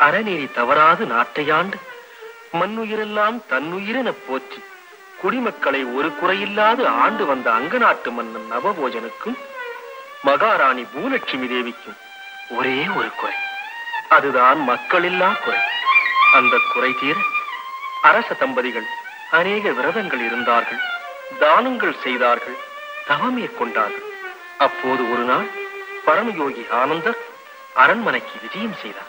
அறநெறி தவறாது நாட்டையாண்டு மண்ணுயிரெல்லாம் தன்னுயிரெனப் போற்றி குடிமக்களை ஒரு குறையில்லாது ஆண்டு வந்த அங்க நாட்டு மன்னன் நவபோஜனுக்கும் மகாராணி பூலட்சுமி தேவிக்கும் ஒரே ஒரு குறை அதுதான் மக்களில்லா குறை அந்த குறை தீர அரச தம்பதிகள் அநேக விரதங்கள் இருந்தார்கள் தானங்கள் செய்தார்கள் தவமே கொண்டார்கள் அப்போது ஒரு நாள் பரமயோகி ஆனந்தர் அரண்மனைக்கு விஜயம் செய்தார்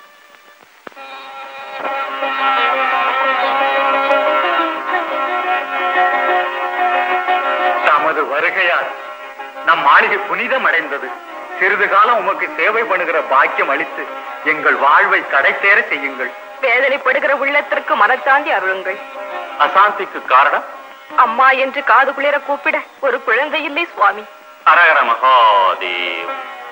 தமது வருகையால் நம் மாளிகை புனிதம் அடைந்தது சிறிது காலம் உமக்கு சேவை பண்ணுகிற பாக்கியம் அளித்து எங்கள் வாழ்வை கடை சேர செய்யுங்கள் வேதனைப்படுகிற உள்ளத்திற்கு மனத்தாண்டி அருளுங்கள் அசாந்திக்கு காரணம் அம்மா என்று காது குளிர கூப்பிட ஒரு குழந்தை இல்லை சுவாமி அரகர மகாதேவ்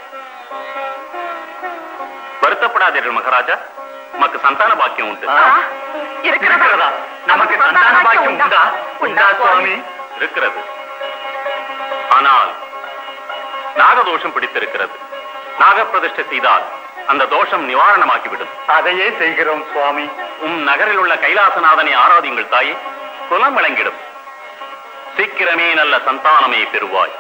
வருத்தப்படாதீர்கள் மகாராஜா உமக்கு சந்தான பாக்கியம் உண்டு ஆ, இருக்கிறதா நமக்கு சந்தான பாக்கியம் உண்டா உண்டா சுவாமி இருக்கிறது ஆனால் நாகதோஷம் பிடித்திருக்கிறது நாகப்பிரதிஷ்டை செய்தால் அந்த தோஷம் நிவாரணமாக்கிவிடும் அதையே செய்கிறோம் சுவாமி உம் நகரில் உள்ள கைலாசநாதனை ஆராதியுங்கள் தாயே குலம் விளங்கிடும் சீக்கிரமே நல்ல சந்தானமே பெறுவாய்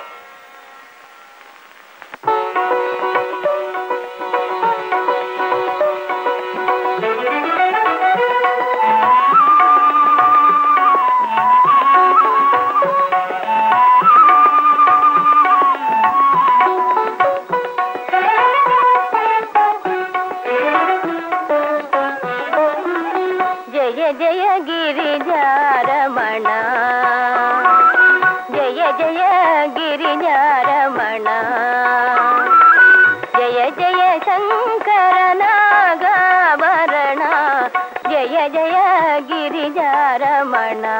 జయ జయ గిరిజారమణ జయ జయ గిరిజారమణ జయ జయ శంకర నాగాభరణ జయ జయ గిరిజారమణ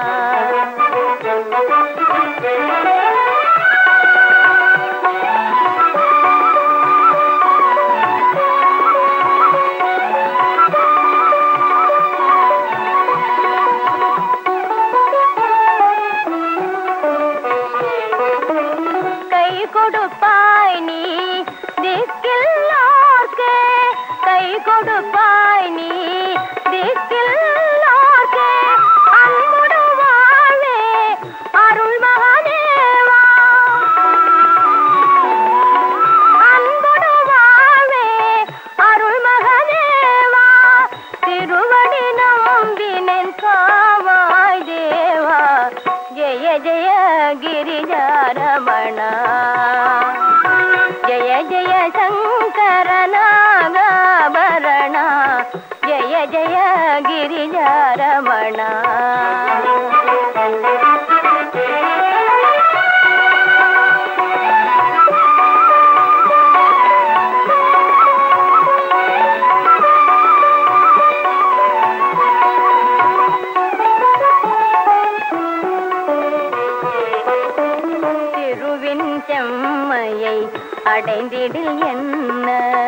கை கொடுப்பாய் நீ திக்கில்லார்க்கே கை கொடுப்பாய் நீ திக்கில்லார்க்கே அன்புடு வாழே அருள் மகாதேவா அன்புடு வாழே அருள் மகாதேவா திருவடி நம்பினேன் காவாய் தேவா ஜெய ஜெய గిరిజారమణ జయ జయ శంకర నాగాభరణ జయ జయ గిరిజారమణ திருவின் செம்மையை அடைந்திடில் என்ன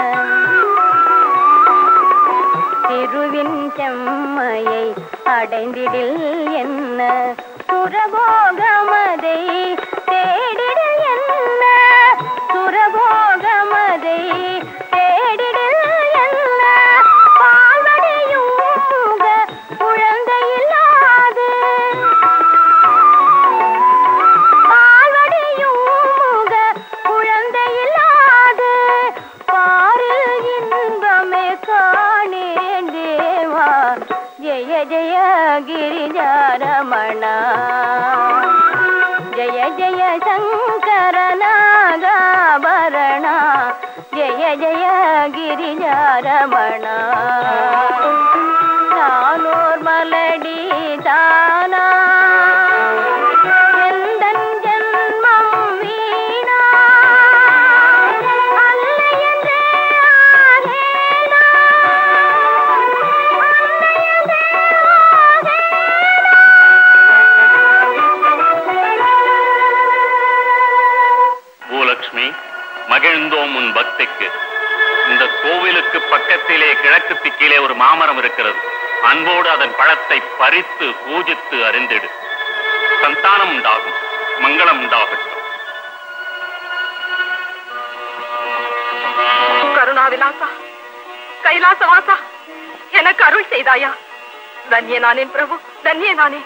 திருவின் செம்மையை அடைந்திடில் என்ன சுரபோகமதை தேடிடில் என்ன சுரபோகமதை தேடிடில் என்ன பால்வடியும் முக குழந்தையில்லாது பால்வடியும் முக குழந்தையில்லாது பாரில் இன்பமே காணேன் தேவா ஜெய ஜெய గిరిజారమణ జయ జయ శంకర నాగాభరణ జయ జయ గిరిజారమణ நானோர் மலடி தானா எந்தன் ஜென்மம் வீணா அல்ல என்றே ஆகேனா அல்ல என்றே பூலக்ஷ்மி மகிழ்ந்தோம் உன் பக்திக்கு இந்த கோவிலுக்கு பக்கத்திலே கிழக்கு திக்கிலே ஒரு மாமரம் இருக்கிறது அன்போடு அதன் பழத்தை பறித்து பூஜித்து அறிந்திடு சந்தானம் உண்டாகும் மங்களம் உண்டாகட்டும் கருணாவிலாசா கைலாசவாசா எனக்கு அருள் செய்தாயா தன்ய நானேன் பிரபு தன்ய நானே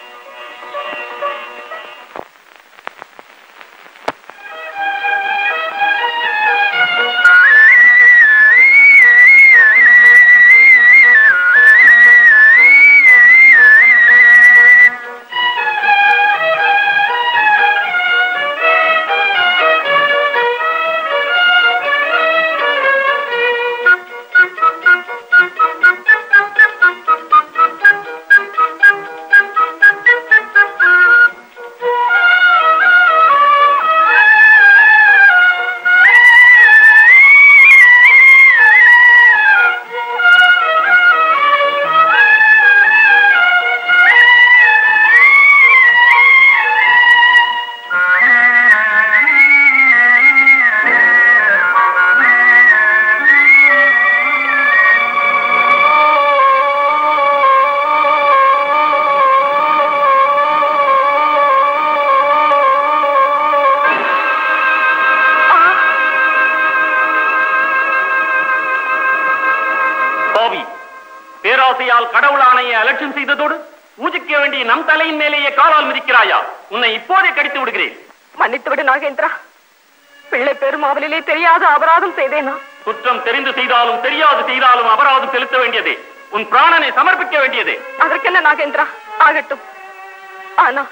பாவி பேராசையால் கடவுள் ஆணையை அலட்சியம் செய்ததோடு பூஜிக்க வேண்டிய நம் தலையின் மேலேயே காலால் மிதிக்கிறாயா உன்னை இப்போதே கடித்து விடுகிறேன் மன்னித்து விடு நாகேந்திரா பிள்ளை பெருமாவலிலே தெரியாத அபராதம் செய்தேனா குற்றம் தெரிந்து செய்தாலும் தெரியாது செய்தாலும் அபராதம் செலுத்த வேண்டியதே உன் பிராணனை சமர்ப்பிக்க வேண்டியதே அதற்கென்ன நாகேந்திரா ஆகட்டும் ஆனா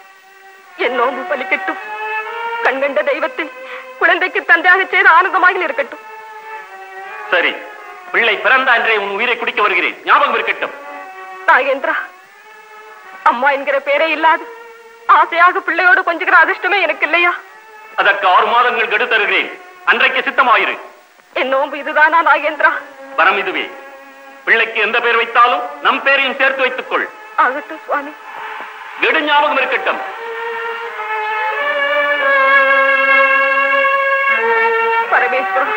என் நோம்பு பலிக்கட்டும் கண்கண்ட தெய்வத்தில் குழந்தைக்கு தந்தையாக செய்த ஆனந்தமாக இருக்கட்டும் சரி பிள்ளை பிறந்த அன்றே உன் உயிரை குடிக்க வருகிறேன் ஞாபகம் இருக்கட்டும் நாகேந்திரா அம்மா என்கிற பேரே இல்லாது ஆசையாக பிள்ளையோடு கொஞ்சுகிற அதிர்ஷ்டமே எனக்கு இல்லையா அதற்கு ஆறு மாதங்கள் கெடு தருகிறேன் அன்றைக்கு சித்தமாயிரு என் நோம்பு இதுதானா நாகேந்திரா வரம் இதுவே பிள்ளைக்கு எந்த பேர் வைத்தாலும் நம் பேரையும் சேர்த்து வைத்துக் கொள் ஆகட்டும் சுவாமி கெடு ஞாபகம் இருக்கட்டும் பரமேஸ்வரா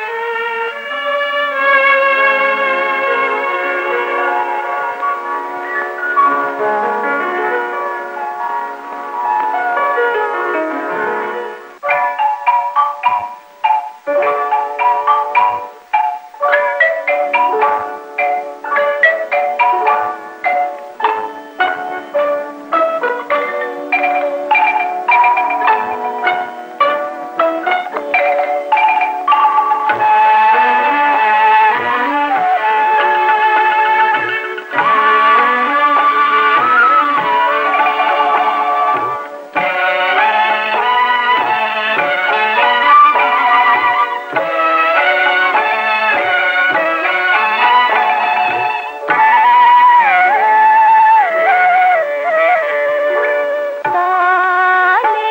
தானே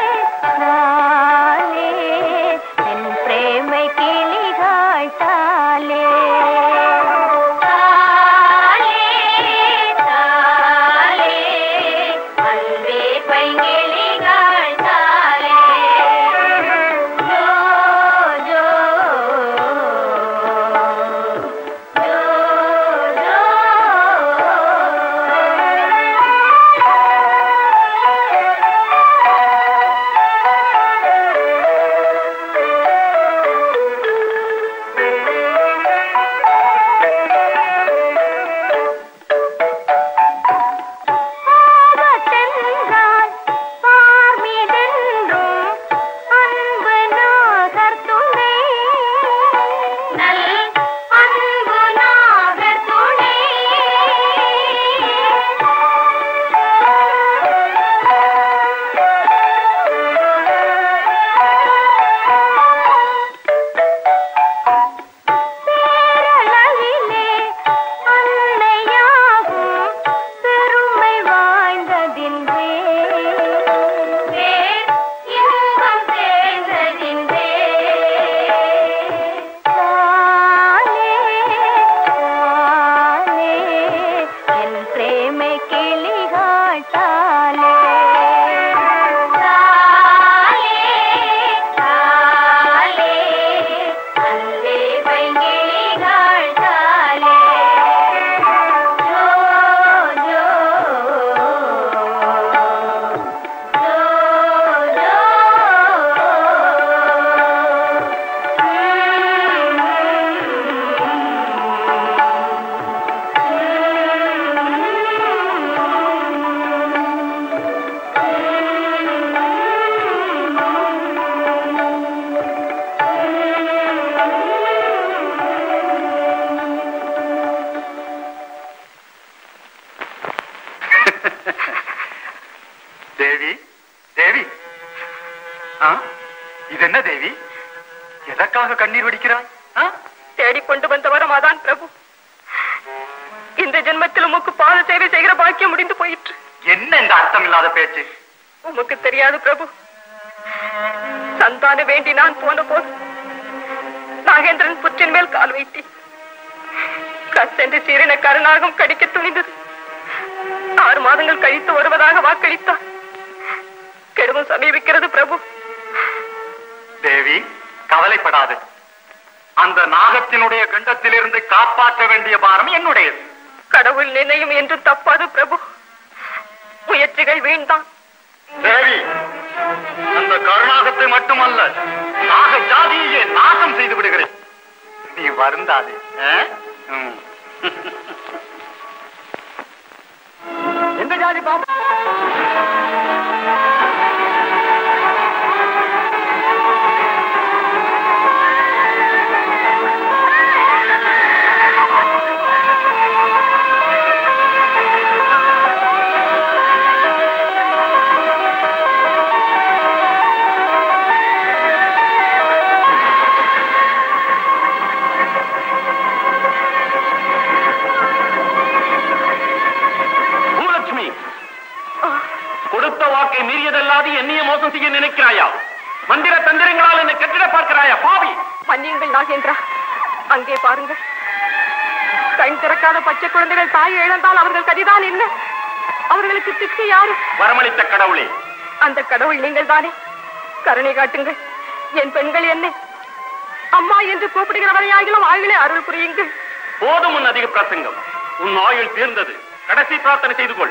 தானே என் பிரேமை கிளிகள் தாலே தாலே தாலே அன்பே பைங்கிளிகள் தாலே ஜோ ஜோ ஜோ பாதத்தென்றால் பார்மிதென்றும் அன்பு நாகர் துணை நல் அன்பு நாகர் துணை பேரளவிலே அன்னையாகும் பெருமை வாய்ந்ததின்றே பேர் இன்பம் சேர்ந்ததின்றே தானே தானே என் பிரேமை கிளிகள் தாலே தாலே தாலே அன்பே பைங்கிளிகள் தாலே ஜோ ஜோ ஜோ ஜோ தேவி தேவி ஆ? இது என்ன தேவி எதற்காக கண்ணீர் வடிக்கிறாய் ஆ? தேடிக்கொண்டு வந்த வரம் அதான் பிரபு இந்த ஜென்மத்தில் உமக்கு பாத சேவை செய்கிற பாக்கியம் முடிந்து போயிற்று என்ன இந்த அர்த்தம் இல்லாத பேச்சு உமக்கு தெரியாது பிரபு சந்தான வேண்டி நான் போன போது நாகேந்திரன் புற்றின் மேல் கால் வைத்தேன் கசென்று சீரின கருணாகம் கடிக்க துணிந்தது ஆறு மாதங்கள் கழித்து வருவதாக வாக்களித்தார் கெடுவும் சமீபிக்கிறது பிரபு தேவி கவலைப்படாது அந்த நாகத்தினுடைய கண்டத்திலிருந்து காப்பாற்ற வேண்டிய பாரம் என்னுடையது கடவுள் நிர்ணயம் என்று தப்பாது பிரபு முயற்சிகள் வீண்தான் தேவி அந்த கருணாகத்தை மட்டுமல்ல நாக ஜாதியையே நாசம் செய்து விடுகிறேன் நீ வருந்தாதே ஆ? ம். எந்த ஜாதி பாப்பா பூலட்சுமி கொடுத்த வாக்கை மீறியதல்லாது என்னைய மோசம் செய்ய நினைக்கிறாயா மந்திர தந்திரங்களால் என்னை கட்டிட பார்க்கிறாயா பாவி மன்னியுங்கள் நாகேந்திரா அங்கே பாருங்கள் கண் திறக்காத பச்சை குழந்தைகள் தாயை இழந்தால் அவர்கள் கதிதான் என்ன அவர்களுக்கு திக்கு யாரு வரமளித்த கடவுளே அந்த கடவுள் நீங்கள் தானே கருணை காட்டுங்கள் என் பெண்கள் என்ன அம்மா என்று கூப்பிடுகிறவரையாகிலும் ஆயுளே அருள் புரியுங்கள் போதும் உன் அதிக பிரசங்கம் உன் ஆயுள் தீர்ந்தது கடைசி பிரார்த்தனை செய்து கொள்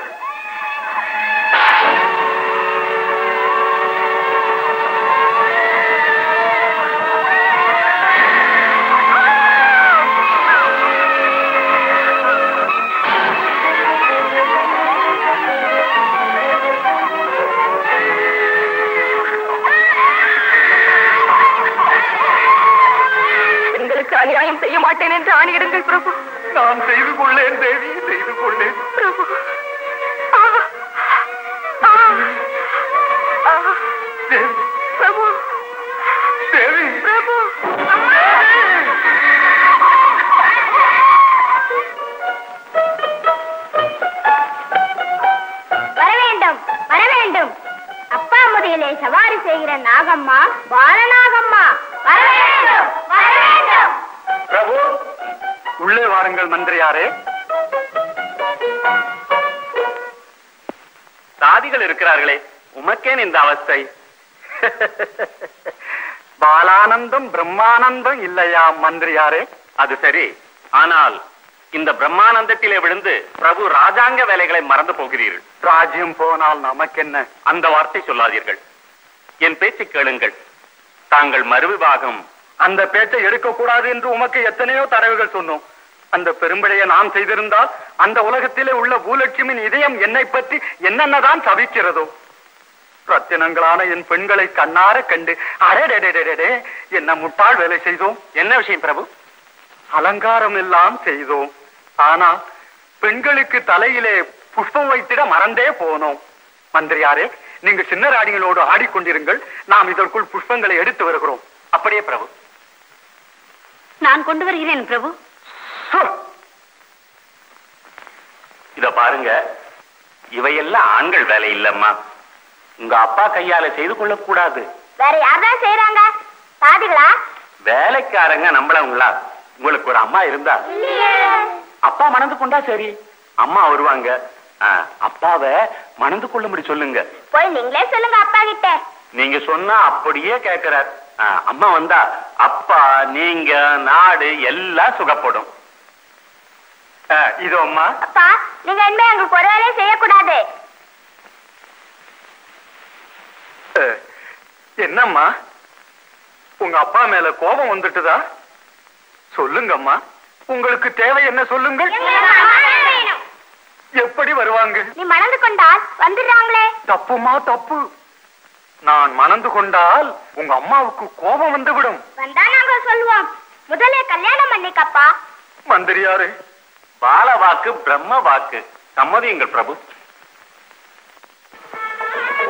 பெண்களுக்கு அநியாயம் செய்ய மாட்டேன் என்று ஆணையிடுங்கள் பிரபு நான் செய்து கொள்ளேன் தேவி செய்து கொள்ளேன் பிரபு ஆ! ஆ! ஆ! தேவி பிரபு தேவி பிரபு வர வேண்டும் வர வேண்டும் அப்பா முறையிலே சவாரி செய்கிற நாகம்மா பாலநாகம்மா வர வேண்டும் வர வேண்டும் பிரபு உள்ளே வாருங்கள் மந்திரியாரே சாதிகள் இருக்கிறார்களே உமக்கேன் இந்த அவஸ்தை பாலானந்தம் பிரம்மானந்தம் இல்லையா மந்திரியாரே அது சரி ஆனால் இந்த பிரம்மானந்தத்திலே விழுந்து பிரபு ராஜாங்க வேலைகளை மறந்து போகிறீர்கள் ராஜ்யம் போனால் நமக்கென்ன அந்த வார்த்தை சொல்லாதீர்கள் என் பேச்சு கேளுங்கள் தாங்கள் மறுவிவாகம் அந்த பேச்சை எடுக்கக்கூடாது என்று உமக்கு எத்தனையோ தடவைகள் சொன்னோம் அந்த பெரும்பிழையை நான் செய்திருந்தால் அந்த உலகத்திலே உள்ள பூலட்சுமியின் இதயம் என்னை பற்றி என்னென்னதான் தவிக்கிறதோ ரத்தினங்களான என் பெண்களை கண்ணார கண்டு அடடடடடே என்ன முட்டாள் வேலை செய்தோம் என்ன விஷயம் பிரபு அலங்காரம் எல்லாம் செய்தோம் ஆனால் பெண்களுக்கு தலையிலே புஷ்பம் வைத்திட மறந்தே போனோம் மந்திரியாரே நீங்க சின்ன ராணிகளோடு ஆடிக்கொண்டிருங்கள் நாம் இதற்குள் புஷ்பங்களை எடுத்து வருகிறோம் அப்படியே பிரபு நான் கொண்டு வருகிறேன் பிரபு சு! இத பாருங்க இவையெல்லாம் ஆண்கள் வேலை இல்லம்மா உங்க அப்பா கையால செய்து கொள்ளக்கூடாது வேற யார்தான் செய்யறாங்க சாதிகளா வேலைக்காரங்க நம்பளவங்களா உங்களுக்கு ஒரு அம்மா இருந்தா அப்பா மணந்து கொண்டா சரி அம்மா வருவாங்க ஆ, அப்பாவை மணந்து கொள்ளும்படி சொல்லுங்க போய் நீங்களே சொல்லுங்க அப்பா கிட்ட நீங்க சொன்னா அப்படியே கேக்குறார் ஆ, அம்மா வந்தா அப்பா நீங்க நாடு எல்லாம் சுகப்படும் ஆ, இதோ அம்மா அப்பா நீங்க இனிமே எங்களுக்கு ஒரு வேலையும் செய்யக்கூடாது அஹ், என்னம்மா உங்க அப்பா மேல கோபம் வந்துட்டுதா சொல்லுங்கம்மா உங்களுக்கு தேவை என்ன சொல்லுங்கள் எப்படி வருவாங்க நீ மணந்து கொண்டால் வந்துடுறாங்களே தப்புமா தப்பு நான் மணந்து கொண்டால் உங்க அம்மாவுக்கு கோபம் வந்துவிடும் வந்தா நாங்க சொல்லுவோம் முதல்ல கல்யாணம் பண்ணிக்கப்பா மந்திரியாரே பால வாக்கு பிரம்ம வாக்கு சம்மதியுங்கள் பிரபு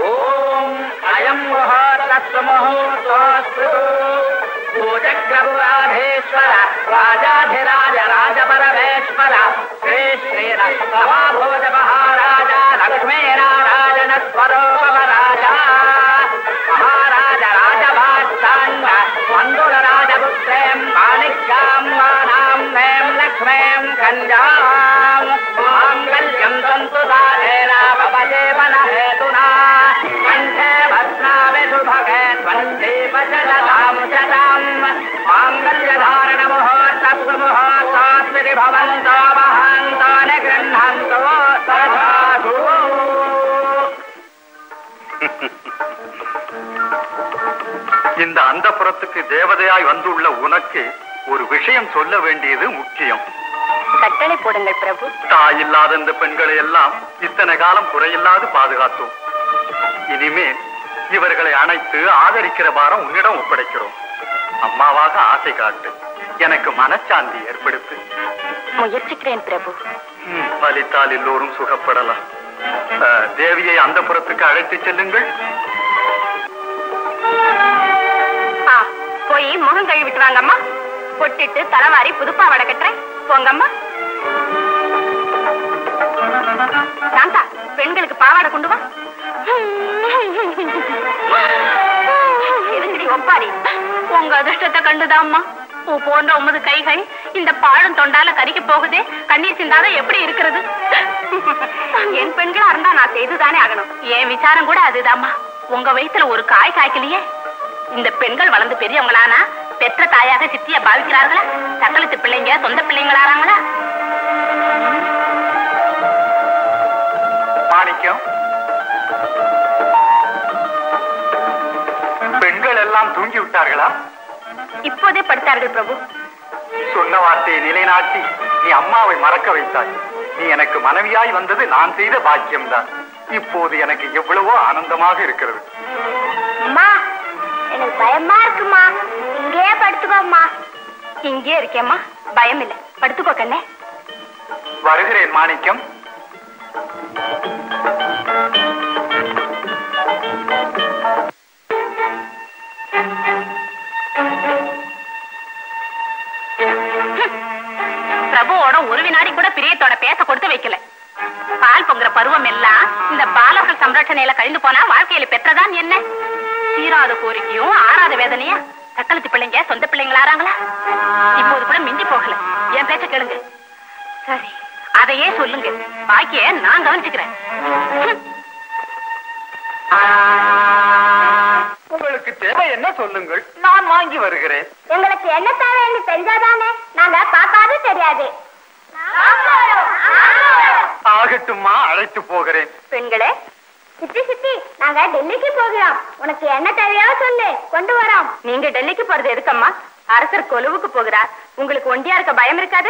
अयम् मुहूर्तस्तु मुहूर्तोऽस्तु भूजग्रभुराधेश्वर राजाधिराज राजपरमेश्वर श्री श्रीरस्तवा भोज महाराज लक्ष्मीनारायण स्वरूप राजा महाराज राजभाष्टाङ्ग मण्डुल राजपुत्रेम् माणिक्याम् मानाम् मेम् लक्ष्मीम् कञ्जाम् माङ्गल्यम् सन्तु साधेन भवदेवन हेतुना कण्ठे भस्नामि सुभगे त्वञ्जीव शतताम् शतम् माङ्गल्यधारण मुहूर्तस्तु मुहूर्तास्मिति भवन्तो वहन्तो निगृह्णन्तु तथाधु இந்த அந்தப்புறத்துக்கு தேவதையாய் வந்துள்ள உனக்கு ஒரு விஷயம் சொல்ல வேண்டியது முக்கியம் கட்டளை போடுங்கள் பிரபு தாய் இல்லாத இந்த பெண்களை எல்லாம் இத்தனை காலம் குறையில்லாது பாதுகாத்தோம் இனிமேல் இவர்களை அணைத்து ஆதரிக்கிற பாரம் உன்னிடம் ஒப்படைக்கிறோம் அம்மாவாக ஆசை காட்டு எனக்கு மனச்சாந்தி ஏற்படுத்து முயற்சிக்கிறேன் பிரபு ம், பலித்தால் எல்லோரும் சுகப்படலாம் அஹ், தேவியை அந்த புறத்துக்கு அழைத்து செல்லுங்கள் ஆ, போய் முகம் கழுவிட்டு வாங்கம்மா பொட்டிட்டு தலைவாரி புதுப்பாவாடை கட்டுறேன் போங்கம்மா சாந்தா பெண்களுக்கு பாவாடை கொண்டு வா எதுங்கடி ஒப்பாரி உங்க அதிர்ஷ்டத்தை கண்டுதாம்மா பூ போன்ற உமது கைகள் இந்த பாழும் தொண்டால கறிக்க போகுதே கண்ணீர் சிந்தாத எப்படி இருக்கிறது என் பெண்களா இருந்தா நான் செய்துதானே ஆகணும் என் விசாரம் கூட அதுதாம்மா உங்க வயித்துல ஒரு காய் காய்க்கலையே இந்த பெண்கள் வளர்ந்து பெரியவங்களானா பெற்ற தாயாக சித்திய பாவிக்கிறார்களா சக்கலத்து பிள்ளைங்க சொந்த பிள்ளைங்களாறாங்களா மாணிக்கம் பெண்கள் எல்லாம் தூங்கி விட்டார்களா இப்போதே படுத்தார்கள் பிரபு சொன்ன வார்த்தையை நிலைநாட்டி நீ அம்மாவை மறக்க வைத்தாய் நீ எனக்கு மனைவியாய் வந்தது நான் செய்த பாக்கியம்தான் இப்போது எனக்கு எவ்வளவோ ஆனந்தமாக இருக்கிறது அம்மா எனக்கு பயமா இருக்குமா இங்கேயே படுத்துக்கோம்மா இங்கே இருக்கேம்மா பயம் இல்ல படுத்துக்கோ கண்ணே வருகிறேன் மாணிக்கம் பிரபுவோட ஒரு வினாடி கூட பிரியத்தோட பேச கொடுத்து வைக்கல பால் பொங்குற பருவம் எல்லாம் இந்த பாலர்கள் சம்ரட்சணையில கழிந்து போனா வாழ்க்கையில பெற்றதான் என்ன தீராத கோரிக்கையும் ஆறாத வேதனையா சக்கலத்து பிள்ளைங்க சொந்த பிள்ளைங்களாறாங்களா இப்போது கூட மிஞ்சி போகல என் பேச்ச கேளுங்க சரி அதையே சொல்லுங்க பாக்கிய நான் கவனிச்சுக்கிறேன் ஹம். உங்களுக்கு தேவை என்ன சொல்லுங்கள் நான் வாங்கி வருகிறேன் எங்களுக்கு என்ன தேவைன்னு தெரிஞ்சாதானே நாங்க பார்க்காது தெரியாது ஆகட்டும்மா அழைத்து போகிறேன் பெண்களே சித்தி சித்தி நாங்க டெல்லிக்கு போகிறோம் உனக்கு என்ன தேவையோ சொல்லு கொண்டு வரோம் நீங்க டெல்லிக்கு போறது எதுக்கம்மா அரசர் கொலுவுக்கு போகிறார் உங்களுக்கு ஒண்டியா இருக்க பயம் இருக்காது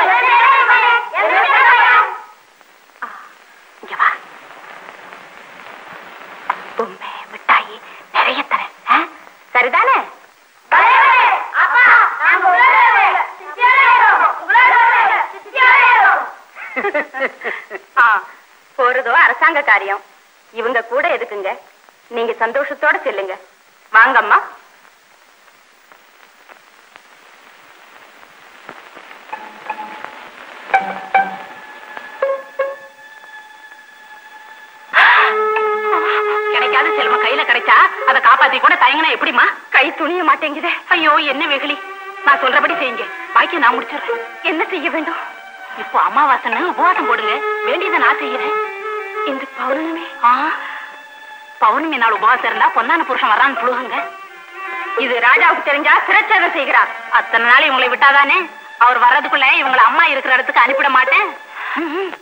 இங்க வா பொம்மை மிட்டாயி நிறைய தரேன் ஆ? சரிதானே ஆ, போறதோ அரசாங்க காரியம் இவங்க கூட எதுக்குங்க நீங்க சந்தோஷத்தோட செல்லுங்க வாங்கம்மா கிடைக்காத செல்வம் கையில கிடைச்சா அதை காப்பாத்தி கூட தயங்கினா எப்படிமா கை துணிய மாட்டேங்குதே ஐயோ என்ன வெகுளி நான் சொல்றபடி செய்யுங்க பாக்கி நான் முடிச்சிடுறேன் என்ன செய்ய வேண்டும் இப்போ அமாவாசைன்னு உபவாசம் போடுங்க வேண்டியதை நான் செய்யறேன் இந்த பௌர்ணமி ஆ பௌர்ணமி நாள் உபவாசம் இருந்தா பொன்னான புருஷன் வரான்னு புழுகுங்க இது ராஜாவுக்கு தெரிஞ்சா சிரச்சேதம் செய்கிறார் அத்தனை நாள் இவங்களை விட்டாதானே அவர் வர்றதுக்குள்ள இவங்களை அம்மா இருக்கிற இடத்துக்கு அனுப்பிட மாட்டேன் ம்ம்.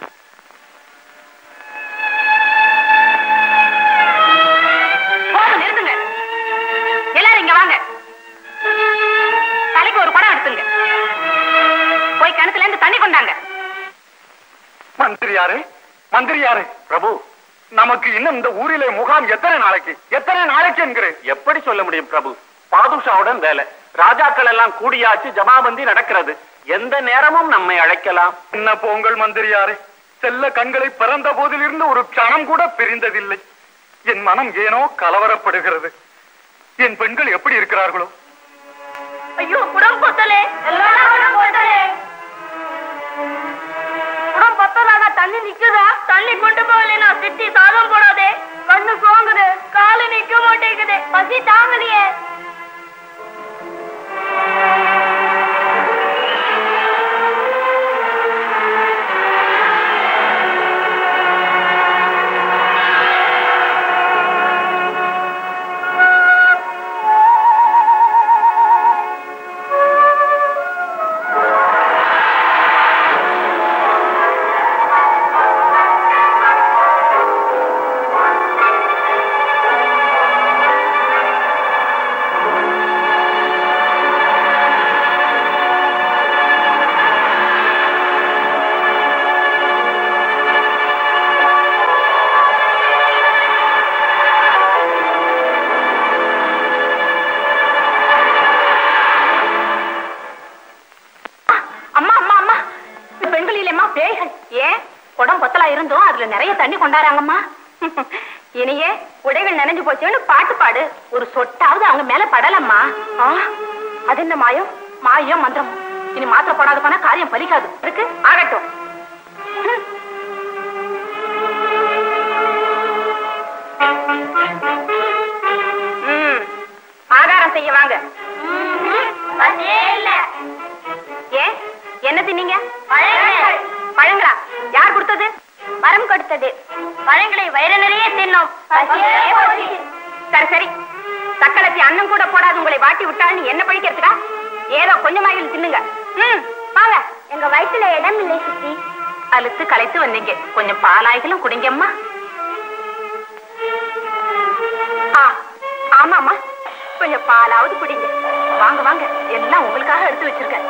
போதும், நிறுத்துங்க எல்லாரும் இங்க வாங்க தலைக்கு ஒரு குடம் எடுத்துங்க போய் கிணத்துல இருந்து தண்ணி கொண்டாங்க மந்திரியாரே மந்திரியாரே பிரபு நமக்கு இன்னும் இந்த ஊரிலே முகாம் எத்தனை நாளைக்கு எத்தனை நாளைக்கு என்கிறேன் எப்படி சொல்ல முடியும் பிரபு பாதுஷாவுடன் வேலை ராஜாக்கள் எல்லாம் கூடியாச்சு ஜமாபந்தி நடக்கிறது எந்த நேரமும் நம்மை அழைக்கலாம் என்ன போங்கள் மந்திரியாரே செல்ல கண்களை பிறந்த போதிலிருந்து ஒரு க்ஷணம் கூட பிரிந்ததில்லை என் மனம் ஏனோ கலவரப்படுகிறது என் பெண்கள் எப்படி இருக்கிறார்களோ ஐயோ குடம் பொத்தலே குடம் பொத்தலே குடம் பொத்தலாக தண்ணி நிக்குதா தண்ணி கொண்டு போகலைனா சித்தி சாதம் போடாதே கண்ணு சோங்குது காலு நிக்க மாட்டேங்குது பசி தாங்கலையே அம்மா அம்மா அம்மா இந்த பெண்கள் இல்லையம்மா பேய்கள் ஏன் குடம் பொத்தலா இருந்தோம் அதுல நிறைய தண்ணி கொண்டாராங்கம்மா இனியே உடைகள் நனைஞ்சு போச்சேன்னு பாட்டு பாடு ஒரு சொட்டாவது அவங்க மேல படலம்மா ஆ, அது என்ன மாயம் மாயம் மந்திரம் இனி மாத்திரை போடாத போனா காரியம் பலிக்காது இருக்கு ஆகட்டும் ம். ம். ஆகாரம் செய்ய வாங்க ஏன் என்ன தின்னீங்க பழங்களா யார் கொடுத்தது மரம் கொடுத்தது பழங்களை வயிறு நிறைய தின்னோம் சரி சரி சக்களத்தி அன்னம் கூட போடாது உங்களை வாட்டி விட்டாள்னு என்ன படிக்கிறதுக்கா ஏதோ கொஞ்சமாயில் தின்னுங்க ம் வாங்க எங்க வயிற்றுல இடம் இல்லை சித்தி அழுத்து களைத்து வந்தீங்க கொஞ்சம் பாலாய்களும் குடிங்கம்மா ஆ ஆமாம்மா கொஞ்சம் பாலாவது குடிங்க வாங்க வாங்க எல்லாம் உங்களுக்காக எடுத்து வச்சிருக்கேன்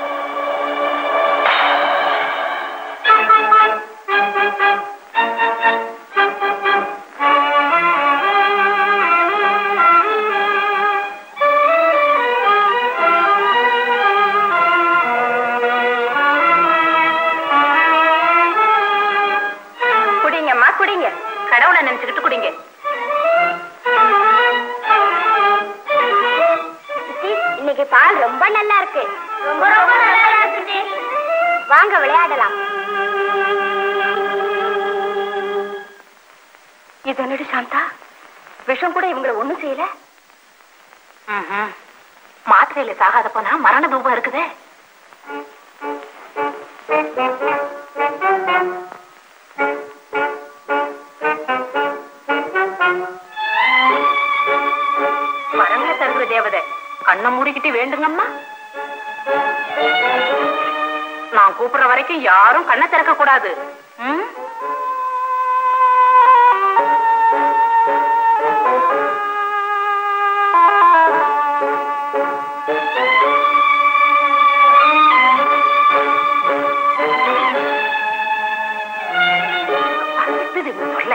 குடிங்கம்மா குடிங்க கடவுளை நினைச்சுக்கிட்டு குடிங்க இன்னைக்கு பால் ரொம்ப நல்லா இருக்கு ரொம்ப ரொம்ப நல்லா இருக்கு வாங்க விளையாடலாம் இது என்னடி சாந்தா விஷம் கூட இவங்களை ஒண்ணும் செய்யல மாத்திரையில சாகாத போனா மரண தூபம் இருக்குதே வரங்களை தருகிற தேவதை கண்ணை மூடிக்கிட்டு வேண்டுங்கம்மா நான் கூப்பிடுற வரைக்கும் யாரும் கண்ணை திறக்க கூடாது ம்? இது சொல்ல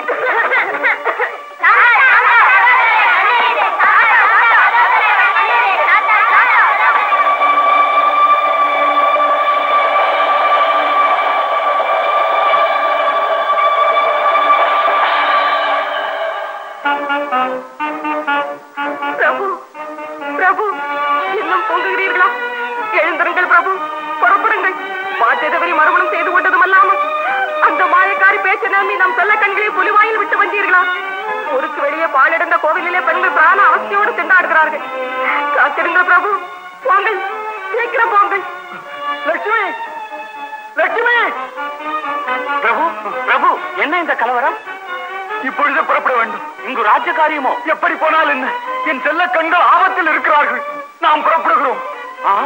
பிரபு பிரபு இன்னும் தூங்குகிறீர்களா எழுந்திருங்கள் பிரபு புறப்படுங்கள் பாட்டை தவறி மறுமணம் செய்து கொண்டதுமல்லாமல் அந்த மாயக்காரி பேச்ச நம்பி நம் செல்ல கண்களை புலிவாயில் விட்டு வந்தீர்களா ஊருக்கு வெளியே பாலிடந்த கோவிலிலே பெண்கள் பிராண அவஸ்தையோடு திண்டாடுகிறார்கள் காத்திருங்கள் பிரபு போங்கள் சீக்கிரம் போங்கள் லட்சுமி லட்சுமி பிரபு பிரபு என்ன இந்த கலவரம் இப்பொழுதே புறப்பட வேண்டும் இங்கு ராஜ்ய காரியமோ எப்படி போனால் என்ன என் செல்ல கண்கள் ஆபத்தில் இருக்கிறார்கள் நாம் புறப்படுகிறோம் ஆ?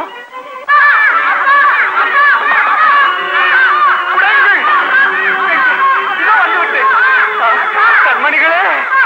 உடையுங்கள். இதோ வந்துவிட்டேன். ஆ, கண்மணிகளே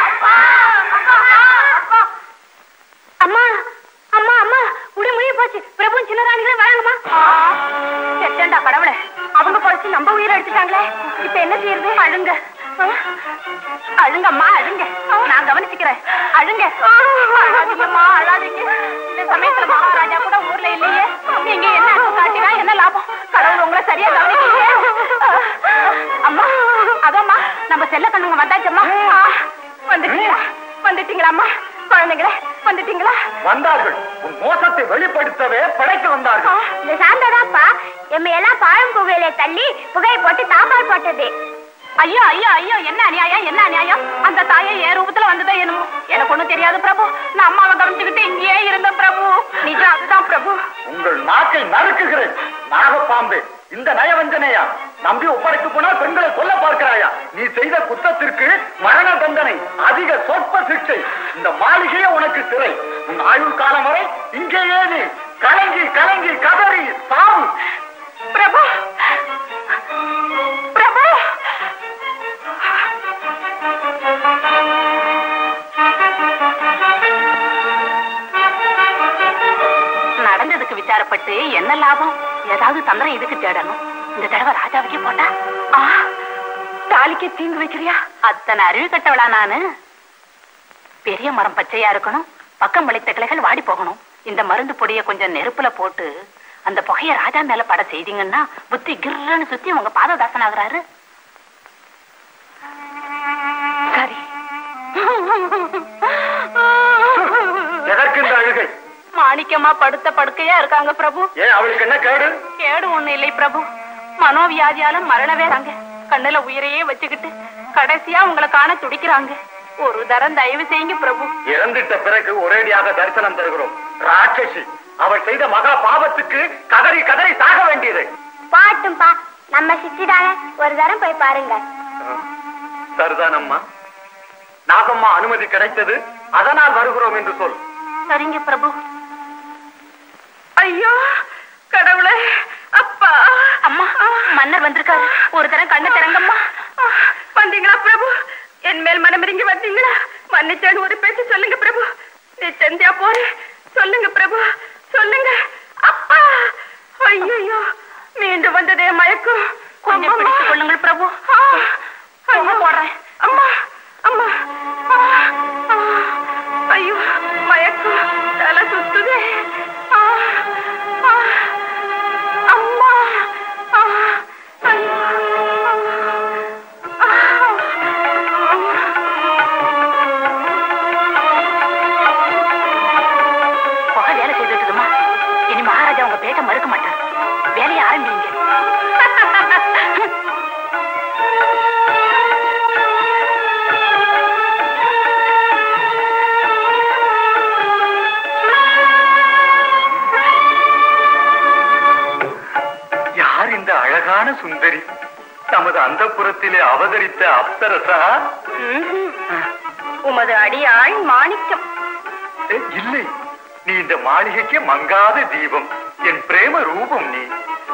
அம்மா அம்மா அம்மா உடைய முடிய போச்சு பிரபு சின்னராணிகளும் வராங்கம்மா செட்டண்டா கடவுளே அவங்க போச்சு நம்ம உயிரை எடுத்துட்டாங்களே இப்ப என்ன செய்யறது அழுங்க ஆ? அழுங்கம்மா அழுங்க நான் கவனிச்சுக்கிறேன் அழுங்க அழாதீங்கம்மா அழாதீங்க இந்த சமயத்துல மகாராஜா கூட ஊர்ல இல்லையே நீங்க என்ன அன்பு காட்டினா என்ன லாபம் கடவுள் உங்களை சரியா கவனிக்கலையே அம்மா அதோம்மா நம்ம செல்ல கண்ணுங்க வந்தாச்சம்மா வந்துட்டீங்களா வந்துட்டீங்களாம்மா குழந்தைங்களே வந்துட்டீங்களா வந்தார்கள் உன் மோசத்தை வெளிப்படுத்தவே படைக்க ஆ, வந்தார்கள் இந்த சாந்ததாப்பா எம்மை எல்லாம் பாழும் புகையில தள்ளி புகை போட்டு தாப்பால் போட்டது ஐயோ ஐயோ ஐயோ என்ன அநியாயம் என்ன அநியாயம் அந்த தாயை என் ரூபத்துல வந்ததோ என்னமோ எனக்கு ஒண்ணும் தெரியாது பிரபு நான் அம்மாவை கவனிச்சுக்கிட்டு இங்கேயே இருந்தேன் பிரபு நிஜம் அதுதான் பிரபு உங்கள் நாக்கை நறுக்குகிறேன் நாகப்பாம்பே இந்த நயவஞ்சனையா நம்பி ஒப்படைத்து போனால் பெண்களை சொல்ல பார்க்கிறாயா நீ செய்த குற்றத்திற்கு மரண தண்டனை அதிக சொற்ப சிக்ஷை இந்த மாளிகையே உனக்கு சிறை உன் ஆயுள் காலம் வரை இங்கேயே நீ கலங்கி கலங்கி கதறி சாவு பிரபு பிரபு நடந்ததுக்கு விசாரப்பட்டு என்ன லாபம் ஏதாவது தந்திரம் இதுக்கு தேடணும் இந்த தடவை ராஜாவுக்கே போட்டா ஆ, தாலிக்கு தீங்கு வைக்கிறியா அத்தனை அறிவு கட்டவளா நானு பெரிய மரம் பச்சையா இருக்கணும் பக்கம் வளைத்த கிளைகள் வாடி போகணும் இந்த மருந்து பொடிய கொஞ்சம் நெருப்புல போட்டு அந்த புகைய ராஜா மேல பட செய்தீங்கன்னா புத்தி கிர்ன்னு சுத்தி உங்க பாததாசன் ஆகுறாரு சரி எதற்கு இந்த அழுகை மாணிக்கமா படுத்த படுக்கையா இருக்காங்க பிரபு ஏன் அவளுக்கு என்ன கேடு கேடு ஒண்ணு இல்லை பிரபு மனோவியாதியால மரணவே தாங்க கண்ணுல உயிரையே வச்சுக்கிட்டு கடைசியா உங்களை காண துடிக்கிறாங்க ஒரு தரம் தயவு செய்யுங்க பிரபு இறந்துட்ட பிறகு ஒரேடியாக தரிசனம் தருகிறோம் ராட்சசி அவள் செய்த மகா பாவத்துக்கு கதறி கதறி சாக வேண்டியது பாட்டும்பா நம்ம சித்திதானே ஒரு தரம் போய் பாருங்க சரிதான் அம்மா நாகம்மா அனுமதி கிடைத்தது அதனால் வருகிறோம் என்று சொல் சரிங்க பிரபு ஐயோ கடவுளே அப்பா அம்மா மன்னர் வந்திருக்காரு ஒரு தரம் கண்ணு திறங்கம்மா வந்தீங்களா பிரபு என் மேல் மனமிறங்கி வந்தீங்களா மன்னிச்சேன்னு ஒரு பேச்சு சொல்லுங்க பிரபு நீ செந்தியா போறே சொல்லுங்க பிரபு சொல்லுங்க அப்பா ஐயோ மீண்டும் வந்ததே மயக்கம் கொஞ்சம் பிடித்துக் கொள்ளுங்கள் பிரபு ஐயோ போடுறேன் அம்மா அம்மா ஆ, ஆ. ஐயோ மயக்கம் தலை சுத்துதே ஆ, ஆ. அம்மா ஆ, ஐயோ ஆ, புகை வேலை செய்துட்டு இருக்குமா இனி மகாராஜா உங்க பேச்ச மறுக்க மாட்டார் வேலையை ஆரம்பிங்க யார் இந்த அழகான சுந்தரி நமது அந்தப்புறத்திலே அவதரித்த அப்சரசா உமது அடியாள் மாணிக்கம் ஏ, இல்லை நீ இந்த மாளிகைக்கு மங்காத தீபம் என் பிரேம ரூபம் நீ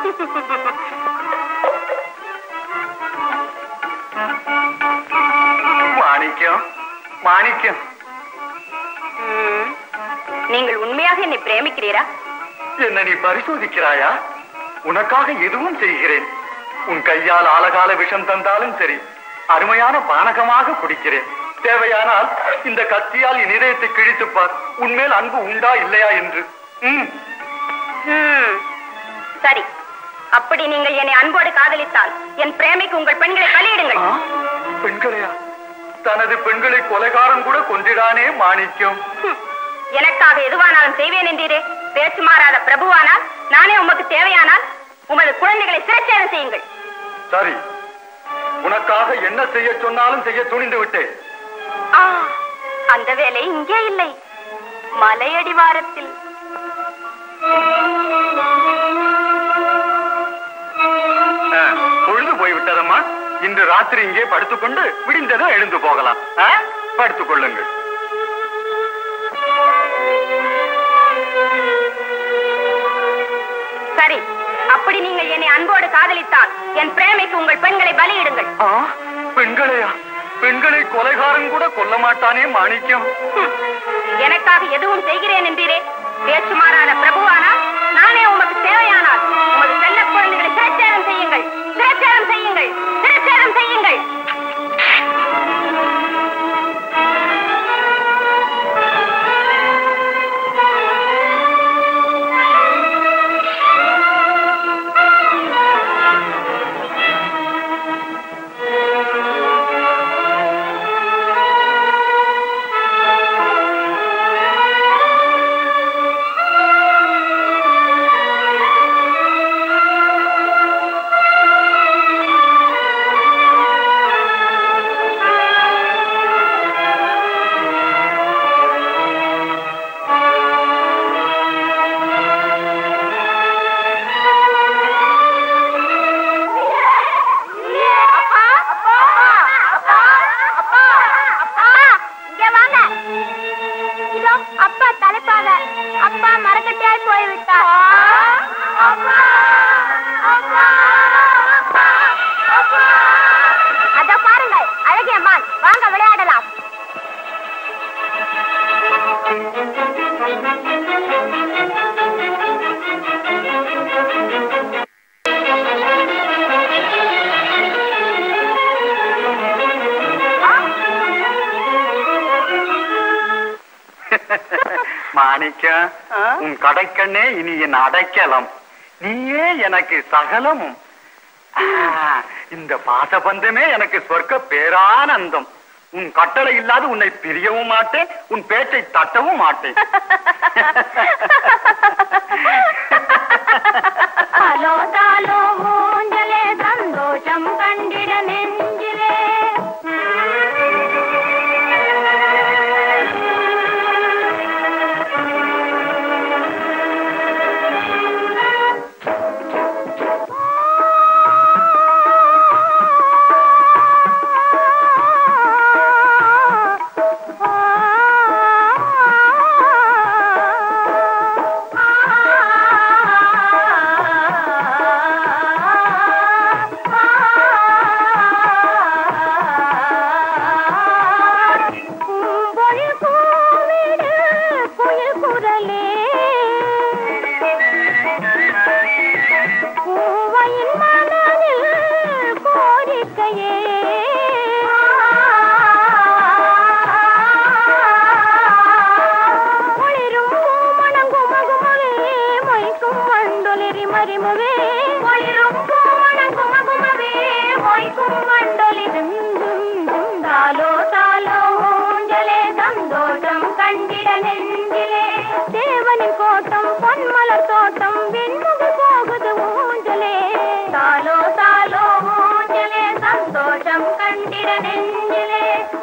மாணிக்கம் மாணிக்கம் ம். நீங்கள் உண்மையாக என்னை பிரேமிக்கிறீரா என்ன நீ பரிசோதிக்கிறாயா உனக்காக எதுவும் செய்கிறேன் உன் கையால் ஆலகால விஷம் தந்தாலும் சரி அருமையான பானகமாக குடிக்கிறேன் தேவையானால் இந்த கத்தியால் என் இதயத்தை கிழித்துப் பார் உன்மேல் அன்பு உண்டா இல்லையா என்று ம் ம். சரி அப்படி நீங்கள் என்னை அன்போடு காதலித்தால் என் பிரேமைக்கு உங்கள் பெண்களை பலியிடுங்கள் ஆ, பெண்களையா தனது பெண்களை கொலைகாரன் கூட கொன்றிடானே மாணிக்கம் ஹம். எனக்காக எதுவானாலும் செய்வேன் என்றீரே பேச்சு மாறாத பிரபுவானால் நானே உமக்கு தேவையானால் உமது குழந்தைகளை சிறைச்சேதம் செய்யுங்கள் சரி உனக்காக என்ன செய்ய சொன்னாலும் செய்ய துணிந்து விட்டேன் ஆ, அந்த வேலை இங்கே இல்லை மலையடிவாரத்தில் ஆ, பொழுது போய்விட்டதம்மா இன்று ராத்திரி இங்கே படுத்துக்கொண்டு விடிந்ததும் எழுந்து போகலாம் ஆ? படுத்துக் கொள்ளுங்கள் சரி அப்படி நீங்கள் என்னை அன்போடு காதலித்தால் என் பிரேமைக்கு உங்கள் பெண்களை பலியிடுங்கள் ஆ, பெண்களையா பெண்களை கொலைகாரன் கூட கொல்ல மாட்டானே மாணிக்கம் ஹம். எனக்காக எதுவும் செய்கிறேன் என்றீரே பேச்சு மாறாத பிரபுவானால் நானே உமக்கு தேவையானால் உமது செல்ல குழந்தைகளை சிறைச்சேதம் செய்யுங்கள் சிறைச்சேதம் செய்யுங்கள் சிறைச்சேதம் செய்யுங்கள் அப்பா தலைப்பாக அப்பா மரக்கட்டையாய் போய்விட்டார் அத பாருங்கள் அழகிய மான் வாங்க விளையாடலாம் மாணிக்கம் உன் கடைக்கண்ணே இனி என் அடைக்கலம் நீயே எனக்கு சகலமும் ஆ, இந்த பாசபந்தமே எனக்கு சொர்க்க பேரானந்தம் உன் கட்டளை இல்லாது உன்னை பிரியவும் மாட்டேன் உன் பேச்சை தட்டவும் மாட்டேன் தாலோ தாலோ மூஞ்சலே சந்தோஷம் கண்டிட நெஞ்சிலே பூம்பொழில் பூவிடு குயில் குரலே பூவையின் மனதில் கோரிக்கையே ஒளிரும் பூமணம் குமகுமவே மொய்க்கும் மண்டொலிரி மறிமுவே ஒளிரும் பூமணம் குமகுமவே மொய்க்கும் மண்டொலி தும் தும் தும் தாலோ தாலோ ஊஞ்சலே சந்தோஷம் கண்டிட நெஞ்சிலே தேவனின் கோட்டம் பொன்மலர் தோட்டம் வெண்முக போகுது ஊஞ்சலே தாலோ தாலோ ஊஞ்சலே சந்தோஷம் கண்டிட நெஞ்சிலே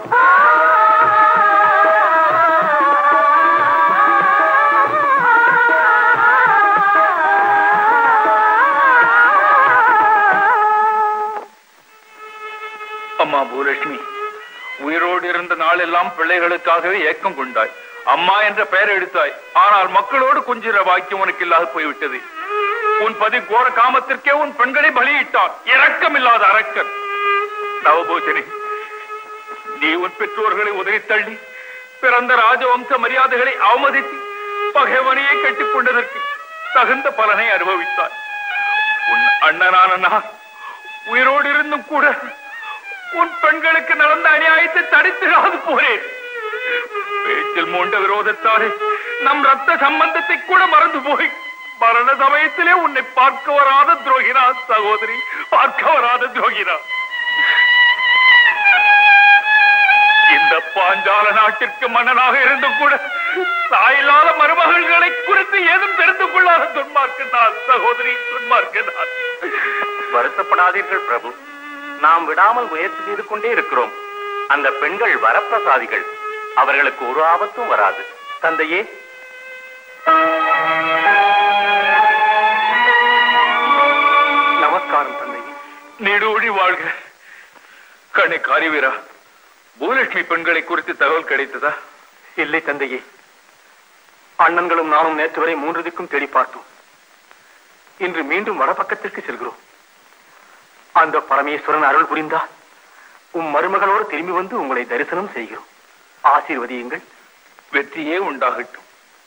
அம்மா பூலட்சுமி உயிரோடு இருந்த நாளெல்லாம் பிள்ளைகளுக்காகவே ஏக்கம் கொண்டாய் அம்மா என்ற பெயர் எடுத்தாய் ஆனால் மக்களோடு கொஞ்சிற வாக்கியம் உனக்கு இல்லாது போய்விட்டது உன் பதி கோர காமத்திற்கே உன் பெண்களை பலியிட்டான் இரக்கமில்லாத அரக்கன் நவபோஜனி நீ உன் பெற்றோர்களை உதறி தள்ளி பிறந்த ராஜவம்ச மரியாதைகளை அவமதித்து பகைவனையே கட்டிக் கொண்டதற்கு தகுந்த பலனை அனுபவித்தாய் உன் அண்ணனான நான் உயிரோடு இருந்தும் கூட உன் பெண்களுக்கு நடந்த அநியாயத்தை தடுத்திடாது போறேன் பேச்சில் மூண்ட விரோதத்தாலே நம் ரத்த சம்பந்தத்தை கூட மறந்து போய் மரண சமயத்திலே உன்னை பார்க்க வராத துரோகினா சகோதரி பார்க்க வராத துரோகினா இந்த பாஞ்சால நாட்டிற்கு மன்னனாக இருந்தும் கூட தாயில்லாத மருமகள்களை குறித்து ஏதும் தெரிந்து கொள்ளாத துன்மார்க்கதான் சகோதரி துன்மார்க்கதான் வருத்தப்படாதீர்கள் பிரபு நாம் விடாமல் முயற்சி செய்து கொண்டே இருக்கிறோம் அந்த பெண்கள் வரப்பிரசாதிகள் அவர்களுக்கு ஒரு ஆபத்தும் வராது தந்தையே நமஸ்காரம் தந்தையே நீடூழி வாழ்க கண்ணை காரிவீரா பூலட்சுமி பெண்களை குறித்து தகவல் கிடைத்ததா இல்லை தந்தையே அண்ணன்களும் நானும் நேற்று வரை மூன்று திக்கும் தேடி பார்த்தோம் இன்று மீண்டும் வடபக்கத்திற்கு செல்கிறோம் அந்த பரமேஸ்வரன் அருள் புரிந்தா உம் மருமகளோடு திரும்பி வந்து உங்களை தரிசனம் செய்கிறோம் ஆசீர்வதியுங்கள் வெற்றியே உண்டாகட்டும்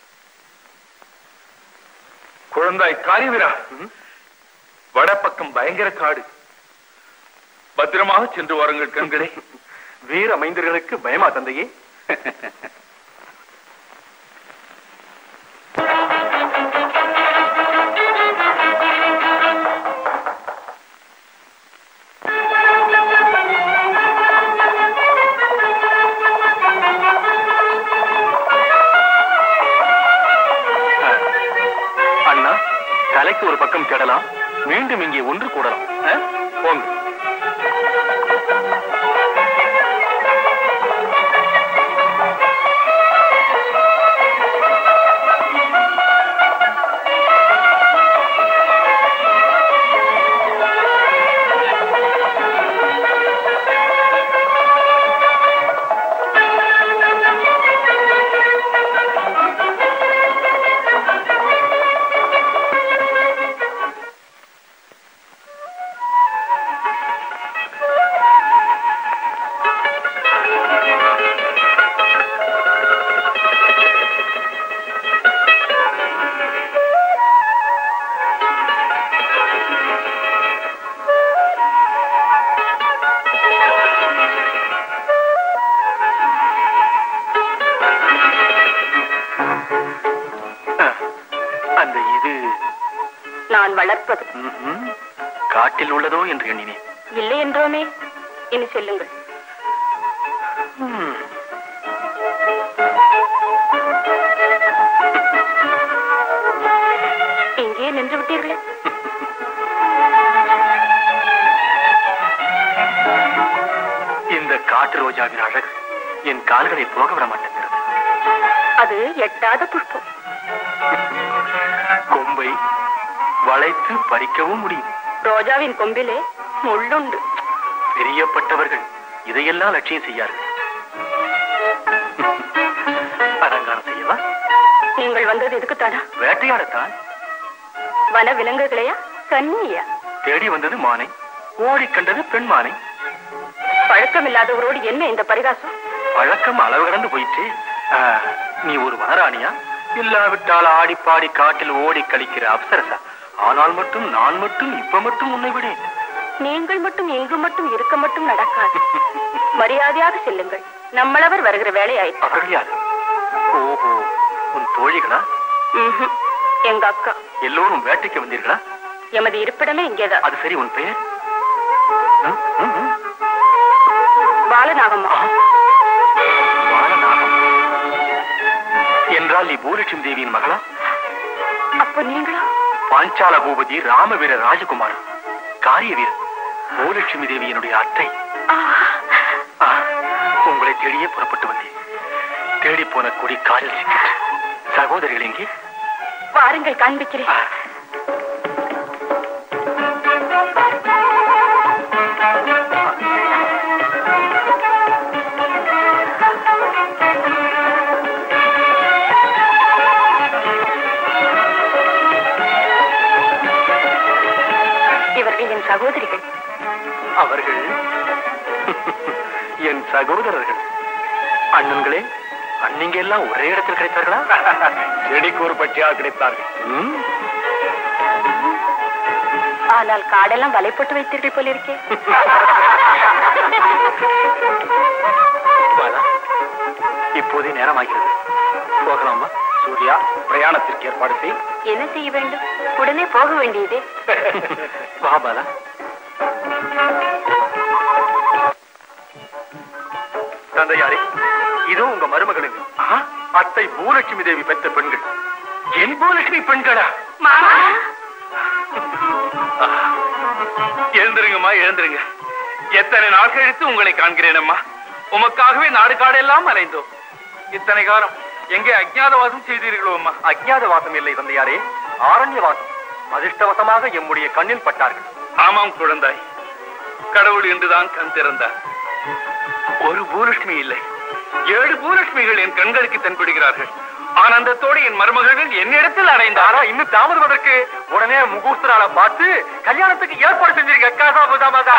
குழந்தாய் காரிவீரா வடபக்கம் பயங்கர காடு பத்திரமாக சென்று வாருங்கள் கண்களே வீர மைந்தர்களுக்கு பயமா தந்தையே அண்ணா தலைக்கு ஒரு பக்கம் தேடலாம் மீண்டும் இங்கே ஒன்று கூடலாம் ஆ? போங்க வளர்ப்பது ம்ஹும். காட்டில் உள்ளதோ என்று எண்ணினேன் இல்லை என்றோமே இனி செல்லுங்கள் ம். இங்கே நின்று விட்டீர்களே இந்த காட்டு ரோஜாவின் அழகு என் கால்களை போக விட மாட்டேங்கிறது அது எட்டாத புஷ்பம் கொம்பை வளைத்து பறிக்கவும் முடியும் ரோஜாவின் கொம்பிலே முள்ளுண்டு பெரியப்பட்டவர்கள் இதையெல்லாம் லட்சியம் செய்யார்கள் அலங்காரம் செய்யவா நீங்கள் வந்தது எதுக்கு தாடா வேட்டையாடத்தான் வன விலங்குகளையா கண்ணியா தேடி வந்தது மானை ஓடி கண்டது பெண் மானை பழக்கமில்லாதவரோடு என்ன இந்த பரிகாசம் பழக்கம் அளவு கடந்து போயிற்று ஆ, நீ ஒரு வனராணியா இல்லாவிட்டால் ஆடி பாடி காட்டில் ஓடி கழிக்கிற அப்சரசா ஆனால் மட்டும் நான் மட்டும் இப்ப மட்டும் உன்னை விடேன் நீங்கள் மட்டும் இங்கு மட்டும் இருக்க மட்டும் நடக்காது மரியாதையாக செல்லுங்கள் நம்மளவர் வருகிற வேலையாயிற்று அவர்கள் யார் ஓஹோ உன் தோழிகளா ம்ஹும். எங்க அக்கா எல்லோரும் வேட்டைக்கு வந்தீர்களா எமது இருப்பிடமே இங்கேதான் அது சரி உன் பெயர் ம், ம், ம். பாலநாகம்மா வானநாகம். என்றால் நீ பூலட்சுமி தேவியின் மகளா அப்ப நீங்களா பாஞ்சால பூபதி ராமவீர ராஜகுமார் காரிய வீரர் பூலட்சுமி தேவி என்னுடைய அத்தை ஆ, உங்களை தேடியே புறப்பட்டு வந்தேன் தேடி போன கொடி காலில் சிக்கிட்டு சகோதரிகள் எங்கே வாருங்கள் காண்பிக்கிறேன் ஆ, இவர்கள் என் சகோதரிகள் அவர்கள் என் சகோதரர்கள் அண்ணன்களே அண்ணிங்க எல்லாம் ஒரே இடத்தில் கிடைத்தார்களா செடிக்கு ஒரு பட்டியாக கிடைத்தார்கள் ம், ஆனால் காடெல்லாம் வலை போட்டு வைத்தீர்கள் போல இருக்கே பாலா, இப்போதே நேரமாகிறது போகலாமா சூர்யா பிரயாணத்திற்கு ஏற்பாடு செய் என்ன செய்ய வேண்டும் உடனே போக வேண்டியதே வா பாலா தந்தையாரே இதோ உங்க மருமகளுங்க அத்தை பூலட்சுமி தேவி பெற்ற பெண்கள் என் பூலட்சுமி பெண்களா எழுந்திருங்கம்மா எழுந்திருங்க எத்தனை நாள் கழித்து உங்களை காண்கிறேன் அம்மா உமக்காகவே நாடு காடெல்லாம் அலைந்தோம் இத்தனை காலம் எங்கே அஜ்ஞாதவாசம் செய்தீர்களோ அம்மா அஜ்ஞாதவாசம் இல்லை தந்தையாரே ஆரண்யவாசம் அதிர்ஷ்டவசமாக எம்முடைய கண்ணில் பட்டார்கள் ஆமாம் குழந்தாய் கடவுள் இன்றுதான் கண் திறந்தார் ஒரு பூலட்சுமி இல்லை ஏழு பூலட்சுமிகள் என் கண்களுக்கு தென்படுகிறார்கள் ஆனந்தத்தோடு என் மருமகர்கள் என்னிடத்தில் அடைந்தாரா ஆனா இன்னும் தாமதம் உடனே முகூர்த்த நாளை பார்த்து கல்யாணத்துக்கு ஏற்பாடு செஞ்சிருக்க காசா புதாமதா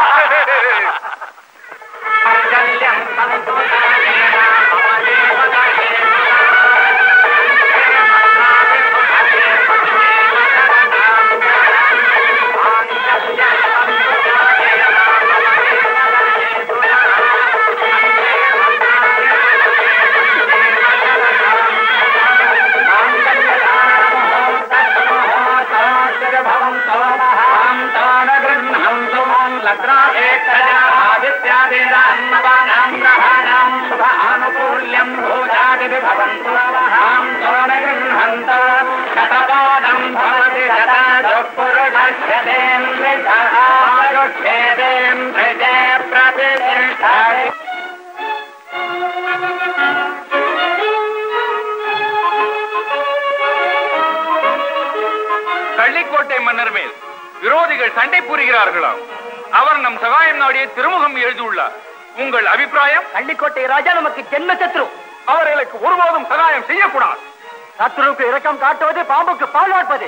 ఆదిత్యాదిదాన్నవానాం భూజాది భవంతు అహం గృహంత శతపాదం భవతి శతపురుషేంద్రిజే ప్రతిష్ఠాయి கள்ளிக்கோட்டை மன்னர் மேல் விரோதிகள் சண்டை புரிகிறார்களாம் அவர் நம் சகாயம் நாடிய திருமுகம் எழுதியுள்ளார் உங்கள் அபிப்பிராயம் பள்ளிக்கோட்டை ராஜா நமக்கு ஜென்ம சத்ரு அவர்களுக்கு ஒருபோதும் சகாயம் செய்யக்கூடாது சத்ருவுக்கு இரக்கம் காட்டுவது பாம்புக்கு பால் வார்ப்பது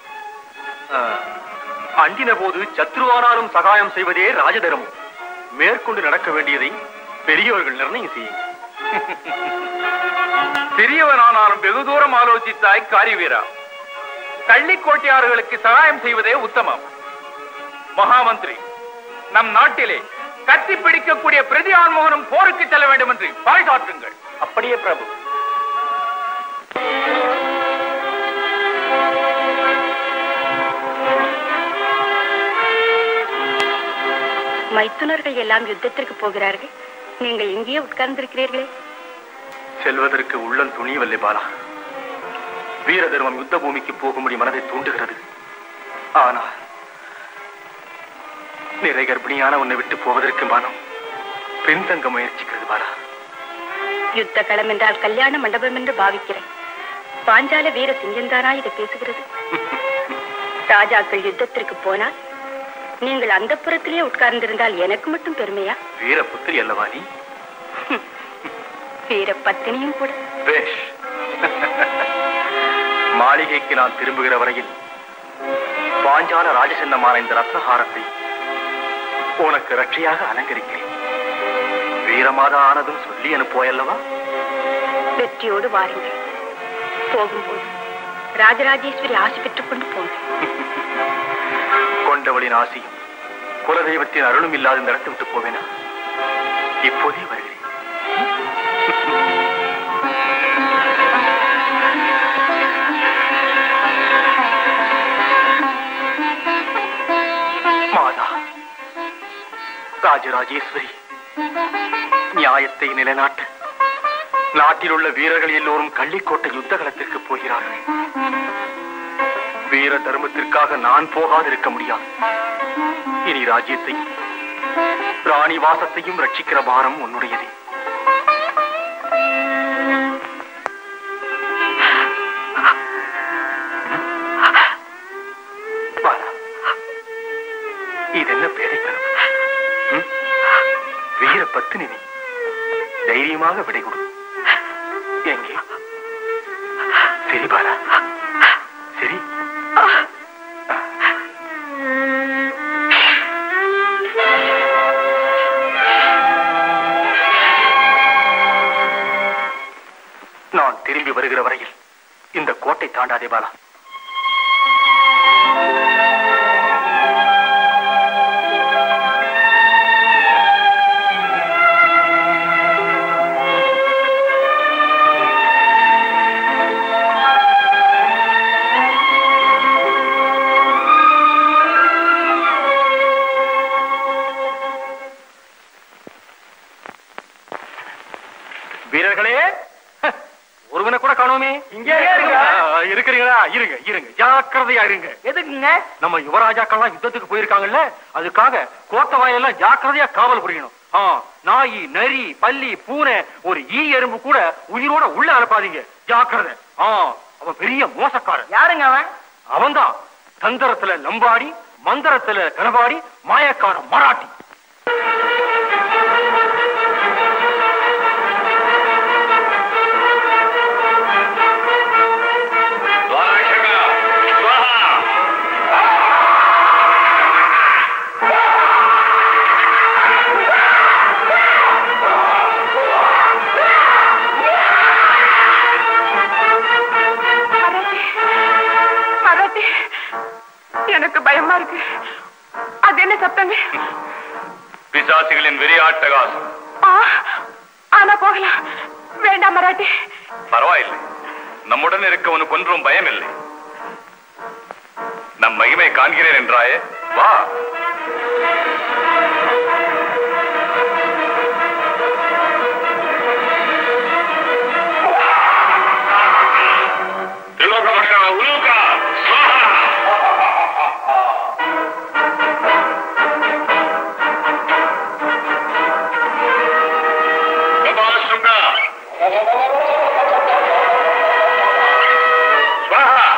அண்டின போது சத்ருவானாலும் சகாயம் செய்வதே ராஜதர்மம் மேற்கொண்டு நடக்க வேண்டியதை பெரியவர்கள் நிர்ணயம் செய்யுங்க சிறியவனானாலும் வெகு தூரம் ஆலோசித்தாய் காரிவீரா கள்ளிக்கோட்டையார்களுக்கு சகாயம் செய்வதே உத்தமம் மகாமந்திரி நம் நாட்டிலே கத்தி பிடிக்கக்கூடிய பிரதி ஆன்மோகனும் போருக்கு செல்ல வேண்டும் என்று பறைசாற்றுங்கள் அப்படியே பிரபு மைத்துனர்கள் எல்லாம் யுத்தத்திற்கு போகிறார்கள் நீங்கள் இங்கேயே உட்கார்ந்திருக்கிறீர்களே செல்வதற்கு உள்ளம் துணியவில்லை பாலா வீர தர்மம் யுத்த பூமிக்கு போகும்படி மனதை தூண்டுகிறது ஆனால் நிறை கர்ப்பிணியான உன்னை விட்டு போவதற்கு மனம் பின்தங்க முயற்சிக்கிறது பாலா யுத்த களம் என்றால் கல்யாண மண்டபம் என்று பாவிக்கிறேன் பாஞ்சால வீர சிங்கந்தானா இதை பேசுகிறது ராஜாக்கள் யுத்தத்திற்கு போனால் நீங்கள் அந்த புறத்திலே உட்கார்ந்திருந்தால் எனக்கு மட்டும் பெருமையா வீர புத்திரி அல்லவா நீ வீர பத்தினியும் கூட பேஷ் மாளிகைக்கு நான் திரும்புகிற வரையில் பாஞ்சால ராஜசின்னமான இந்த ரத்னஹாரத்தை உனக்கு ரட்சையாக அலங்கரிக்கிறேன் வீரமாதா ஆனதும் சொல்லி அனுப்புவாயல்லவா வெற்றியோடு வாருங்கள் போகும்போது ராஜராஜேஸ்வரி ஆசை பெற்றுக் கொண்டு போங்க கொண்டவளின் ஆசையும் குலதெய்வத்தின் அருளும் இல்லாத இந்த இடத்தை விட்டு போவேனா இப்போதே வருகிறேன் மாதா ராஜராஜேஸ்வரி நியாயத்தை நிலைநாட்ட நாட்டில் உள்ள வீரர்கள் எல்லோரும் கள்ளிக்கோட்டை யுத்த களத்திற்கு போகிறார்கள் வீர தர்மத்திற்காக நான் போகாதிருக்க முடியாது இனி ராஜ்யத்தையும் ராணி வாசத்தையும் ரட்சிக்கிற பாரம் உன்னுடையதே பாலா, இதென்ன பேதைத்தனம் ம்? வீர பத்தினி நீ தைரியமாக விடை கொடு எங்கே சரி பாலா சரி நான் திரும்பி வருகிற வரையில் இந்த கோட்டை தாண்டாதே பாலா வீரர்களே ஹ, ஒருவனை கூட காணோமே இங்கே இருக்கிறீங்களா இருங்க இருங்க ஜாக்கிரதையா இருங்க எதுக்குங்க நம்ம யுவராஜாக்கள்லாம் யுத்தத்துக்கு போயிருக்காங்கல்ல அதுக்காக கோட்டை வாயெல்லாம் ஜாக்கிரதையா காவல் புரியணும் ஆ, நாய் நரி பல்லி பூனை ஒரு ஈ எறும்பு கூட உயிரோட உள்ள அனுப்பாதீங்க ஜாக்கிரதை ஆ அவன் பெரிய மோசக்காரன் யாருங்க அவன் அவன்தான் தந்திரத்துல லம்பாடி மந்திரத்துல கனபாடி மாயக்கார மராட்டி மராட்டி மராட்டி எனக்கு பயமா இருக்கு அது என்ன சத்தங்க பிசாசிகளின் வெறியாட்டகாசம் ஆ, ஆனா போகலாம் வேண்டாம் மராட்டி பரவாயில்லை நம்முடன் இருக்கவனுக்கு ஒன்றும் பயமில்லை நம் மகிமை காண்கிறேன் என்றாயே வா திலோகமகா உலூகா ஸ்வாஹா பிரபாசுங்கா ஸ்வாஹா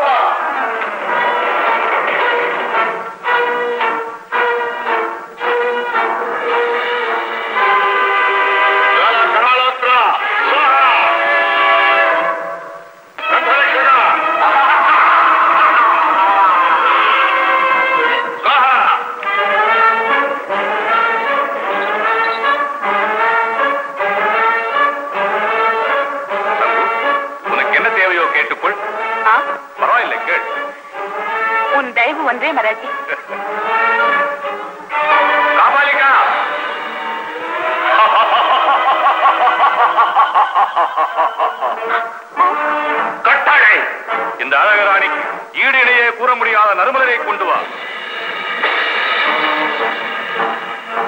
ஜால கராலோத்ர ஸ்வாஹா கந்தரேஷண ஸ்வாஹா உனக்கு என்ன தேவையோ கேட்டுக்கொள் ஆ, பரவாயில்லை கேள் உன் தயவு ஒன்றே மராட்டி காபாலிகா கட்டளை இந்த அழகராணிக்கு ஈடு இணையே கூற முடியாத நறுமலரை கொண்டு வா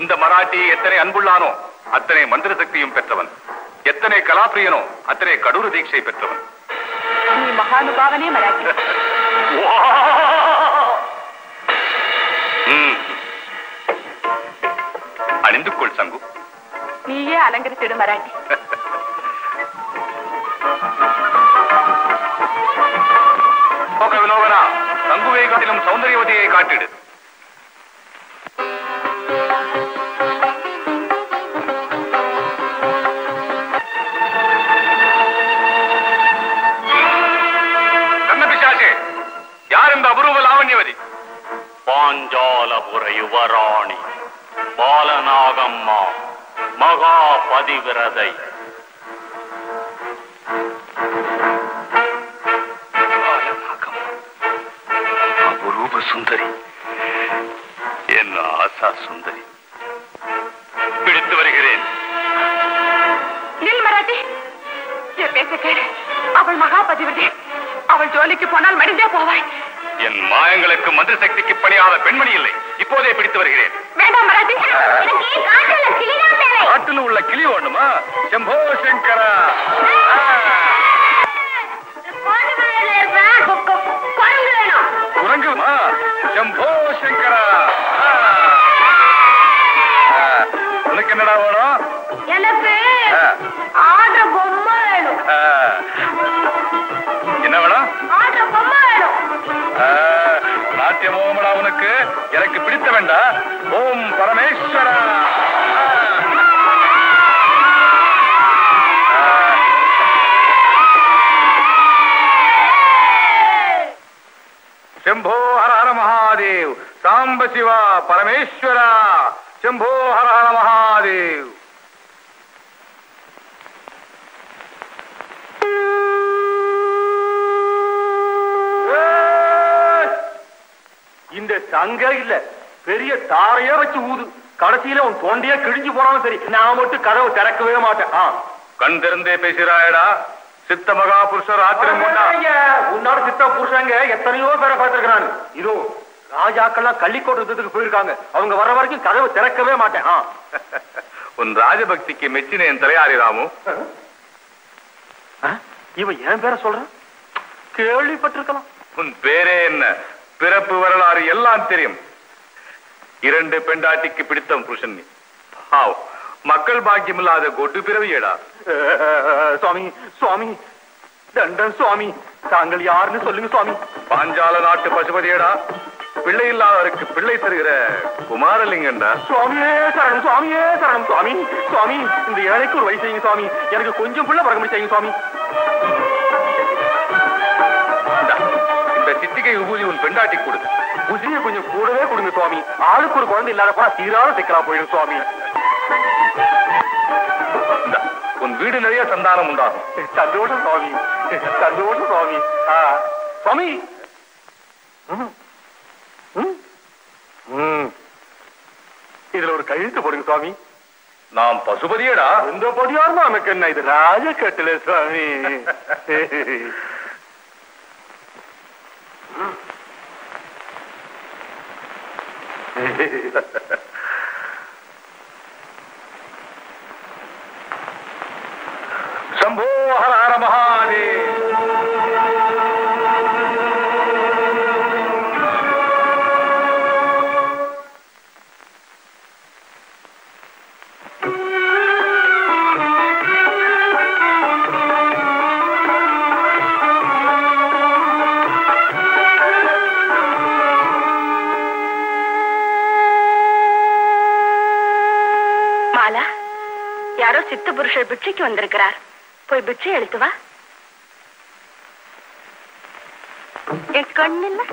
இந்த மராட்டி எத்தனை அன்புள்ளானோ அத்தனை மந்திர சக்தியும் பெற்றவன் எத்தனை கலாப்பிரியனோ அத்தனை கடூர தீட்சை பெற்றவன் நீ மகானுபாவனே மராட்டி ம். அணிந்து கொள் சங்கு நீயே அலங்கரித்திடு மராட்டி போக வினோகனா சங்குவை காட்டிலும் சௌந்தரியவதியை காட்டிடு கண்ணபிசாசே யார் இந்த அபூர்வ லாவண்யவதி பாஞ்சாலபுர யுவராணி பாலநாகம்மா மகாபதிவிரதை அபூர்வ சுந்தரி என் ஆசா சுந்தரி பிடித்து வருகிறேன் நில் மராட்டி என் பேச்ச கேளு அவள் மகாபதிவதி அவள் ஜோலிக்கு போனால் மடிந்தே போவாய் என் மாயங்களுக்கு மந்திர சக்திக்கு பணியாத பெண்மணி இல்லை இப்போதே பிடித்து வருகிறேன் வேண்டாம் மராட்டி எனக்கு காட்டுல கிளிதான் தேவை காட்டில் உள்ள கிளி வேண்டுமா செம்போ சங்கரா கோண்டு மலையில இருக்கிற கொ- கொ- குரங்கு வேணும் குரங்குமா செம்போ சங்கரா ஆ. ஆ. உனக்கு என்னடா வேணும் எனக்கு ஆ. ஆடுற பொம்மை வேணும் ஆ. என்ன வேணும் ஆடுற பொம்மை வேணும் ஆ, நாட்டியம் ஓமடா உனக்கு எனக்கு பிடித்த வேண்டா ஓம் பரமேஸ்வரா ஆ. ஆ. ಶಂಭೋ ಹರ ಹರ ಮಹಾದೇವ್ ಸಾಂಬ ಶಿವ ಪರಮೇಶ್ವರ ಶಂಭೋ ಹರ ಹರ ಮಹಾದೇವ್ இந்த சங்க இல்ல பெரிய தாரையே வச்சு ஊது கடைசியில உன் தொண்டையே கிழிஞ்சு போனாலும் சரி நான் மட்டும் கதவை திறக்கவே மாட்டேன் ஆ. கண் திறந்தே பேசுகிறாயடா சித்த மகா புருஷர் ஆத்திரம் கொண்டா உன்னோட சித்த புருஷங்க எத்தனையோ பேரை பார்த்திருக்கிறான் இதோ ராஜாக்கள்லாம் கள்ளிக்கோட்டு யுத்தத்துக்கு போயிருக்காங்க அவங்க வர வரைக்கும் கதவை திறக்கவே மாட்டேன் ஆ. உன் ராஜபக்திக்கு மெச்சினேன் தலையாரி ராமு ஆ? இவன் என் பேரை சொல்றான் கேள்விப்பட்டிருக்கலாம் உன் பேரே என்ன பிறப்பு வரலாறு எல்லாம் தெரியும் இரண்டு பெண்டாட்டிக்கு பிடித்த புருஷன் நீ பாவ், மக்கள் பாக்கியம் இல்லாத கொட்டு பிறவியடா அஹ், சுவாமி சுவாமி தண்டன் சுவாமி தாங்கள் யாருன்னு சொல்லுங்க சுவாமி பாஞ்சால நாட்டு பசுபதியடா பிள்ளை இல்லாதவருக்கு பிள்ளை தருகிற குமாரலிங்கண்டா சுவாமியே சரணம் சுவாமியே சரணம் சுவாமி சுவாமி இந்த ஏழைக்கு ஒரு வயசு செய்யுங்க சுவாமி எனக்கு கொஞ்சம் புள்ள பறக்க செய்யுங்க சுவாமி இந்தா, இந்த சித்திகை விபூதி உன் பெண்டாட்டி கொடு புசிய கொஞ்சம் கூடவே கொடுங்க சுவாமி ஆளுக்கு ஒரு குழந்தை இல்லாத போனா தீராத சிக்கலா போயிடும் சுவாமி இந்தா, உன் வீடு நிறைய சந்தானம் உண்டாகும் சந்தோஷம் சுவாமி சந்தோஷம் சுவாமி ஆ, சுவாமி ம். ம். ம். இதுல ஒரு கையெழுத்து போடுங்க சுவாமி நாம் பசுபதியடா எந்த பொடியாரும் நமக்கு என்ன இது ராஜ கட்டல சுவாமி ಶಂಭೋ ಹರ ಹರ ಮಹಾದೇವ್ மாலா யாரோ சித்த புருஷர் பிட்சைக்கு வந்திருக்கிறார் போய் பிட்சை அளித்து வா என் கண்ணில்ல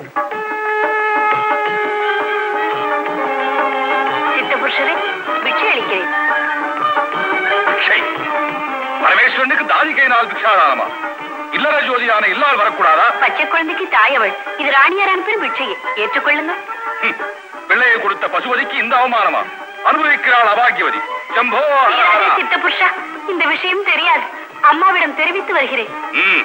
சித்த புருஷரே பிட்சை அளிக்கிறேன் பிக்ஷை பரமேஸ்வரனுக்கு தாதிகை நாள் பிக்ஷாதானமா இல்லற ஜோதியான இல்லால் வரக்கூடாதா பச்சை குழந்தைக்கு தாயவள் இது ராணியார் அனுப்பின பிட்சையை ஏற்றுக்கொள்ளுங்க ஹம், பிள்ளையை கொடுத்த பசுபதிக்கு இந்த அவமானமா அனுபவிக்கிறாள் அபாகியவதி சம்போ ஹர இராதே ஹர. சித்த புருஷா இந்த விஷயம் தெரியாது அம்மாவிடம் தெரிவித்து வருகிறேன் ம்.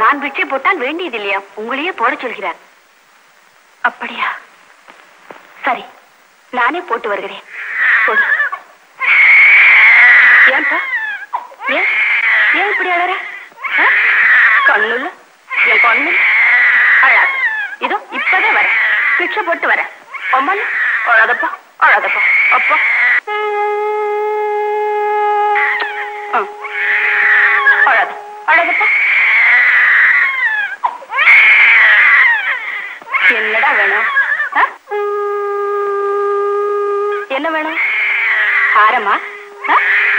நான் பிச்சை போட்டால் வேண்டியது இல்லையா உங்களையே போட சொல்கிறார் அப்படியா சரி நானே போட்டு வருகிறேன் போடு ஏன்பா ஏன் ஏன் இப்படி அழற ஆ? கண்ணுல என் கண்ணு அழாது இதோ இப்பதான் வரேன் பிச்சை போட்டு வரேன் அம்மால அழாதப்பா அழாதப்பா அப்பா ஆ. அழாத அழாதப்பா என்னடா வேணும் ஆ? என்ன வேணும் ஹாரமா ஆ?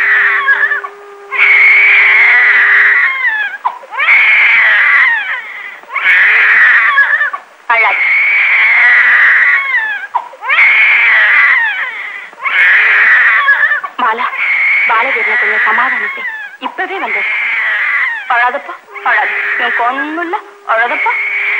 அழாது மாலா பாலவீரனை கொஞ்சம் சமாதானித்தேன் இப்பவே வந்தது அழாதப்பா அழாது என் கண்ணுல அழாதப்பா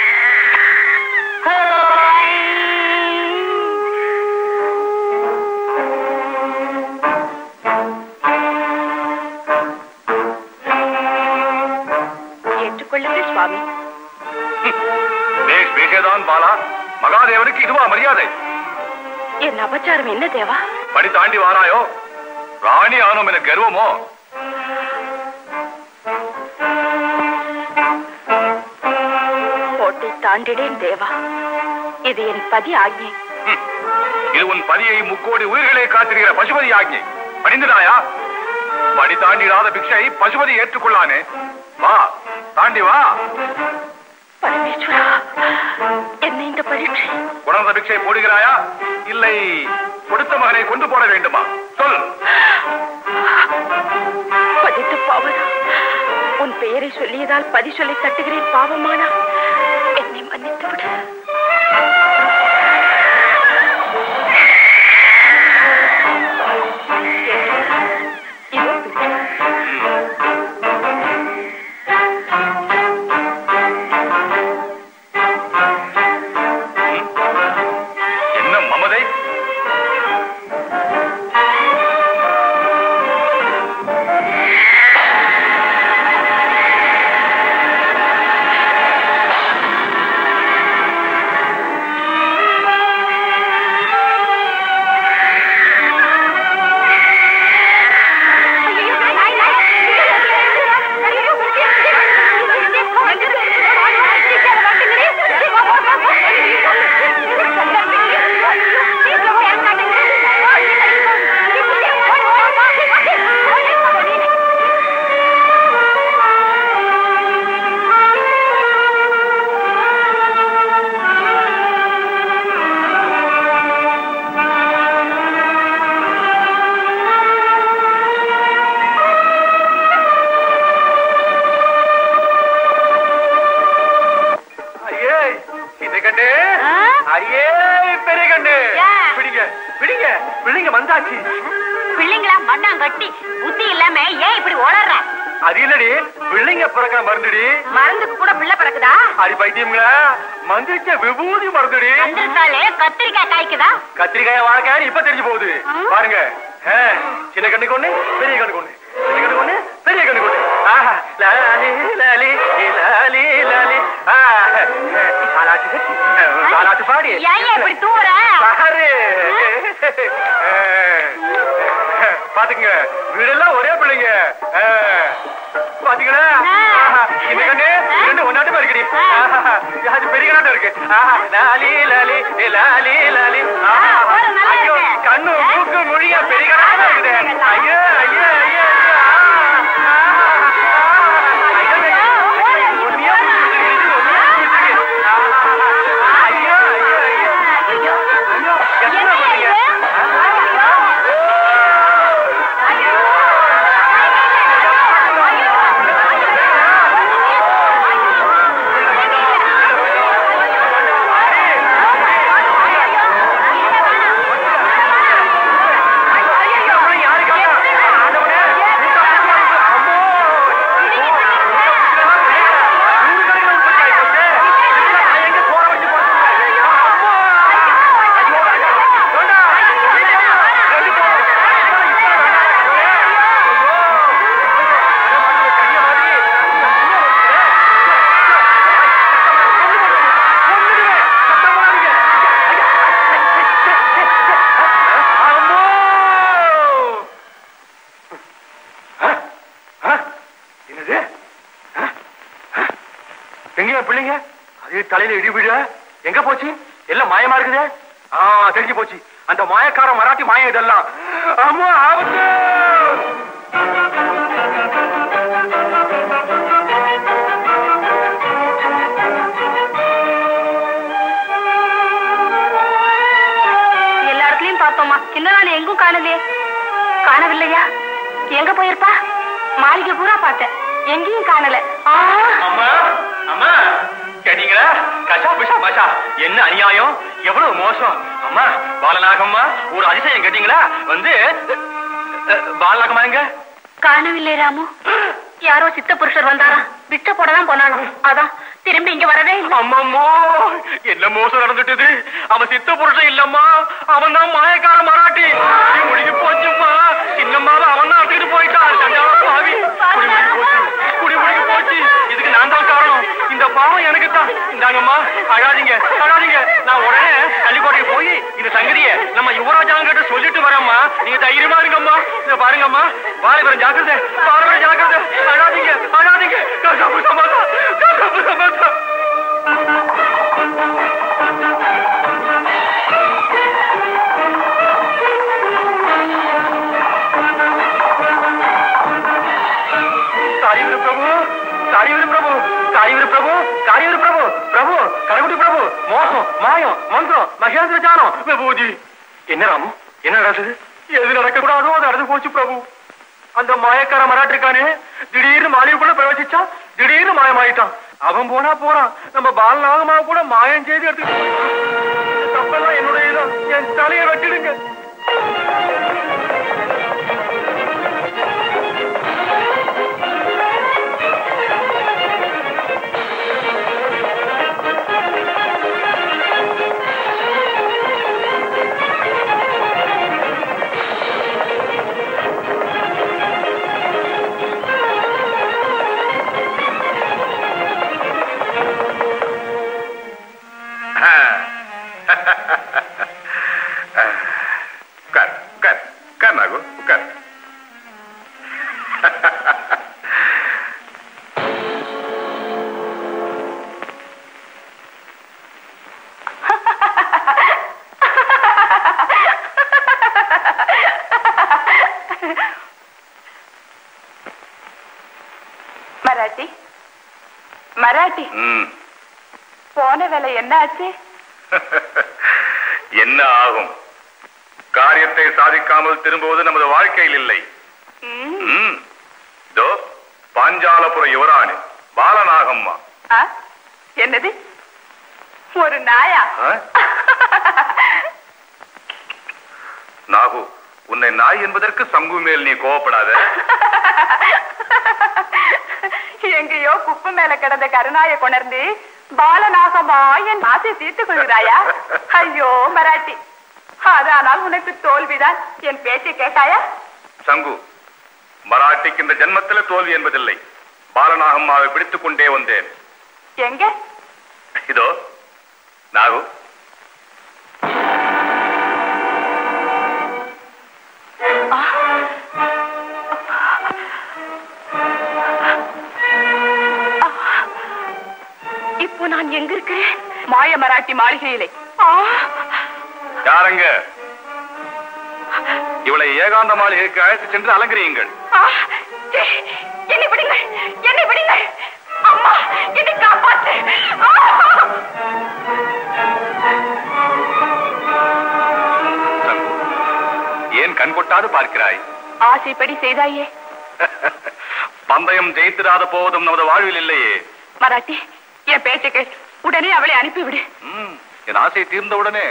ஏற்றுக்கொள்ளுங்கள் சுவாமி பேஷ் பேஷேதான் பாலா மகாதேவனுக்கு இதுவா மரியாதை என் அபச்சாரம் என்ன தேவா படி தாண்டி வாராயோ ராணி ஆனோம் என கர்வமோ கோட்டை தாண்டிடேன் தேவா இது என் பதி ஆக்ஞை ஹம். இது உன் பதியை முக்கோடி உயிர்களை காத்திருக்கிற பசுபதி ஆக்கி பணிந்துடாயா படி தாண்டிடாத பிக்ஷை பசுபதி ஏற்றுக்கொள்ளானே வா தாண்டி வா பரமேஸ்வரா என்ன இந்த பரீட்சை உணர்ந்த பிக்ஷை போடுகிறாயா இல்லை கொடுத்த மகனை கொண்டு போட வேண்டுமா சொல் பதித்து பாவனா உன் பெயரை சொல்லியதால் பதி சொல்லி தட்டுகிறேன் பாவமானா என்னை மன்னித்து விடு இதோ பிச்சை. என்ன மமதை ஐயே இதை கண்டு ஐயே பெரிய கண்டு ஏன்? பிடிங்க பிடிங்க பிடிங்க வந்தாச்சு பிள்ளைங்களா மண்ணாங்கட்டி புத்தி இல்லாம ஏன் இப்படி ஓடற அது இல்லடி பிள்ளைங்க பிறக்கிற மருந்துடி மருந்துக்கு கூட பிள்ளை பிறக்குதா அடி பைத்தியம்ல மந்திரிச்ச விபூதி மருந்துடி வந்திருந்தாலே கத்திரிக்காய் காய்க்குதா கத்திரிக்காய வாழ்க்கை இப்ப தெரிஞ்சு போகுது பாருங்க ஆ, சின்ன கண்ணுக்கு ஒண்ணு பெரிய கண்ணுக்கு ஒண்ணு சின்ன கண்ணுக்கு ஒண்ணு பெரிய கண்ணுக்கு ஒண்ணு ஆஹா, லாலி, லாலி, லாலி, லாலி. ஆ, தாலாட்டு, தாலாட்டு பாடி ஏன் இப்படி தூர பாரு பாத்துங்க வீடெல்லாம் ஒரே பிள்ளைங்க ஆ, பாத்தீங்களா ஆஹா, இந்த கண்ணு ரெண்டு ஒன்னாட்டு இருக்குடி ஆஹா, அது பெரிய கண்ணாட்டம் இருக்கு ஆஹா, லாலி லாலி ஏ, லாலி லாலி ஆஹா, ஒரு நல்லா ஐயோ இருக்கு. கண்ணு மூக்கு மொழியா பெரிய கண்ணாட்டம் இருக்குது ஐயோ ஐயோ ஐயோ ஐயோ ஆ, ஆ, ஆ, ஐயோ, ஐயோ. ஒண்ணியா பிடிச்சிருக்கு, ஒண்ணியா பிடிச்சிருக்கு. ஆஹா, ஐயோ ஐயோ ஐயோ ஐயோ எத்தனை பிள்ளைங்க? என் பிள்ளைங்க அது தலையில இடி விழ எங்க போச்சு எல்லாம் மாயமா இருக்குதே ஆ தெரிஞ்சு போச்சு அந்த மாயக்கார மராட்டி மாயம் இதெல்லாம் அம்மா ஆபத்து எல்லா இடத்துலயும் பார்த்தோமா சின்னதானே எங்கும் காணலையே காணவில்லையா எங்க போயிருப்பா மாளிகை பூரா பார்த்தேன் எங்கேயும் காணல ஆ, அம்மா அம்மா கேட்டீங்களா கஷா பிஷா பாஷா என்ன அநியாயம் எவ்வளவு மோசம் அம்மா பாலநாகம்மா ஒரு அதிசயம் கேட்டீங்களா வந்து பாலநாகம்மா எங்க காணவில்லை ராமு யாரோ சித்த புருஷர் வந்தாரா விட்ட போடதான் போனாலும் அதான் திரும்பி இங்க வரவே இல்லை அம்மம்மோ என்ன மோசம் நடந்துட்டது அவன் சித்த புருஷன் இல்லம்மா அவன் தான் மாயக்கார மராட்டி குடி முடிஞ்சு போச்சும்மா சின்னம்மாவை அவன் தான் எடுத்துக்கிட்டு போயிட்டான் சண்டாள பாவி குடி முடிஞ்சு போச்சு குடி முடிஞ்சு போச்சு இதுக்கு நான் தான் காரணம் இந்த பாவம் எனக்கு தான் இந்தாங்கம்மா அழாதீங்க அழாதீங்க நான் உடனே பள்ளிக்கோட்டைக்கு போய் இந்த சங்கதிய நம்ம யுவராஜாங்கிட்ட சொல்லிட்டு வரேம்மா நீங்க தைரியமா இருங்கம்மா இத பாருங்கம்மா பாரபரம் ஜாக்கிரதை பாரபரம் ஜாக்கிரதை அழாதீங்க அழாதீங்க கசாப்பு சமாதம் கசாப்பு சமாதம் காரியவீர பிரபு காரியவீர பிரபு காரியவீர பிரபு காரியவீர பிரபு பிரபு கரகுடி பிரபு மோசம் மாயம் மந்திரம் மகேந்திர ஜானம் விபூதி என்ன ராமு என்ன நடக்குது எது நடக்க கூடாதோ அது நடந்து போச்சு பிரபு அந்த மாயக்கார மராட்டிருக்கானே திடீர்னு மாளிகைக்குள்ள பிரவேசிச்சா திடீர்னு மாயமாயிட்டான் அவன் போனா போறான் நம்ம பாலநாகமா கூட மாயம் செய்து எடுத்துட்டு போயிட்டான். இந்த தப்பெல்லாம் என்னுடைய தான் என் தலையை வெட்டிடுங்க உட்கார் உட்கார் உட்கார் நாகு உட்கார் மராட்டி மராட்டி ம். போன வேலை என்ன ஆச்சு என்ன ஆகும் காரியத்தை சாதிக்காமல் திரும்புவது நமது வாழ்க்கையில் இல்லை ம், ம். இதோ பாஞ்சாலபுர யுவராணி பாலநாகம்மா ஆ, என்னது ஒரு நாயா ஆ? நாகு உன்னை நாய் என்பதற்கு சங்கு மேல் நீ கோவப்படாத எங்கேயோ குப்பை மேல கிடந்த கருணாய கொணர்ந்து பாலநாகமா என் ஆசை தீர்த்துக் கொள்கிறாயா ஐயோ மராட்டி அதானால் உனக்கு தோல்விதான் என் பேச்சை கேட்டாயா சங்கு மராட்டிக்கு இந்த ஜென்மத்தில தோல்வி என்பதில்லை பாலநாகம்மாவை பிடித்துக் கொண்டே வந்தேன் எங்க இதோ நாகு இப்போ நான் எங்க இருக்கிறேன் மாய மராட்டி மாளிகையிலே ஆ, யாருங்க இவளை ஏகாந்த மாளிகைக்கு அழைத்து சென்று அலங்கரியுங்கள் ஆ, சே, என்னை விடுங்கள் என்னை விடுங்கள் அம்மா என்னை காப்பாற்று ஆ! சங்கு ஏன் கண் கொட்டாது பார்க்கிறாய் ஆசைப்படி செய்தாயே பந்தயம் ஜெயித்திராத போவதும் நமது வாழ்வில் இல்லையே மராட்டி என் பேச்சை கேள் உடனே அவளை அனுப்பிவிடு ம், என் ஆசை தீர்ந்தவுடனே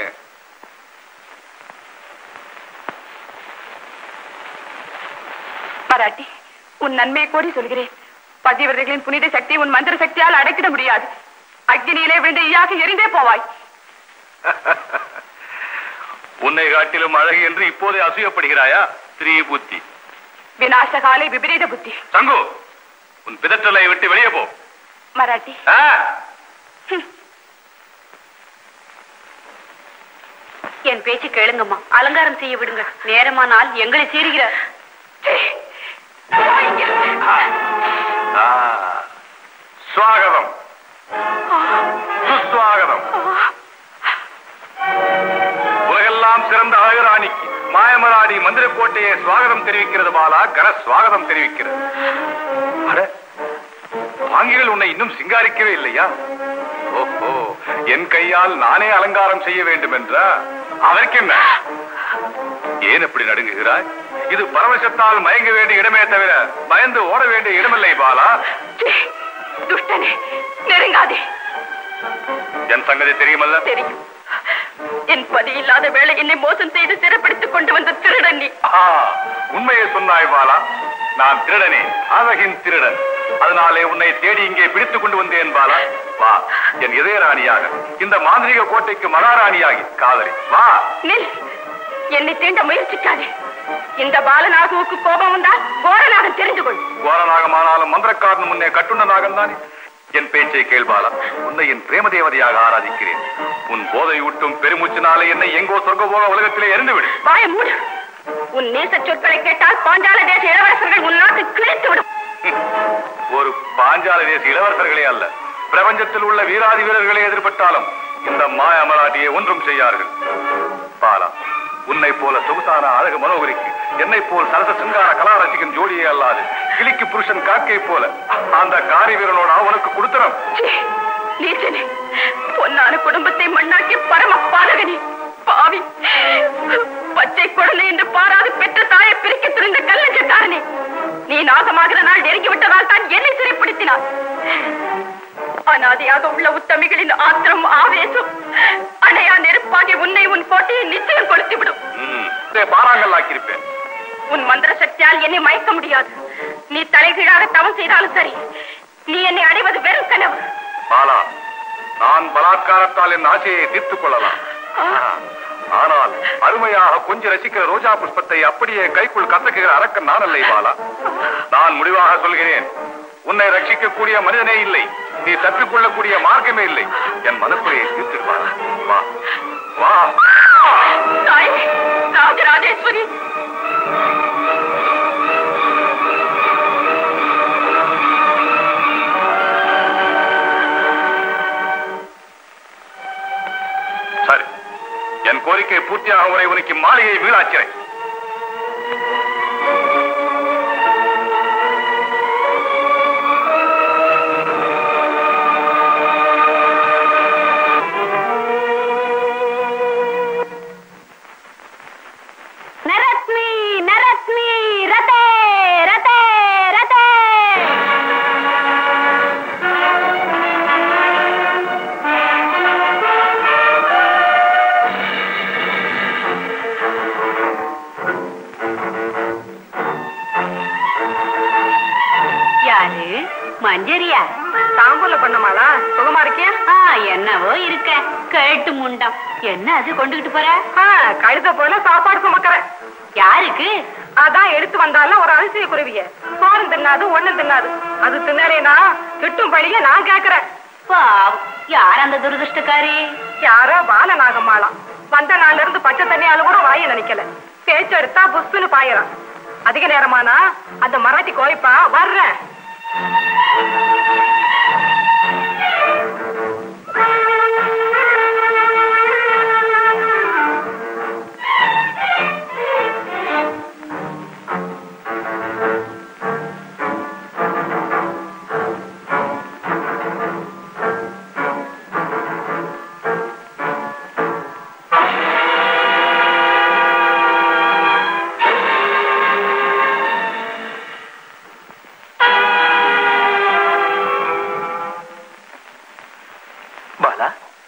மராட்டி உன் நன்மையை கோரி சொல்கிறேன் பதிவர்களின் புனித சக்தி உன் மந்திர சக்தியால் அடக்கிட முடியாது அக்னியிலே விழுந்த ஈயாக எரிந்தே போவாய் உன்னை காட்டிலும் அழகு என்று இப்போதே அசூயப்படுகிறாயா ஸ்ரீ புத்தி விநாசகாலை விபரீத புத்தி சங்கு உன் பிதற்றலை விட்டு வெளியே போ மராட்டி ஆ, என் பேச்சு கேளுங்கம்மா அலங்காரம் செய்ய விடுங்க நேரமானால் எங்களை சீறுகிறார் ஆ. சுவாகதம் சுஸ்வாகதம் உலகெல்லாம் சிறந்த அழகராணிக்கு மாயமராடி மந்திரக்கோட்டையை சுவாகதம் தெரிவிக்கிறது பாலா கன சுவாகதம் தெரிவிக்கிறது அட வாங்கிகள் உன்னை இன்னும் சிங்காரிக்கவே இல்லையா ஓஹோ என் கையால் நானே அலங்காரம் செய்ய வேண்டும் என்றா அதற்கு என்ன ஏன் இப்படி நடுங்குகிறாய் இது பரவசத்தால் மயங்க வேண்டிய இடமே தவிர பயந்து ஓட வேண்டிய இடமில்லை பாலா சீ, துஷ்டனே நெருங்காதே என் சங்கதி தெரியுமல்ல தெரியும் என் பதி இல்லாத வேளை என்னை மோசம் செய்து சிறப்பிடித்துக் கொண்டு வந்த திருடன் நீ ஆ, உண்மையை சொன்னாய் பாலா நான் திருடனே அழகின் திருடன் அதனாலே உன்னை தேடி இங்கே பிடித்துக் கொண்டு வந்தேன் பாலா வா என் இதய ராணியாக இந்த மாந்திரிக கோட்டைக்கு மகாராணியாகி காதலி வா நில் என்னை தீண்ட முயற்சிக்காதே இந்த பாலநாகுவுக்கு கோபம் வந்தா கோரநாதன் தெரிந்து கொள் கோரநாகமானாலும் மந்திரக்காரன் முன்னே கட்டுண்ட நாகன் தானே என் பேச்சை கேள்பாலா உன்னை என் பிரேம தேவதையாக ஆராதிக்கிறேன் உன் போதை ஊட்டும் பெருமூச்சினாலே என்னை எங்கோ சொர்க்க போக உலகத்திலே எரிந்து விடு வாய மூடு உன் நேச சொற்களை கேட்டால் பாஞ்சால தேச இளவரசர்கள் உன் நாட்டு கிழித்து விடும் ஒரு பாஞ்சால தேச இளவரசர்களே அல்ல பிரபஞ்சத்தில் உள்ள வீராதி வீரர்களே எதிர்பட்டாலும் இந்த மாய அமராட்டியை ஒன்றும் செய்யார்கள் பாலா உன்னை போல சொகுசான அழகு மனோகரிக்கு என்னை போல் சரச சிங்கார கலாரசிகன் ஜோடியே அல்லாது கிளிக்கு புருஷன் காக்கை போல அந்த காரி வீரனோட அவனுக்கு கொடுத்தனம் சீ, நீச்சனே பொன்னான குடும்பத்தை மண்ணாக்கி பரம பாலகனே பாவி பச்சை குழந்தை என்று பாராது பெற்ற தாயை பிரிக்க துணிந்த கல்லஞ்சக்காரனே நீ நாசமாகிற நாள் நெருங்கி விட்டதால் தான் என்னை சிறைப்படுத்தினார் அனாதையாக உள்ள உத்தமிகளின் ஆத்திரம் ஆவேசம் அணையா நெருப்பாகி உன்னை உன் கோட்டையை நிச்சயம் கொளுத்திவிடும் ம், இதை பாறாங்கல் ஆக்கியிருப்பேன் உன் மந்திர சக்தியால் என்னை மயக்க முடியாது நீ தலைகீழாக தவம் செய்தாலும் சரி நீ என்னை அடைவது வெறும் கனவு பாலா நான் பலாத்காரத்தால் என் ஆசையை தீர்த்துக் கொள்ளலாம் ஆனால் அருமையாக கொஞ்சம் ரசிக்கிற ரோஜா புஷ்பத்தை அப்படியே கைக்குள் கசக்குகிற அரக்கன் நான் அல்லை பாலா நான் முடிவாக சொல்கிறேன் உன்னை ரட்சிக்கக்கூடிய மனிதனே இல்லை நீ தப்பிக்கொள்ளக்கூடிய மார்க்கமே இல்லை என் மனக்குறையை தீர்த்துக் பாலா வா வா தாயே ராஜராஜேஸ்வரி சரி என் கோரிக்கை பூர்த்தியாக வரை உனக்கு மாளிகை வீணாக்கிறேன் நரத்மி நரத்மி ரதே ரதே ரதே யாரு மஞ்சரியா தாம்பூல பண்ணமாளா சுகமா இருக்கியா ஆ என்னவோ இருக்க கேட்டு முண்டம் என்ன அது கொண்டுகிட்டு போற ஆ, கழுத போல சாப்பாடு சுமக்கிறேன் யாருக்கு அதான் எடுத்து வந்தாலும் ஒரு அரிசிய குருவிய சோறும் தின்னாது ஒண்ணும் தின்னாது அது தின்னலேனா திட்டும் பழிய நான் கேக்குறேன் பாவம் யார் அந்த துரதிருஷ்டக்காரி யாரோ பாலநாகம்மாளாம் வந்த நாள்ல இருந்து பச்சை தண்ணியால கூட வாய நினைக்கல பேச்சு எடுத்தா புஷ்புன்னு பாயறான் அதிக நேரமானா அந்த மராட்டி கோயப்பா வர்றேன் பாலா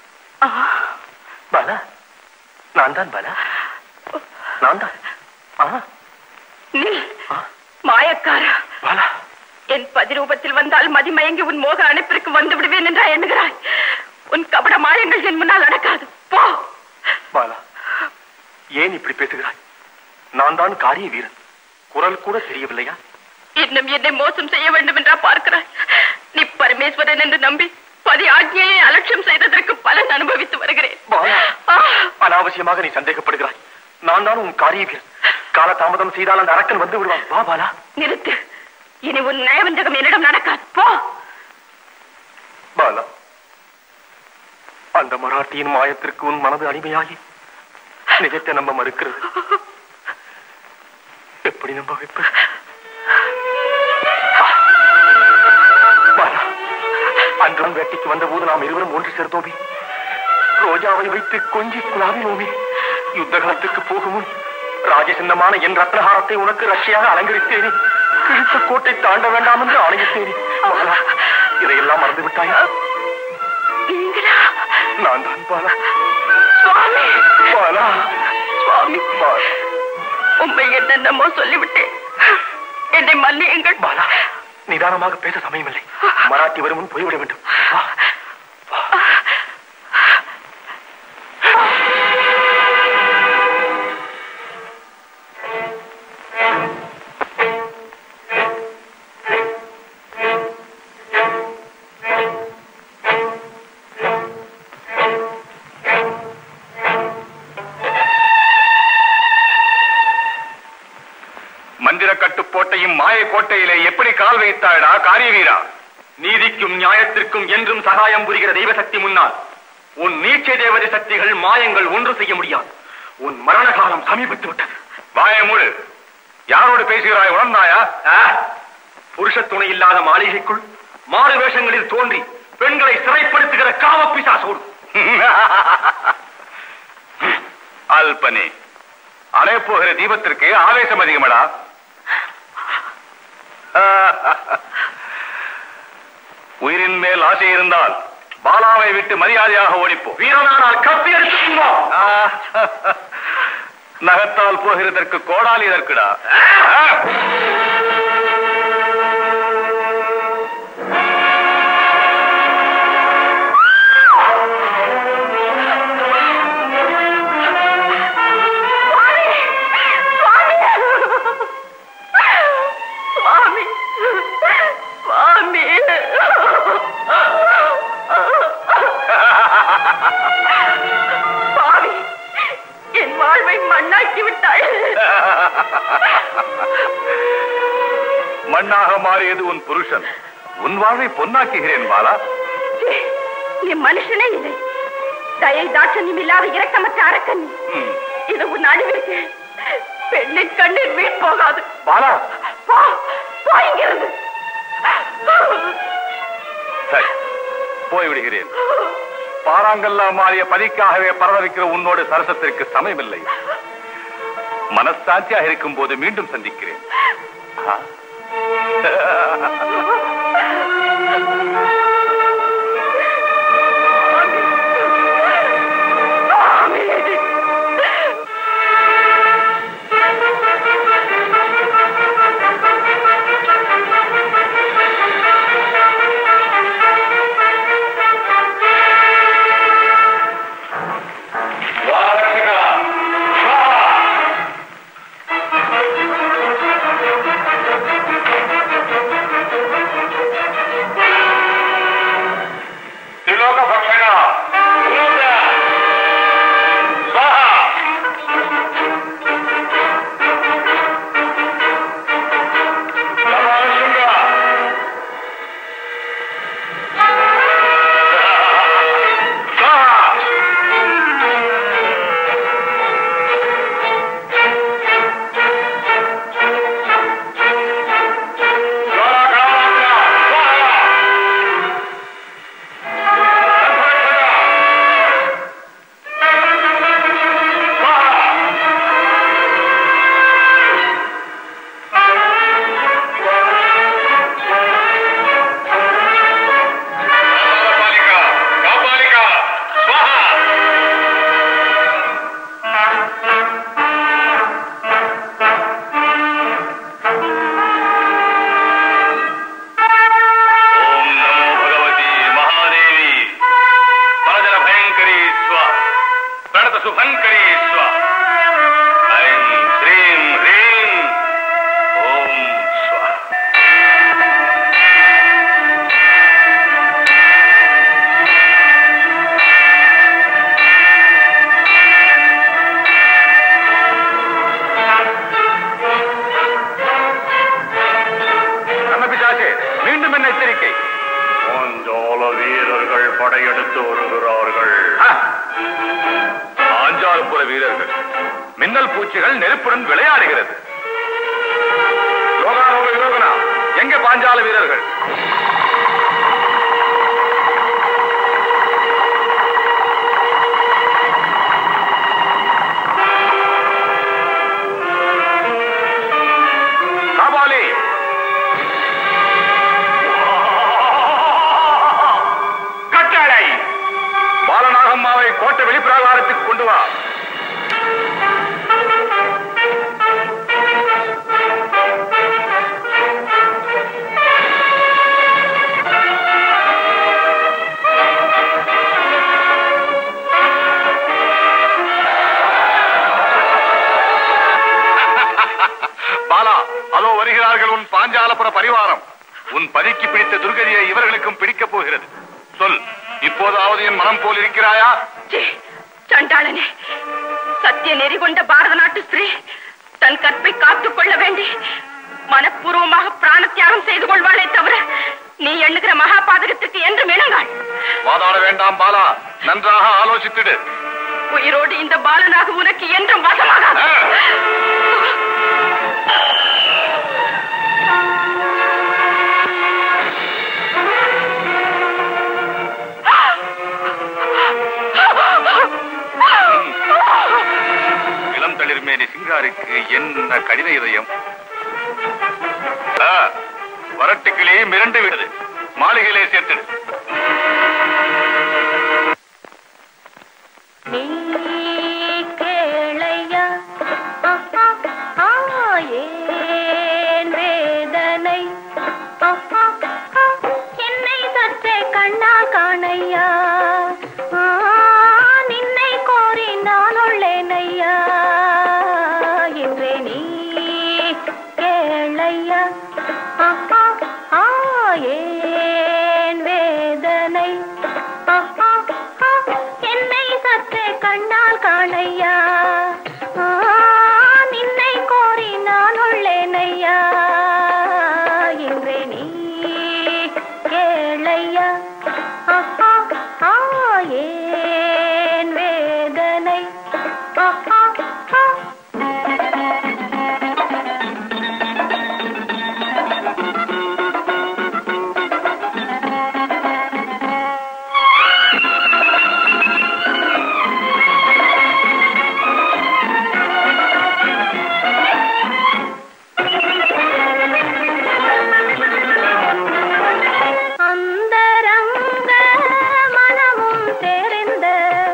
பாலா நான் தான் பாலா நான் தான் ஆ, நில் மாயக்காரா பாலா என் பதிரூபத்தில் வந்தால் மதிமயங்கி உன் மோக அனுப்பிற்கு வந்து விடுவேன் என்றா எண்ணுகிறாய் உன் கபட மாயங்கள் என் முன்னால் நடக்காது போ பாலா ஏன் இப்படி பேசுகிறாய் நான் தான் காரிய வீரன் குரல் கூட தெரியவில்லையா இன்னும் என்னை மோசம் செய்ய வேண்டும் என்றா பார்க்கிறாய் நீ பரமேஸ்வரன் என்று நம்பி பதி ஆజ్ఞையை அலட்சியம் செய்ததற்கு பலன் அனுபவித்து வருகிறேன் பாலா. ஆ, அனாவசியமாக நீ சந்தேகப்படுகிறாய் நான் தான் உன் காரிய வீரன் கால தாமதம் செய்தால் அந்த அரக்கன் வந்து விடுவான் வா பாலா நிறுத்து இனி உன் நயவஞ்சகம் என்னிடம் நடக்காது போ பாலா அந்த மராட்டியின் மாயத்திற்கு உன் மனது அடிமையாகி நிஜத்தை நம்ப மறுக்கிறது எப்படி நம்ப வைப்ப பாலா, அன்றும் வேட்டைக்கு வந்தபோது நாம் இருவரும் ஒன்று சேர்ந்தோமே ரோஜாவை வைத்து கொஞ்சி குழாவினோமே யுத்த காலத்துக்கு போகும் முன் ராஜசின்னமான என் ரத்னஹாரத்தை உனக்கு ரட்சியாக அலங்கரித்தேனே கிழித்த கோட்டை தாண்ட வேண்டாம் என்று ஆணையிட்டேனே பாலா, இதையெல்லாம் மறந்து விட்டாயா நீங்களா நான் தான் பாலா சுவாமி பாலா சுவாமி பாலா உண்மை என்னென்னமோ சொல்லிவிட்டேன் என்னை மன்னியுங்கள் பாலா நிதானமாக பேச சமயமில்லை மராட்டி வரும் முன் போய்விட வேண்டும் வா. மந்திர கட்டுப்போட்டையும் மாய கோட்டையிலே எப்படி கால் வைத்தாயடா காரிய வீரா நீதிக்கும் நியாயத்திற்கும் என்றும் சகாயம் புரிகிற தெய்வ சக்தி முன்னால் உன் நீச்சை தேவதை சக்திகள் மாயங்கள் ஒன்று செய்ய முடியாது உன் மரண காலம் சமீபித்து விட்டது வாய மூடு யாரோடு பேசுகிறாய் உணர்ந்தாயா ஆ? புருஷ துணை இல்லாத மாளிகைக்குள் மாறு வேஷங்களில் தோன்றி பெண்களை சிறைப்படுத்துகிற காம பிசாசோடு அல்பனே அணையப்போகிற தீபத்திற்கு ஆவேசம் அதிகமடா உயிரின் மேல் ஆசை இருந்தால் பாலாவை விட்டு மரியாதையாக ஓடிப்போ வீரனானால் கப்பி எடுத்து நகத்தால் போகிறதற்கு கோடாலி இதற்குடா சுவாமி சுவாமி சுவாமி என் வாழ்வை மண்ணாக்கி விட்டாய் மண்ணாக மாறியது உன் புருஷன் உன் வாழ்வை பொன்னாக்குகிறேன் பாலா நீ மனுஷனே இல்லை தயை தாட்சண்யம் இல்லாத இரக்கமற்ற அரக்கன் ம். இது உன் அடிவிற்கு பெண்ணின் கண்ணீர் வீண் போகாது பாலா போ போ இங்கிருந்து சரி போய்விடுகிறேன் பாறாங்கல்லா மாறிய பதிக்காகவே பரவவிக்கிற உன்னோடு சரசத்திற்கு சமயமில்லை மனசாட்சியாக இருக்கும் போது மீண்டும் சந்திக்கிறேன் ஆ? ஆ மின்னல் பூச்சிகள் நெருப்புடன் விளையாடுகிறது யோகாரோக யோகனா எங்க பாஞ்சால வீரர்கள் காபாலி கட்டளை பாலநாகம்மாவை கோட்டை வெளிப்பிரகாரத்துக்கு கொண்டு வா பாலா அதோ வருகிறார்கள் உன் பாஞ்சாலபுர பரிவாரம் உன் பதிக்கு பிடித்த துர்கதியை இவர்களுக்கும் பிடிக்கப் போகிறது சொல் இப்போதாவது என் மனம் போல் இருக்கிறாயா ச்சே, சண்டாளனே சத்திய நெறி கொண்ட பாரத நாட்டு ஸ்திரீ தன் கற்பை காத்துக் கொள்ள வேண்டி மனப்பூர்வமாக பிராண தியாகம் செய்து கொள்வாளே தவிர நீ எண்ணுகிற மகாபாதகத்துக்கு என்று மினங்காள் வாதாட வேண்டாம் பாலா நன்றாக ஆலோசித்திடு உயிரோடு இந்த பாலனாக உனக்கு என்றும் வசமாக இளம் தளிர்மேனி சிங்காருக்கு என்ன கடித இதயம் ஆ, வரட்டுக்கிளி மிரண்டு விடுது மாளிகையிலே சேர்த்துடு நீ கேளையா ஆஹா, ஆ, ஏன் வேதனை ஆஹா, ஆ, என்னை சற்றே கண்ணா காணையா ஆ, நின்னை கோரி நான் உள்ளேனையா என்றே நீ கேளையா ஆஹா, ஆ, ஏன் வேதனை ஆஹா, ஆ, என்னை சற்றே கண்ணால் காணையா ஆ, நின்னை கோரி நான் உள்ளேனையா என்றே நீ கேளையா ஆஹா, ஆ, ஏன் வேதனை ஆஹா, ஆ. அந்தரங்க மனமும் தெரிந்த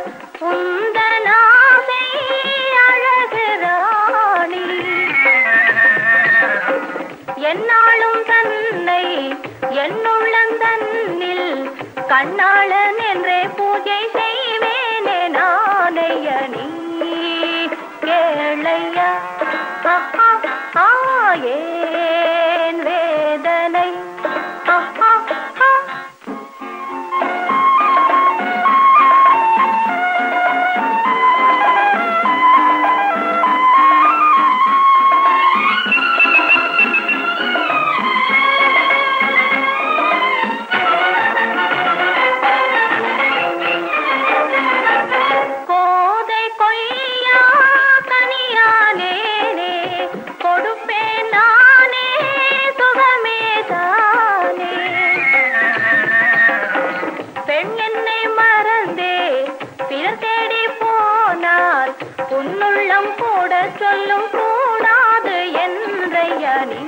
உந்தனாசை அழகு ராணி என்னாலும் தன்னை என்னுள்ளந்தன்னில் கண்ணாளன் என்றே பூஜை செய்வேனே நானைய நீ கேளையா ஆஹா, ஆ, ஏன் வேதனை ஆஹா, ஆ. கோதை கொய்யா கனியானேனே கொடுப்பேன் நானே சுகமே தானே பெண் என்னை மறந்தே பிறர் தேடி போனால் உன்னுள்ளம் கூட சொல்லும் கூடாது என்றையா நீ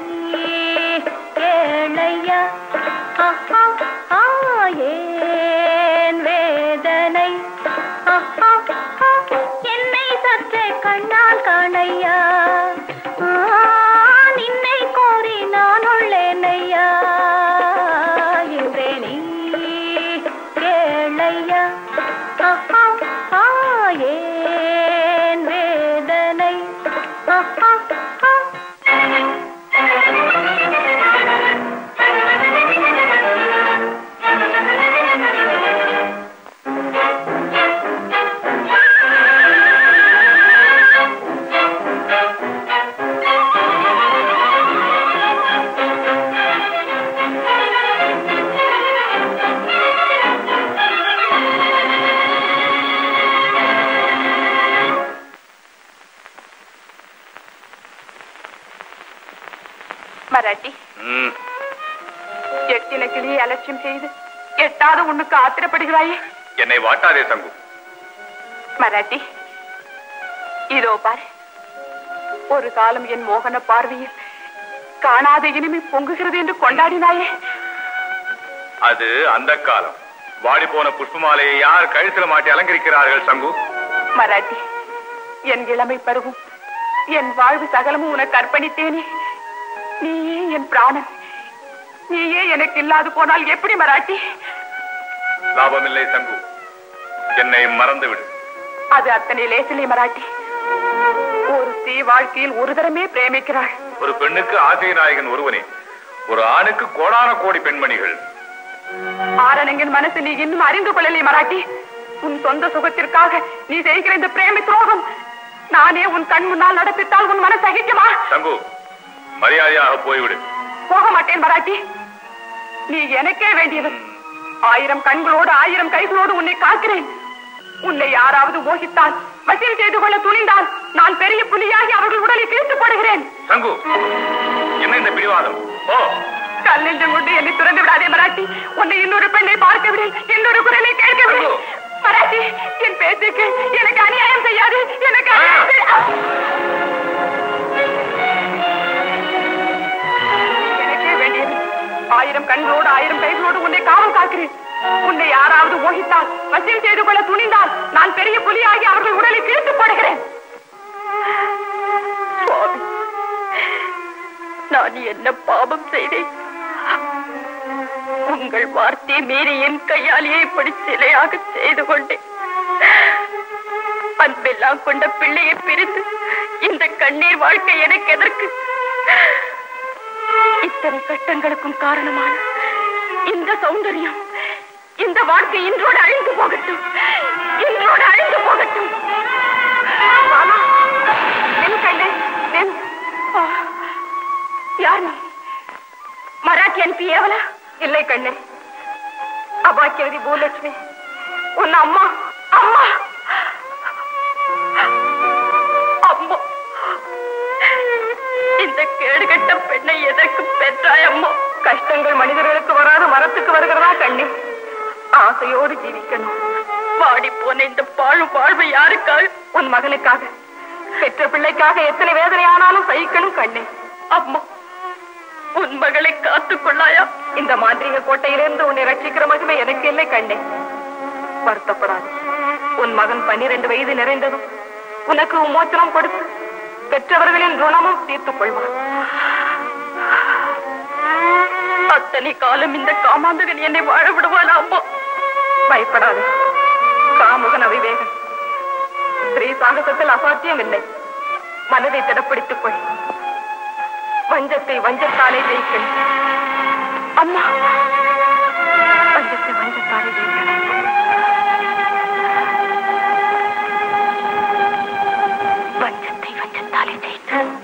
கேளையா ஆஹா, ஆ, ஏன் வேதனை ஆஹா, ஆ, என்னை சற்றே கண்ணால் காணையா ஆ, நின்னை கோரி நான் உள்ளேனையா என்றே நீ கேளையா ஆஹா, ஆ, ஏன் வேதனை ஆஹா, ஆ. மராட்டி ம், எட்டின கிளியை அலட்சியம் செய்து எட்டாத உன்னுக்கு ஆத்திரப்படுகிறாயே என்னை வாட்டாதே சங்கு மராட்டி இதோ பாரு ஒரு காலம் என் மோகன பார்வையில் காணாத இனிமை பொங்குகிறது என்று கொண்டாடினாயே அது அந்த காலம் வாடி போன புஷ்பமாலையை யார் கழுத்துல மாட்டி அலங்கரிக்கிறார்கள் சங்கு மராட்டி என் இளமை பருவம் என் வாழ்வு சகலமும் உனக்கு அர்ப்பணித்தேனே நீயே என் பிராணன் நீயே எனக்கு இல்லாது போனால் எப்படி மராட்டி லாபமில்லை சங்கு என்னை மறந்து விடு அது அத்தனை லேசிலே மராட்டி ஒரு தீ வாழ்க்கையில் ஒரு தரமே பிரேமிக்கிறாள் ஒரு பெண்ணுக்கு ஆசை நாயகன் ஒருவனே ஒரு ஆணுக்கு கோடான கோடி பெண்மணிகள் ஆரணங்கின் மனசு நீ இன்னும் அறிந்து கொள்ளலே மராட்டி உன் சொந்த சுகத்திற்காக நீ செய்கிற இந்த பிரேமி துரோகம் நானே உன் கண் முன்னால் நடப்பித்தால் உன் மனசு சகிக்குமா சங்கு மரியாதையாக போய்விடு போக மாட்டேன் மராட்டி நீ எனக்கே வேண்டியவன் ஆயிரம் கண்களோடு ஆயிரம் கைகளோடு உன்னை காக்கிறேன் உன்னை யாராவது மோகித்தால் வசியம் செய்து கொள்ள துணிந்தால் நான் பெரிய புலியாகி அவர்கள் உடலை கிழித்து போடுகிறேன் சங்கு என்ன இந்த பிடிவாதம் ஓ கல்லென்று கொண்டு என்னை துறந்து விடாதே மராட்டி உன்னை இன்னொரு பெண்ணை பார்க்க விடு இன்னொரு குரலை கேட்க விடு ஐயோ. மராட்டி என் பேச்சுக்கு எனக்கு அநியாயம் செய்யாது எனக்கு அநியாயம் செய்ய- எனக்கே வேண்டியது ஆயிரம் கண்களோடு ஆயிரம் கைகளோடு உன்னை காவல் காக்கிறேன் உன்னை யாராவது மோகித்தால் வசியம் செய்து கொள்ள துணிந்தால் நான் பெரிய புலியாகி அவர்கள் உடலை கிழித்து போடுகிறேன் சுவாமி நான் என்ன பாபம் செய்தேன் உங்கள் வார்த்தை மீறி என் கையாலேயே இப்படி சிலையாக செய்து கொண்டேன் அன்பெல்லாம் கொண்ட பிள்ளையை பிரிந்து இந்த கண்ணீர் வாழ்க்கை எனக்கு எதற்கு இத்தனை கட்டங்களுக்கும் காரணமான இந்த சௌந்தரியம் இந்த வாழ்க்கை இன்றோடு அழிந்து போகட்டும் இன்றோடு அழிந்து போகட்டும் மாமா என் கண்ணே என் ஆ, யார் நீ மராட்டி அனுப்பி ஏவலா இல்லை கண்ணே அபாக்கியவதி பூலட்சுமி உன் அம்மா அம்மா அம்மா இந்த கேடுகட்ட பெண்ணை எதற்கு பெற்றாய் அம்மா கஷ்டங்கள் மனிதர்களுக்கு வராது மரத்துக்கு வருகிறதா கண்ணே ஆசையோடு ஜீவிக்கணும் வாடி போன இந்த பாழு வாழ்வு யாருக்காக உன் மகனுக்காக பெற்ற பிள்ளைக்காக எத்தனை வேதனை ஆனாலும் சகிக்கணும் கண்ணே அம்மா உன் மகளை காத்துக் கொள்ளாயா இந்த மாந்திரிக கோட்டையிலிருந்து உன்னை ரட்சிக்கிற மகிமை எனக்கு இல்லை கண்ணே வருத்தப்படாது உன் மகன் பன்னிரண்டு வயது நிறைந்ததும் உனக்கு உமோச்சனம் கொடுத்து பெற்றவர்களின் ருணமும் தீர்த்துக் கொள்வான் அத்தனை காலம் இந்த காமாந்தகன் என்னை வாழ விடுவானா அம்மா பயப்படாது காமுகன் அவிவேகன் ஸ்ரீ சாகசத்தில் அசாத்தியம் இல்லை மனதை திடப்படுத்திக் கொள் வஞ்சத்தை வஞ்சத்தாலே ஜெயிக்கணும் அம்மா வஞ்சத்தை வஞ்சத்தாலே ஜெயிக்கணும் வஞ்சத்தை வஞ்சத்தாலே ஜெயிக்கணும்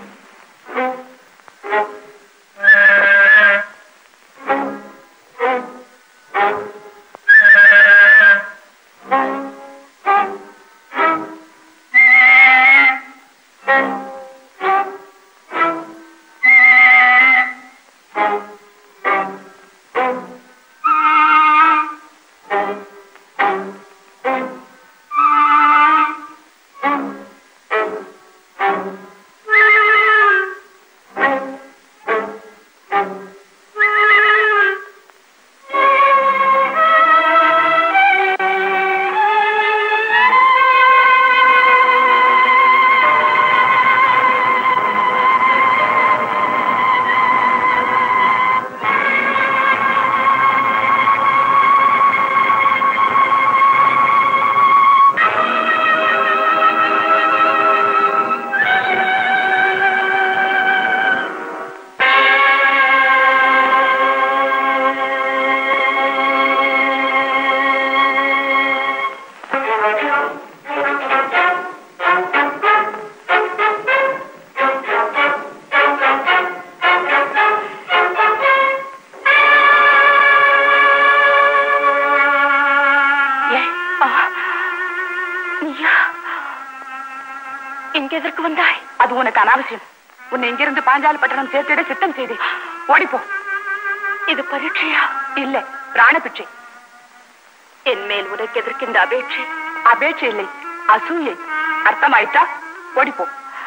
இங்க எதற்கு வந்தாய் அது உனக்கு அனாவசியம் உன்னை இங்கிருந்து பாஞ்சால பட்டணம் சேர்த்திட சித்தம் செய்தேன் ஓடிப்போ இது பரீட்சையா இல்ல பிராண பிச்சை என் மேல் உனக்கு எதற்கு இந்த அபேட்சை அபேட்சை இல்லை அசூயை அர்த்தமாயிட்டா ஓடிப்போ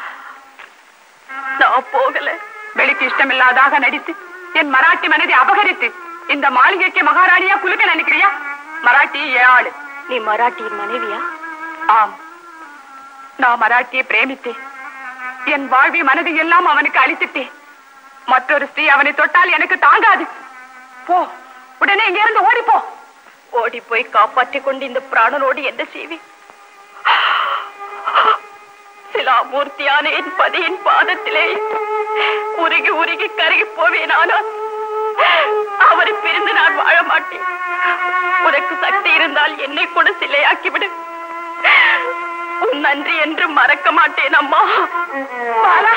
நான் போகல வெளிக்கு இஷ்டமில்லாதாக நடித்து என் மராட்டி மனதை அபகரித்து இந்த மாளிகைக்கு மகாராணியா குலுக்க நினைக்கிறியா மராட்டி ஏழு நீ மராட்டியின் மனைவியா ஆம் நான் மராட்டியை பிரேமித்தேன் என் வாழ்வி மனதை எல்லாம் அவனுக்கு அளித்துட்டேன் மற்றொரு ஸ்திரீ அவனை தொட்டால் எனக்கு தாங்காது போ உடனே இங்க இருந்து ஓடி போ ஓடி போய் காப்பாற்றிக் கொண்டு இந்த பிராணனோடு என்ன செய்வி சிலாமூர்த்தியான என் பதியின் பாதத்திலே உருகி உருகி கருகி போவேன் ஆனால் அவரை பிரிந்து நான் வாழ மாட்டேன் உனக்கு சக்தி இருந்தால் என்னை கூட சிலையாக்கிவிடு உன் நன்றி என்று மறக்க மாட்டேன் அம்மா பாலா.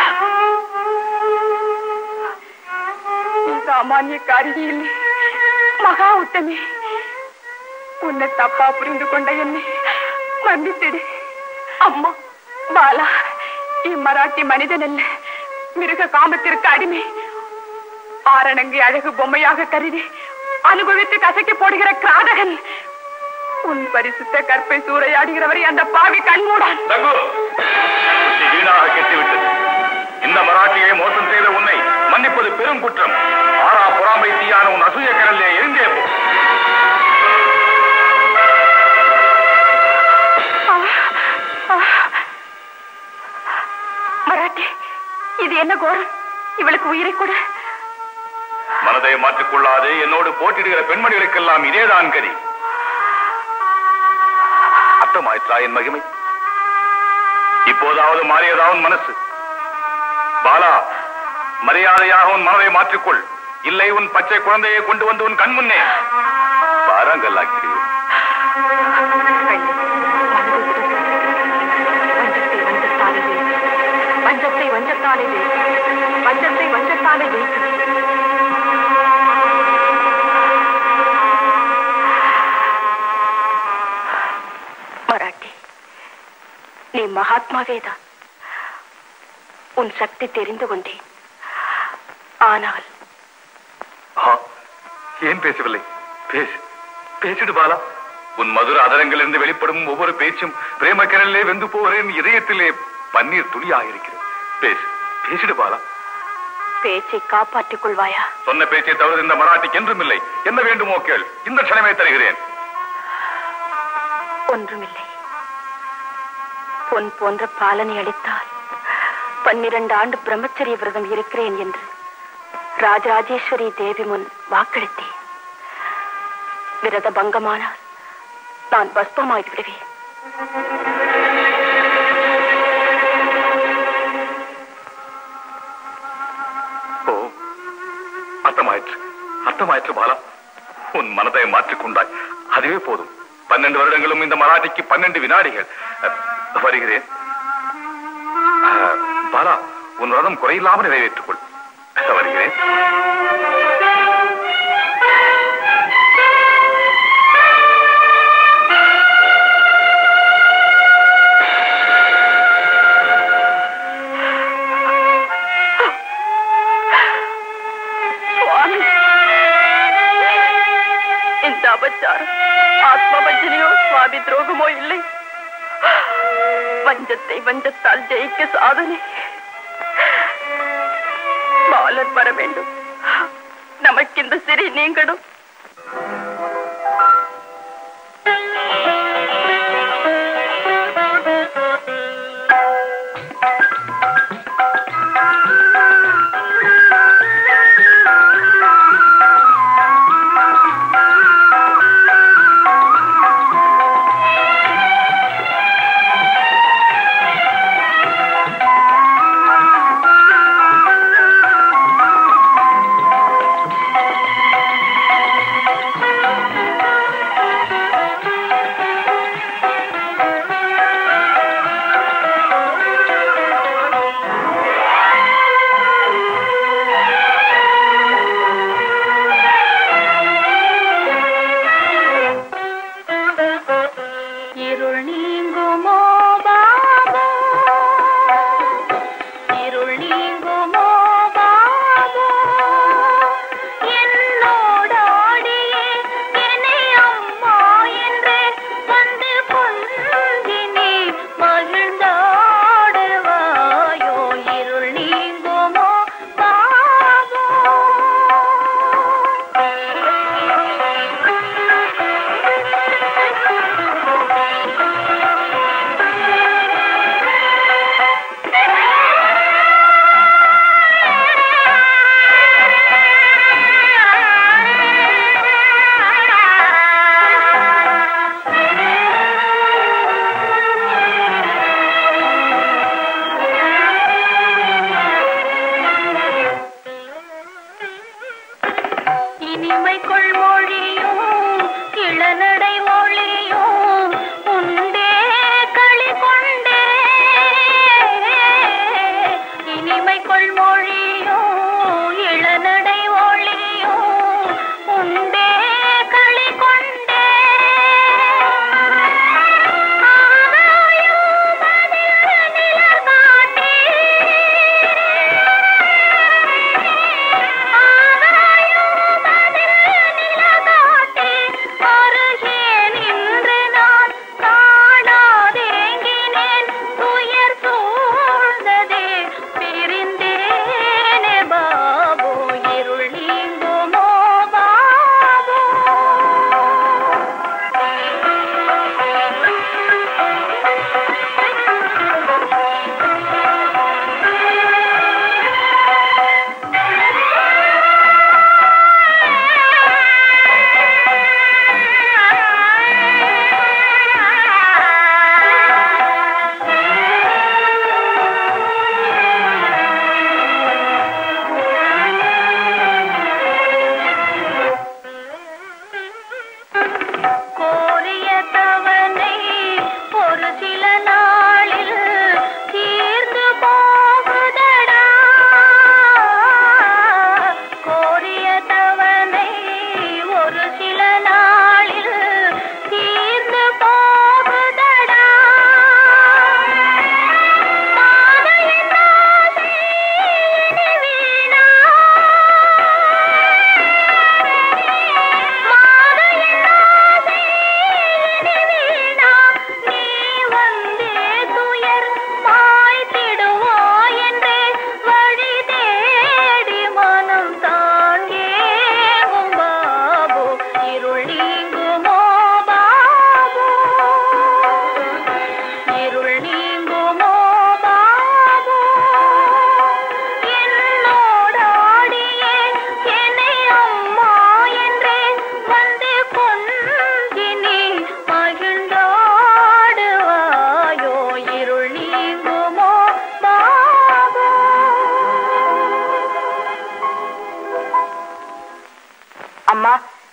நீ சாமானிய காரிகை இல்லை மகா உத்தமி உன்னை தப்பா புரிந்து கொண்ட என்னை மன்னித்திடு அம்மா பாலா இம்மராட்டி மனிதன் அல்ல மிருக காமத்திற்கு அடிமை ஆரணங்கி அழகு பொம்மையாக கருதி அனுபவித்து கசக்கி போடுகிற கிராதகன் உன் பரிசுத்த கற்பை சூறையாடுகிறவரை அந்த பாவி கண்மூடான் தங்கு புத்தி வீணாக கெட்டுவிட்டது இந்த மராட்டியை மோசம் செய்த உன்னை மன்னிப்பது பெரும் குற்றம் ஆறா பொறாமை தீயான உன் அசூய கடலே எரிந்தே போ மராட்டி இது என்ன கோரம் இவளுக்கு உயிரை கூட மனதை மாற்றிக்கொள்ளாது என்னோடு போட்டியிடுகிற பெண்மணிகளுக்கெல்லாம் இதேதான் கதி அர்த்தமாயிற்றா என் மகிமை இப்போதாவது மாறியதா உன் மனசு பாலா மரியாதையாக உன் மனதை மாற்றிக்கொள் இல்லை உன் பச்சை குழந்தையை கொண்டு வந்து உன் கண் முன்னே பாரங்கல்லாக்கிறேன் வஞ்சத்தை வஞ்சத்தாலே ஜெயிக்கும் வஞ்சத்தை வஞ்சத்தாலே ஜெயிக்கும் மராட்டி நீ மகாத்மாவேதான் உன் சக்தி தெரிந்து கொண்டேன் ஆனால் ஆ, ஏன் பேசவில்லை பேசு பேசிடு பாலா உன் மதுர அதரங்களிலிருந்து வெளிப்படும் ஒவ்வொரு பேச்சும் பிரேம கிணலே வெந்து போகிறேன் இதயத்திலே பன்னீர் துளியாக இருக்கிறது பேசு பேசிடு பாலா பேச்சை காப்பாற்றிக் கொள்வாயா சொன்ன பேச்சை தவிர இந்த மராட்டிக்கு என்றும் இல்லை என்ன வேண்டுமோ கேள் இந்த க்ஷணமே தருகிறேன் ஒன்றுமில்லை பொன் போன்ற பாலனை அளித்தால் பன்னிரண்டு ஆண்டு பிரம்மச்சரிய விரதம் இருக்கிறேன் என்று ராஜராஜேஸ்வரி தேவி முன் வாக்களித்தேன் விரத பங்கமானால் நான் பஸ்பமாகி விடுவேன் ஓ அர்த்தமாயிற்று அர்த்தமாயிற்று பாலா உன் மனதை மாற்றிக்கொண்டாய் அதுவே போதும் பன்னெண்டு வருடங்களும் இந்த மராட்டிக்கு பன்னெண்டு வினாடிகள் அஹ், வருகிறேன் அஹ், பாலா உன் ரதம் குறையில்லாமல் நிறைவேற்றிக் கொள் வருகிறேன் சுவாமி இந்த அபச்சாரம் ஆத்மவஞ்சனையோ சுவாமி துரோகமோ இல்லை வஞ்சத்தை வஞ்சத்தால் ஜெயிக்க சாதனை பாலர் வர வேண்டும் நமக்கு இந்த சிறை நீங்கடும் ஆ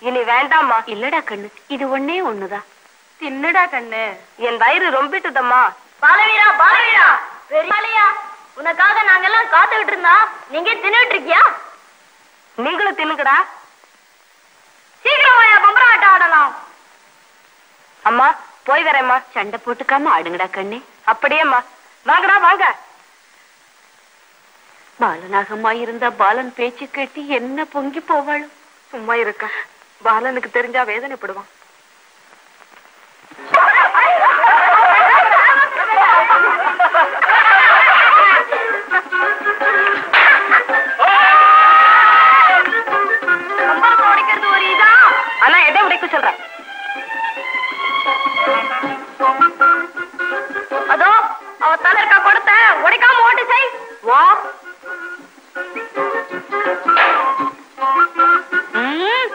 இனி வேண்டாம்மா இல்லடா கண்ணு இது ஒண்ணே ஒண்ணுதான் தின்னுடா கண்ணு என் வயிறு ரொம்பிட்டுதம்மா பாலவீரா பாலவீரா பெரியாலியா உனக்காக நாங்கெல்லாம் காத்துக்கிட்டு இருந்தா நீங்க தின்னுட்டு இருக்கியா நீங்களும் தின்னுக்கடா சீக்கிரம் வாயா பம்பரம் ஆட்டம் ஆடலாம் அம்மா போய் வரேம்மா சண்டை போட்டுக்காம ஆடுங்கடா கண்ணே அப்படியேம்மா வாங்கடா வாங்க பாலனாகமா இருந்தா பாலன் பேச்சு கேட்டு என்ன பொங்கி போவாளோ சும்மா இருக்க பாலனுக்கு தெரிஞ்சா வேதனைப்படுவான் பம்பரத்தை உடைக்கிறது ஒரு இதா ஆனா எதை உடைக்க சொல்றேன் அதோ அவ தலை இருக்கா கொடுத்த உடைக்காம ஓட்டு செய் வா ம்,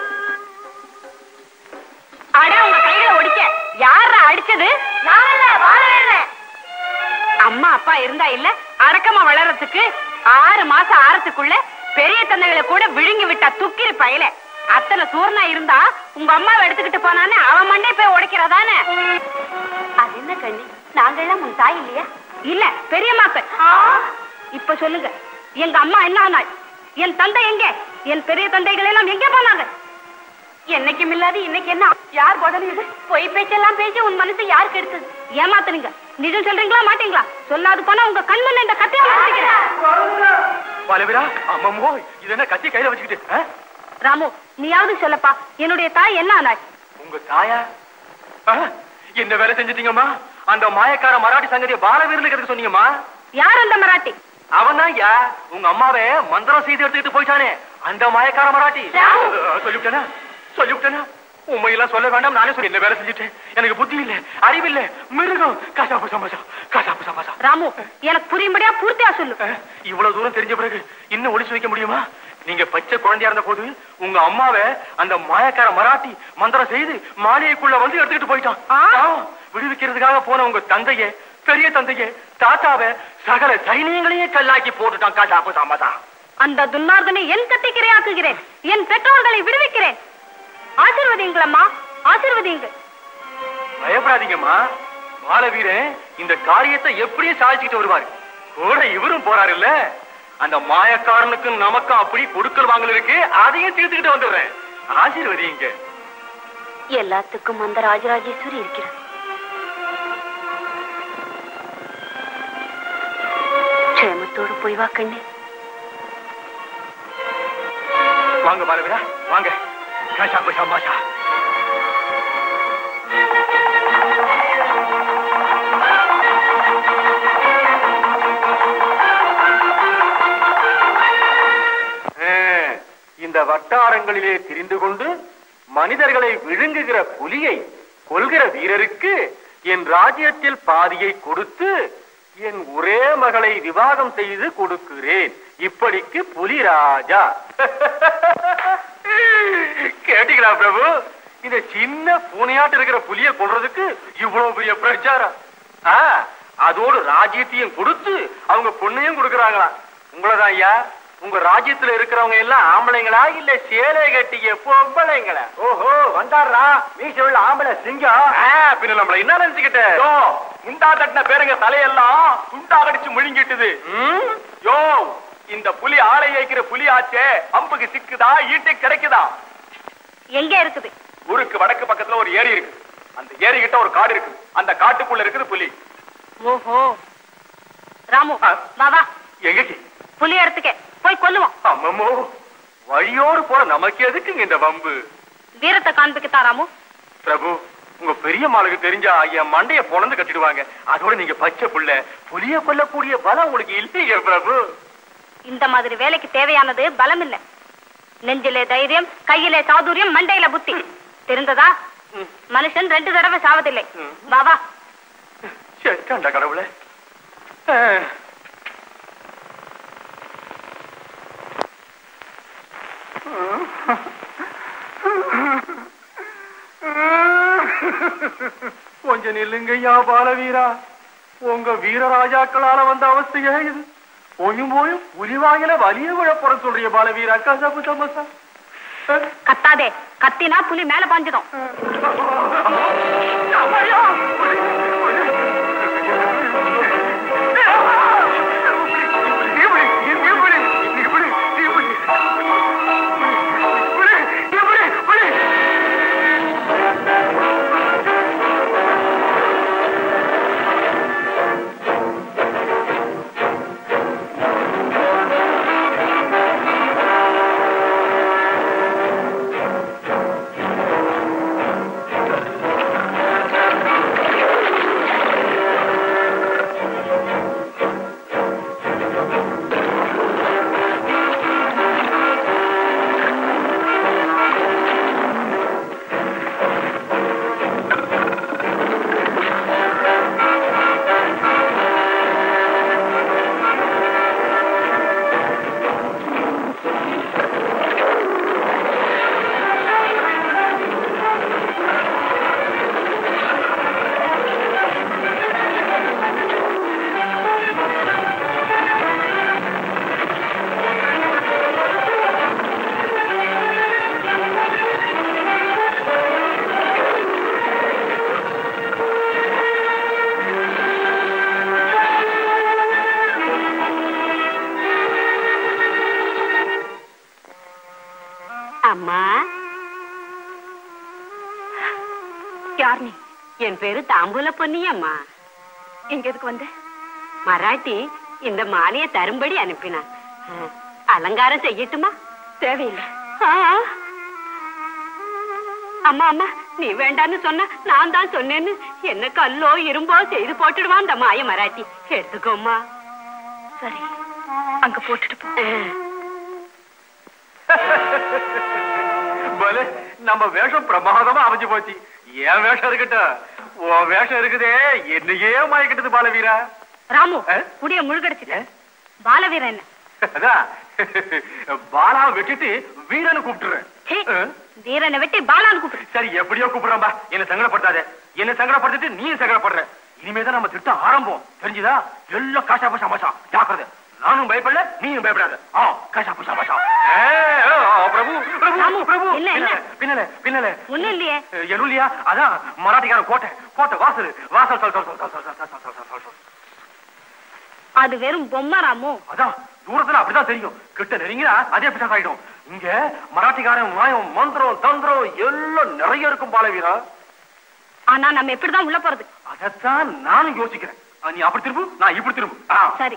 அட உங்க கையில ஒடிக்க யாரா அடிச்சது நான் இல்ல பாலவீரன் அம்மா அப்பா இருந்தா இல்ல அடக்கமா வளர்றதுக்கு ஆறு மாசம் ஆறதுக்குள்ள பெரிய தந்தைகளை கூட விழுங்கி விட்டா துக்கிரி பயல அத்தனை சூர்ணா இருந்தா உங்க அம்மாவை எடுத்துக்கிட்டு போனானே அவன் மண்டே போய் உடைக்கிறதானே அது என்ன கண்ணி நாங்கெல்லாம் உன் தாய் இல்லையா இல்ல பெரிய மாக்கள் இப்ப சொல்லுங்க எங்க அம்மா என்ன ஆனாள் என் தந்தை எங்க என் பெரிய தந்தைகள் எல்லாம் எங்க போனாங்க என்னைக்கும் இல்லாது இன்னைக்கு என்ன யார் உடனே பொய் பேச்செல்லாம் பேசி உன் மனசு யாருக்கு எடுத்தது ஏமாத்துனீங்க நிஜம் சொல்றீங்களா மாட்டீங்களா சொல்லாது போனா உங்க கண்மண்ண இந்த கத்தியை பாலவீரா அம்மம்மோ இது என்ன கத்தி கையில வச்சுக்கிட்டு ஆ? ராமு நீயாவது சொல்லப்பா என்னுடைய தாய் என்ன ஆனாள் உங்க தாயா ஆ? என்ன வேலை செஞ்சிட்டீங்கம்மா அந்த மாயக்கார மராட்டி சங்கதிய பாலவீரனுக்கு எதுக்கு சொன்னீங்கம்மா யார் அந்த மராட்டி அவன் தான் யா உங்க அம்மாவை மந்திரம் செய்து எடுத்துக்கிட்டு போயிட்டானே அந்த மாயக்கார மராட்டி அஹ், சொல்லிவிட்டேனா சொல்லிவிட்டேனா உண்மையெல்லாம் சொல்ல வேண்டாம் நானே சொல்லி என்ன வேலை செஞ்சுட்டேன் எனக்கு புத்தி இல்ல அறிவில்ல மிருகம் கசாப்பு சமாசா கசாப்பு சமாசா ராமு எனக்கு புரியும்படியா பூர்த்தியா சொல்லு அஹ், இவ்வளவு தூரம் தெரிஞ்ச பிறகு இன்னும் ஒளிச்சு வைக்க முடியுமா நீங்க பச்சை குழந்தையா இருந்த போது உங்க அம்மாவை அந்த மாயக்கார மராட்டி மந்திரம் செய்து மாளிகைக்குள்ள வந்து எடுத்துக்கிட்டு போயிட்டான் ஆ, விடுவிக்கிறதுக்காக போன உங்க தந்தைய பெரிய தந்தைய தாத்தாவை சகல சைனியங்களையே கல்லாக்கி போட்டுட்டான் காசாப்பு சாமதா அந்த துன்னார்தனை என் கத்திக்கிரையாக்குகிறேன் என் பெற்றோர்களை விடுவிக்கிறேன் ஆசிர்வதிங்களம்மா ஆசிர்வதிங்கள் பயப்படாதீங்கம்மா பாலவீரன் இந்த காரியத்தை எப்படியும் சாதிச்சுட்டு வருவார் கூட இவரும் போறாரு இல்ல அந்த மாயக்காரனுக்கும் நமக்கும் அப்படி கொடுக்கல் வாங்கல் இருக்கு அதையும் தீர்த்துக்கிட்டு வந்துடுறேன் ஆசீர்வதிங்க எல்லாத்துக்கும் அந்த ராஜராஜேஸ்வரி இருக்கிறார் க்ஷேமத்தோடு போய் வா கண்ணே வாங்க பாலவீரா வாங்க கசாப்பு சமாசா இந்த வட்டாரங்களிலே திரிந்து கொண்டு மனிதர்களை விழுங்குகிற புலியை கொல்கிற வீரருக்கு என் ராஜ்யத்தில் பாதியை கொடுத்து என் ஒரே மகளை விவாகம் செய்து கொடுக்கிறேன் இப்படிக்கு புலி ராஜா கேட்டீங்களா பிரபு இந்த சின்ன பூனையாட்டு இருக்கிற புலிய கொல்றதுக்கு இவ்வளவு பெரிய பிரச்சாரம் ஆ, அதோடு ராஜ்யத்தையும் கொடுத்து அவங்க பொண்ணையும் கொடுக்கறாங்களாம் உங்களதான் ஐயா உங்க ராஜ்யத்துல இருக்கிறவங்க எல்லாம் ஆம்பளைங்களா இல்ல சேலை கட்டிய பொம்பளைங்களா ஓஹோ வந்தாரா மீச உள்ள ஆம்பளை சிங்கம் பின்ன நம்மள என்ன நினைச்சுக்கிட்ட முண்டா கட்டின பேருங்க தலையெல்லாம் துண்டா கடிச்சு முழுங்கிட்டுது யோ இந்த புலி ஆளை வைக்கிற புலி ஆச்சே அம்புக்கு சிக்குதா ஈட்டுக்கு கிடைக்குதா எங்க இருக்குது ஊருக்கு வடக்கு பக்கத்துல ஒரு ஏரி இருக்கு அந்த ஏரி கிட்ட ஒரு காடு இருக்கு அந்த காட்டுக்குள்ள இருக்குது புலி ஓஹோ ராமு ஆ. வா வா எங்கக்கு புலி இடத்துக்கே போய் கொல்லுவோம் அம்மம்மோ வழியோடு போற நமக்கு எதுக்குங்க இந்த வம்பு வீரத்தை காண்பிக்கத்தான் ராமு பிரபு உங்க பெரிய மாளுக்கு தெரிஞ்சா என் மண்டைய பொழந்து கட்டிடுவாங்க அதோட நீங்க பச்சை புள்ள புலிய கொல்லக்கூடிய பலம் உங்களுக்கு இல்லையே பிரபு இந்த மாதிரி வேலைக்கு தேவையானது பலம் இல்ல நெஞ்சிலே தைரியம் கையிலே சாதுரியம் மண்டையில புத்தி தெரிந்ததா மனுஷன் ரெண்டு தடவை சாவதில்லை ம். வா வா செத்தாண்டா கடவுளே ஆ. கொஞ்சம் நில்லுங்கய்யா பாலவீரா உங்க வீரராஜாக்களால வந்த அவஸ்தையே இது போயும் போயும் புலிவாயில வலிய விழப்புறம் சொல்றிய பாலவீரா கசப்பு சமசா கத்தாதே கத்தினா புலி மேல பாஞ்சிடும் அம்மா யார் நீ என் பேரு தாம்பூல பொன்னி அம்மா இங்க எதுக்கு வந்த மராட்டி இந்த மாலையை தரும்படி அனுப்பினான் அஹ், அலங்காரம் செய்யட்டுமா தேவையில்லை ஆ. அம்மா அம்மா நீ வேண்டான்னு சொன்ன நான் தான் சொன்னேன்னு என்ன கல்லோ இரும்போ செய்து போட்டுடுவான் இந்த மாய மராட்டி எடுத்துக்கோம்மா சரி அங்க போட்டுட்டு போ அஹ். பலே நம்ம வேஷம் பிரமாதமா அமைஞ்சு போச்சு என் வேஷம் இருக்கட்டும் உன் வேஷம் இருக்குதே என்னையே மயக்கிட்டது பாலவீரா ராமு ஆ? முடிய முழுகடிச்சிட்ட பாலவீரன் என்ன அதான் பாலா வெட்டிட்டு வீரன்னு கூப்பிட்டுறேன் சீ, ஆ? வீரனை வெட்டி பாலான்னு கூப்பிடு சரி எப்படியோ கூப்பிடுறேன்பா என்ன சங்கடப்படுத்தாத என்ன சங்கடப்படுத்திட்டு நீ சங்கடப்படுற இனிமேதான் நம்ம திட்டம் ஆரம்பம் தெரிஞ்சுதா எல்லாம் காசா பசா மசா ஜாக்கிரதை நானும் பயப்படல நீயும் பயப்படாத ஆ காசா பசா மசா ஏ, ஆ, பிரபு பிரபு ராமு, பிரபு இல்ல, இல்ல. பின்னல பின்னல ஒண்ணும் இல்லையே எருளியா அதான் மராட்டிக்கார கோட்டை கோட்டை வாசல் வாசல் சொல் சொல் சொல் சொல் சொல் சொல் சொல் சொல் சொல் சொல் அது வெறும் பொம்மை ராமு அதான் தூரத்துல அப்படிதான் தெரியும் கிட்ட நெருங்கினா அதே பிசாஸ் ஆயிடும் இங்க மராட்டிக்காரன் மாயம் மந்திரம் தந்திரம் எல்லாம் நிறைய இருக்கும் பாலவீரா ஆனா நம்ம எப்படிதான் உள்ள போறது அதத்தான் நானும் யோசிக்கிறேன் ஆ, நீ அப்படி திரும்பு நான் இப்படி திரும்பு ஆ. சரி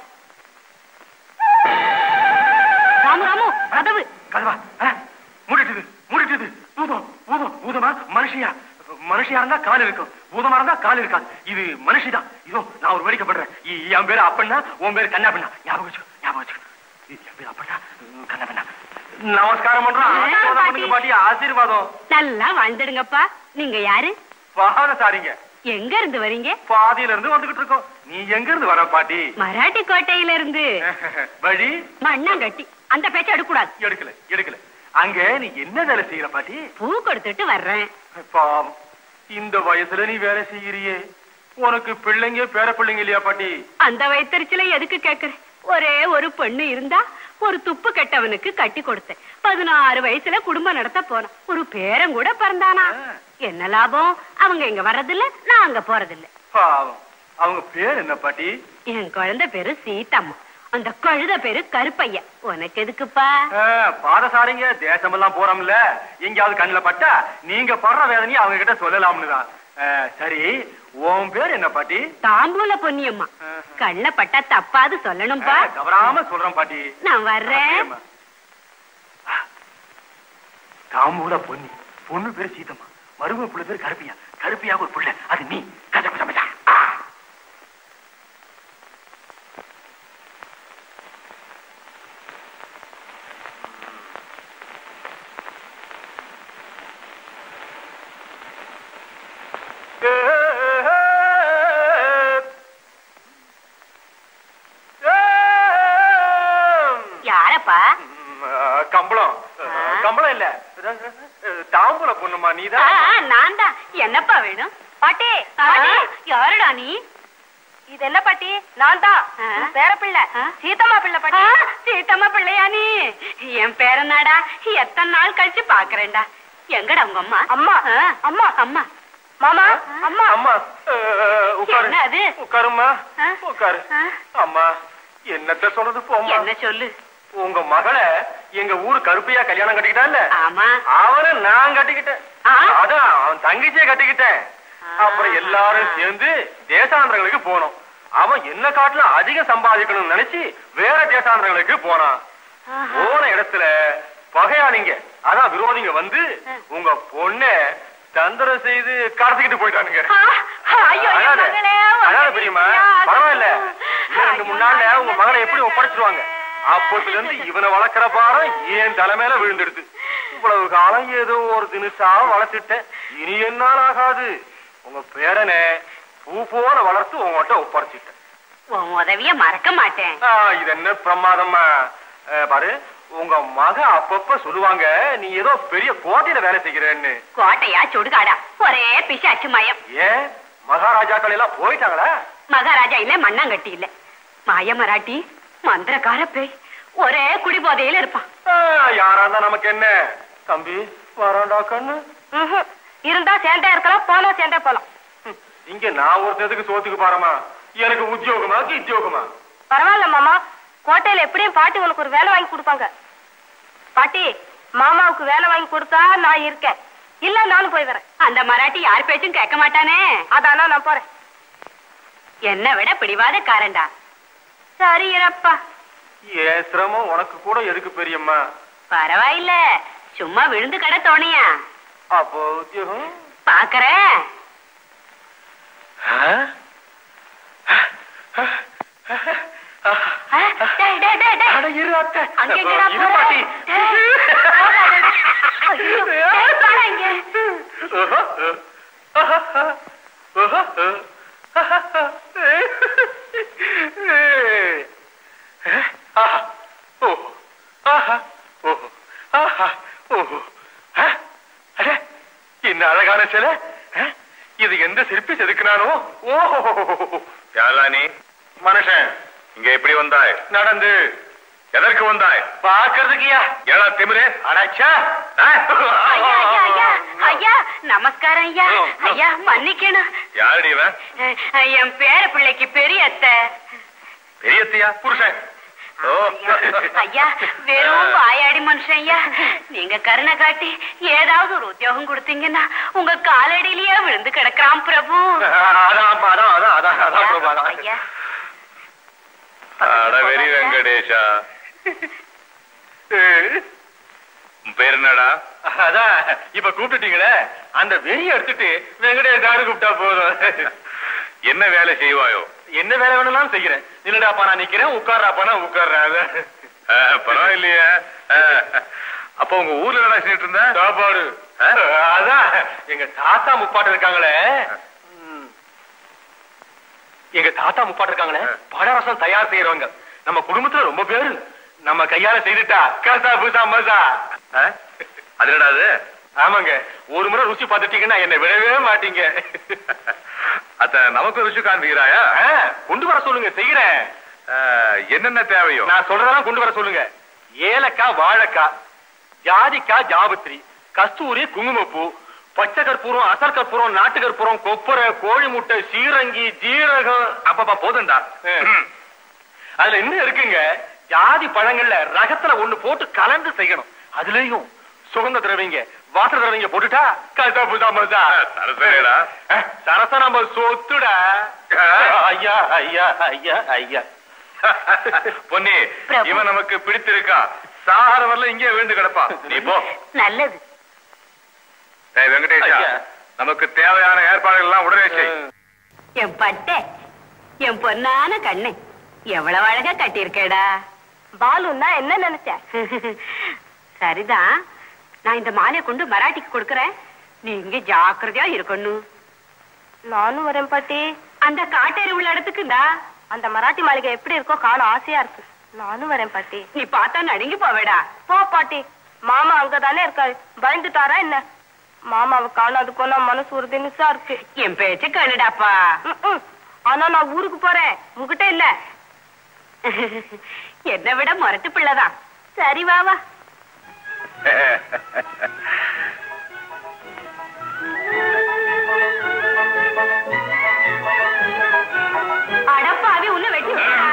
ராமு ராமு கதவு கதவா ஆ, மூடிட்டுது மூடிட்டுது பூதம் பூதம் பூதமா மனுஷியா மனுஷியா இருந்தா கால் இருக்கும் பூதமா இருந்தா கால் இருக்காது இது மனுஷிதான் இதோ நான் ஒரு வேடிக்கைப்படுறேன் இ- என் பேரு அப்பண்ணா உன் பேரு கண்ணா பண்ணா ஞாபகம் வச்சுக்கோ ஞாபகம் வச்சுக்கோ இ- என் பேரு அப்பண்ணா உம், கண்ணா பண்ணா நமஸ்காரம் பண்றோம் ஆசீர்வாதம் பண்ணுங்க பாட்டி ஆசீர்வாதம் நல்லா வாழ்ந்துடுங்கப்பா நீங்க யாரு வாங்க சாரிங்க எங்க இருந்து வரீங்க பாதியில இருந்து வந்துகிட்டு இருக்கோம் நீ எங்க இருந்து வர பாட்டி மராட்டி கோட்டையில இருந்து வழி மண்ணாங்கட்டி அந்த பேச்ச எடுக்கூடாது எடுக்கல எடுக்கல அங்க நீ என்ன வேலை செய்யற பாட்டி பூ கொடுத்துட்டு வர்றேன் பாவம் இந்த வயசுல நீ வேலை செய்யறியே உனக்கு பிள்ளைங்க பேர பிள்ளைங்க இல்லையா பாட்டி அந்த வயிற்றுல எதுக்கு கேக்குற ஒரே ஒரு பொண்ணு இருந்தா ஒரு துப்பு கெட்டவனுக்கு கட்டி கொடுத்தேன் பதினாறு வயசுல குடும்பம் நடத்த போனான் ஒரு பேரன் கூட பிறந்தானா என்ன லாபம் அவங்க இங்க வர்றதில்ல நான் அங்க போறதில்ல பாவம் அவங்க பேர் என்ன பாட்டி என் குழந்தை பேரு சீதம்மா அந்த கழுத பேரு கருப்பையா உனக்கு எதுக்குப்பா ஆ, பாதசாரிங்க தேசமெல்லாம் போறோம்ல எங்கேயாவது கண்ணுல பட்டா நீங்க படுற வேதனையை அவங்க கிட்ட சொல்லலாம்னு தான் ஆ, சரி உன் பேர் என்ன பாட்டி தாம்பூல பொன்னியம்மா கண்ண பட்டா தப்பாது சொல்லணும்பா ஆ, தவறாம சொல்றேன் பாட்டி நான் வர்றேன் அப்படியேம்மா. தாம்பூல பொன்னி பொண்ணு பேரு சீதம்மா மரும புள்ள பேரு கருப்பியா கருப்பியா ஒரு புள்ள அது நீ கஜ பஜ பஜ. ஆ. யாரப்பா ம், கம்பளம் கம்பளம் இல்ல தாம்பூல பொண்ணுமா நீதான் நான் தான் என்னப்பா வேணும் பாட்டி பாட்டி யாருடா நீ இது என்ன பாட்டி நான் தான் ஆ? பேர பிள்ளை ஆ? சீத்தம்மா பிள்ளை ஆ, பாட்டி சீத்தம்மா பிள்ளையா நீ என் பேரனாடா எத்தனை நாள் கழிச்சு பாக்குறேன்டா எங்கடா உங்க அம்மா அம்மா ஆ, அம்மா அம்மா மாமா அம்மா அம்மா அஹ், உட்காரு என்ன அது? உட்காரும்மா ஆ? உட்காரு ஆ? அம்மா என்னத்த சொல்றது போம்மா என்ன சொல்லு உங்க மகளை எங்க ஊரு கருப்பையா கல்யாணம் கட்டிக்கிட்டான்ல ஆமா அவனை நான் கட்டிக்கிட்டேன் ஆ? அதான் அவன் தங்கச்சியை கட்டிக்கிட்டேன் அப்புறம் எல்லாரும் சேர்ந்து தேசாந்திரங்களுக்கு போனோம் அவன் என்ன காட்டுல அதிகம் சம்பாதிக்கணும்னு நினைச்சு வேற தேசாந்திரங்களுக்கு போனான் போன இடத்துல பகையாளிங்க அதான் விரோதிங்க வந்து உங்க பொண்ண தந்திரம் செய்து கடத்திக்கிட்டு போயிட்டானுங்க ஆ, ஐயோ, என் அழாத. மகளே, அழாத பெரியம்மா ஐயோ, பரவாயில்ல இன்னும் ரெண்டு மூணு நாள்ல ஐயோ, உங்க மகளை எப்படி ஒப்படைச்சிருவாங்க அப்போதுல இருந்து இவனை வளர்க்கிற பாரம் ஏன் தலைமையில விழுந்துடுது இவ்வளவு காலம் ஏதோ ஒரு தினுசா வளர்த்துட்டேன் இனி என்னால் ஆகாது உங்க பேரனை பூ போல வளர்த்து உங்ககிட்ட ஒப்படைச்சிட்டேன் உன் உதவிய மறக்க மாட்டேன் ஆ, இது என்ன பிரமாதமா அஹ், பாரு உங்க மக அப்பப்ப சொல்லுவாங்க நீ ஏதோ பெரிய கோட்டையில வேலை செய்கிறேன்னு கோட்டையா சுடுகாடா ஒரே பிசாச்சு மயம் ஏன் மகாராஜாக்கள் எல்லாம் போயிட்டாங்களா மகாராஜா இல்ல மண்ணாங்கட்டி இல்ல மாய மராட்டி மந்திரக்கார பேய் ஒரே குடிபோதையில இருப்பான் ஆ, யாரா இருந்தா நமக்கு என்ன தம்பி வராண்டா கண்ணு ம்ஹும். இருந்தா சேர்ந்தே இருக்கலாம் போனா சேர்ந்தே போலாம் ம், இங்க நான் ஒருத்ததுக்கு சோத்துக்கு பாரமா எனக்கு உத்தியோகமா உத்தியோகமா பரவாயில்ல மாமா கோட்டையில எப்படியும் பாட்டி உனக்கு ஒரு வேலை வாங்கி கொடுப்பாங்க பாட்டி மாமாவுக்கு வேலை வாங்கி கொடுத்தா நான் இருக்கேன் இல்ல நானும் போய் வரேன் அந்த மராட்டி யார் பேச்சும் கேட்க மாட்டானே அதானா நான் போறேன் என்ன விட பிடிவாத காரண்டா சரி இறப்பா ஏன் சிரமம் உனக்கு கூட எதுக்கு பெரியம்மா பரவாயில்ல சும்மா விழுந்து கடை தோணியா அப்போ உத்தியோகம் பாக்குறேன் ஆ, டேய், டேய், டேய், டேய். அட, இரு அத்தை. அங்க எங்கடா இரு போற? பாட்டி. டேய், போகாத. ஐயோ, டேய், வாடா இங்க. என்ன அழகான சிலை அஹ், இது எந்த சிற்பி செதுக்கினானோ ஓஹோ யாரா நீ மனுஷன் இங்க எப்படி வந்தாய் நடந்து எதற்கு வந்தாய் பாக்குறதுக்குயா ஏடா திமிரே அடாச்சா ஐயா, ஐயா, ஐயா, ஐயா, நமஸ்காரம் ஐயா ஓ, ஓ. ஐயா மன்னிக்கணும் யாரடி இவன் அஹ், என் பேர பிள்ளைக்கு பெரிய அத்தை பெரியத்தையா புருஷன் ஓ ஐயா, ஐயா வெறும் வாயாடி மனுஷன் ஐயா நீங்க கருணை காட்டி ஏதாவது ஒரு உத்தியோகம் கொடுத்தீங்கன்னா உங்க காலடியிலேயே விழுந்து கிடக்காம் பிரபு அதான் அப்பா, அதான் அதான் அதான் அதான் பிரபு, அதான். ஐயா அட வெறி வெங்கடேஷா உன் பேர் என்னடா அதான் இப்ப கூப்பிட்டுட்டீங்களே அந்த வெறிய எடுத்துட்டு வெங்கடேஷ் கூப்பிட்டா போதும் என்ன வேலை செய்வாயோ என்ன வேலை வேணும்னாலும் செய்கிறேன் இல்லடாப்பா நான் நிக்கிறேன் உட்கார்றாப்பா நான் உட்கார்றேன் அதான். ஆ, பரவாயில்லையே ஆ, அப்ப உங்க ஊர்ல என்ன செஞ்சுட்டு இருந்த சாப்பாடு அதான் எங்க தாத்தா முப்பாட்டு இருக்காங்களே ம். எங்க தாத்தா முப்பாட்டு இருக்காங்களே பழரசம் தயார் செய்யறவங்க நம்ம குடும்பத்துல ரொம்ப பேரு நம்ம கையால செய்துட்டா கசா புசா மசா ஆ? அது என்னடா அது ஆமாங்க ஒரு முறை ருசி பார்த்துட்டீங்கன்னா என்ன விடவே மாட்டீங்க அத்த நமக்கு ருசி காண்பிக்கிறாயா ஆ, கொண்டு வர சொல்லுங்க செய்யறேன் ஆ, என்னென்ன தேவையோ நான் சொல்றதெல்லாம் கொண்டு வர சொல்லுங்க ஏலக்காய் வாழைக்காய் ஜாதிக்காய் ஜாபத்ரி கஸ்தூரி குங்குமப்பூ பச்சை கற்பூரம் அசர் கற்பூரம் நாட்டு கற்பூரம் கொப்பரை கோழி முட்டை சீரங்கி ஜீரகம் அப்பப்பா போதும்டா ம். அதுல இன்னும் இருக்குங்க ஜாதி பழங்கள்ல ரகத்துல ஒண்ணு போட்டு கலந்து செய்யணும் அதுலயும் சுகந்த திரவிங்க வாசன திரவிங்க போட்டுட்டா கசா புசா மசா சரசரேடா. அஹ், சரசா நம்ம சொத்துடா ஐயா ஐயா ஐயா ஐயா பொன்னி பிரபு. இவன் நமக்கு பிடித்திருக்கா சாகர வரல இங்கே விழுந்து கிடப்பா நீ போ நல்லது டேய் வெங்கடேஷா ஐயா. நமக்கு தேவையான ஏற்பாடுகள் எல்லாம் உடனே செய் என் பட்டை என் பொன்னான கண்ணு எவ்வளவு அழகா கட்டியிருக்கேடா பாலுன்னா என்ன நினைச்ச சரிதான் நான் இந்த மாலையை கொண்டு மராட்டிக்கு கொடுக்கறேன் நீங்க ஜாக்கிரதையா இருக்கணும் நானும் வரேன் பாட்டி அந்த காட்டேரி உள்ள இடத்துக்குண்டா அந்த மராட்டி மாளிகை எப்படி இருக்கோ காண ஆசையா இருக்கு நானும் வரேன் பாட்டி நீ பார்த்தா நடுங்கி போவேடா போ பாட்டி மாமா அங்கதானே இருக்காரு பயந்துட்டாரா என்ன மாமாவை காணாது போனா மனசு ஒரு தினுசா இருக்கு என் பேச்சு கண்ணுடாப்பா ம்ம். ஆனா நான் ஊருக்கு போறேன் உங்ககிட்ட இல்ல என்னை விட முரட்டு பிள்ளைதான் சரி வா வா அடப்பாவி உன்ன வெட்டி விட்டா.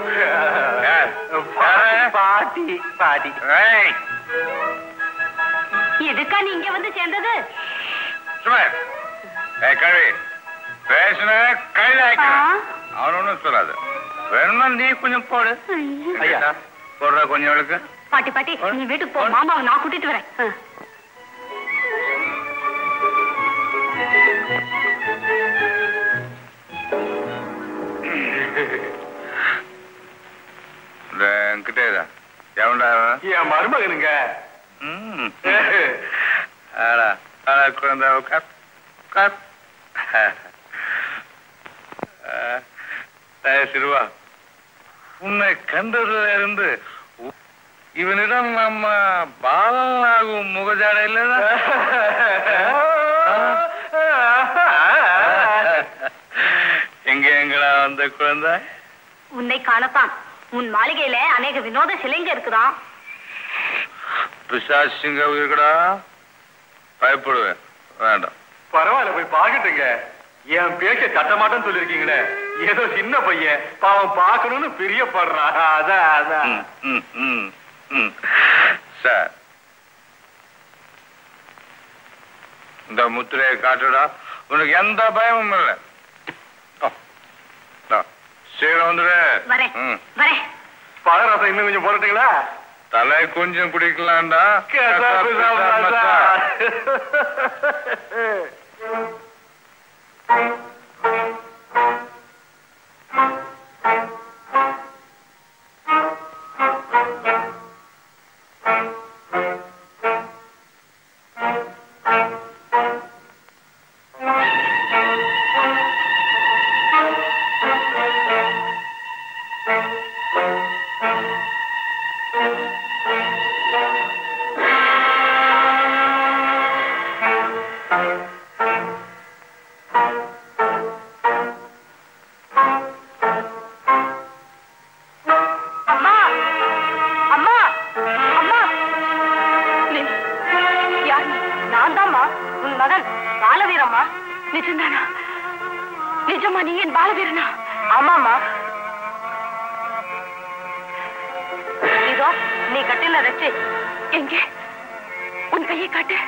பாட்டி பாட்டி ஏய், இதுக்கா நீ இங்க வந்து சேர்ந்தது சும்மா இரு. ஏய், கழுவி பேசுன கையில ஆ. அவன் ஒண்ணும் சொல்லாது வேணும்னா நீ கொஞ்சம் போடு ஐயா. போடுற கொஞ்சம் அவளுக்கு பாட்டி பாட்டி நீ வீட்டுக்கு போ மாமாவை நான் கூட்டிட்டு வரேன் ஆ. இந்த என்கிட்ட தான் எவன்டா அவன்? என் மருமகனுங்க ம். ஆடா ஆடா குழந்தை உட்கார் உட்கார் ஏய், சிறுவா உன்னை கண்டதுல இருந்து உ- இவனிடம் நம்ம பாலனாகும் முகஜாட இல்லதா எங்க எங்கடா வந்த குழந்தை உன்னை காணத்தான் உன் மாளிகையில அநேக வினோத சிலைங்க இருக்குதான் பிசாசிங்க இருக்குடா பயப்படுவேன் வேண்டாம் பரவாயில்ல போய் பாக்கட்டுங்க என் பேச்ச தட்டமாட்டேன்னு சொல்லிருக்கீங்களே ஏதோ சின்ன பையன் பாவம் பார்க்கணும்னு பிரியப்படுறான் அதான் அதான் ம், ம், ம், ம். சார் இந்த முத்திரையை காட்டுடா உனக்கு எந்த பயமும் இல்லை ஓ, இந்தா, சீக்கிரம் வந்துடு வரேன் ம். வரேன் பழரசம் இன்னும் கொஞ்சம் போடட்டுங்களா தலை கொஞ்சம் குடிக்கலாம்டா கசாப்பு சாப்பிடாதா? அம்மா அம்மா அம்மா நீ யார் நீ? நான் தாம்மா உன் மகன் பாலவீரம்மா நிஜம்தானா நிஜமா நீ என் பாலவீரனா ஆமாம்மா இதோ நீ கட்டில வச்சு எங்கே உன் கையை காட்டு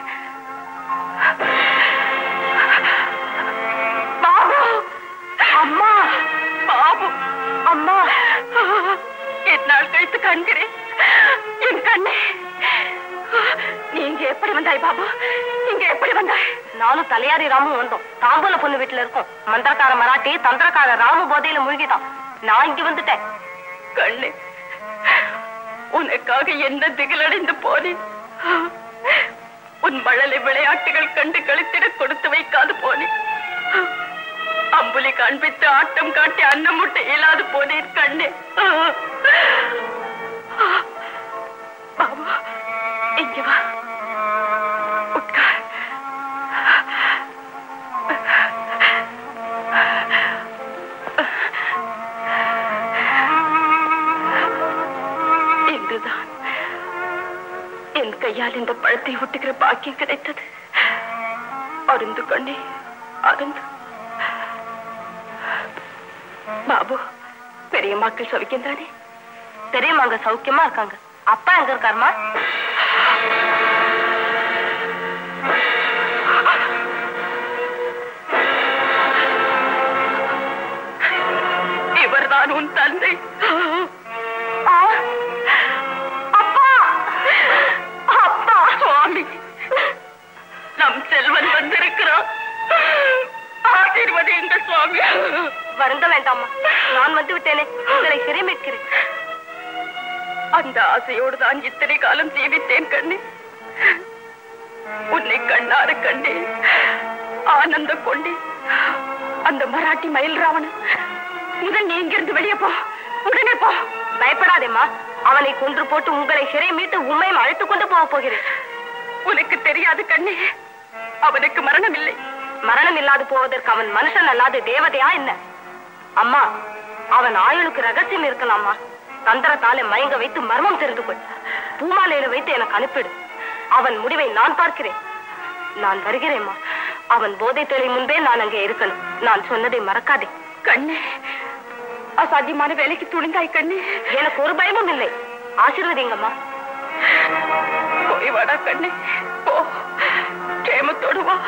பாபு அம்மா பாபு அம்மா என்னால் கழித்து காண்கிறேன் என் கண்ணே நீ இங்க எப்படி வந்தாய் பாபு இங்க எப்படி வந்தாய் நானும் தலையாரி ராமும் வந்தோம் தாம்பூல பொண்ணு வீட்டுல இருக்கோம் மந்திரக்கார மராட்டி தந்திரக்கார ராமு போதையில முழுகிட்டான் நான் இங்க வந்துட்டேன் கண்ணு உனக்காக என்ன திகிலடைந்து போனேன் உன் மழலை விளையாட்டுகள் கண்டு கழித்திட கொடுத்து வைக்காது போனேன் அம்புலி காண்பித்து ஆட்டம் காட்டி அன்னம் முட்டை இயலாது போனேன் கண்ணே பாபா இங்க வா உட்கார் இங்குதான் என் கையால் இந்த பழத்தை ஒட்டுகிற பாக்கியம் கிடைத்தது அருந்து கண்ணே அருந்து பாபு பெரியம்மாக்கள் சௌக்கியம் தானே பெரியம்மாங்க சௌக்கியமா இருக்காங்க அப்பா எங்க இருக்காருமா இவர்தான் உன் தந்தை ஆ, அப்பா அப்பா சுவாமி நம் செல்வன் வந்திருக்கிறான் ஆசீர்வதியுங்கள் சுவாமி வருந்த வேண்டாமா நான் வந்து விட்டேனே உங்களை சிறைமேற்கிறேன் அந்த ஆசையோடு தான் இத்தனை காலம் ஜீவித்தேன் கண்ணே உன்னை கண்ணார கண்டே ஆனந்த கொண்டே அந்த மராட்டி மயில் ராவணன் முதல் நீ இங்கிருந்து வெளியே போ உடனே போ பயப்படாதேம்மா அவனை கொன்று போட்டு உங்களை சிறை மீட்டு உண்மையும் அழைத்துக் கொண்டு போக போகிறேன் உனக்கு தெரியாது கண்ணே அவனுக்கு மரணம் இல்லை மரணம் இல்லாது போவதற்கு அவன் மனுஷன் அல்லாது தேவதையா என்ன அம்மா அவன் ஆயுளுக்கு ரகசியம் இருக்கலாமா தந்திரத்தாலே மயங்க வைத்து மர்மம் தெரிந்து கொள் பூமாலையில வைத்து எனக்கு அனுப்பிடு அவன் முடிவை நான் பார்க்கிறேன் நான் வருகிறேம்மா அவன் போதை தெளி முன்பே நான் அங்கே இருக்கணும் நான் சொன்னதை மறக்காதே கண்ணு அசாத்தியமான வேலைக்கு துணிந்தாய் கண்ணு எனக்கு ஒரு பயமும் இல்லை ஆசீர்வதிங்கம்மா போய் வாடா கண்ணு போ கேமத்தோடு வா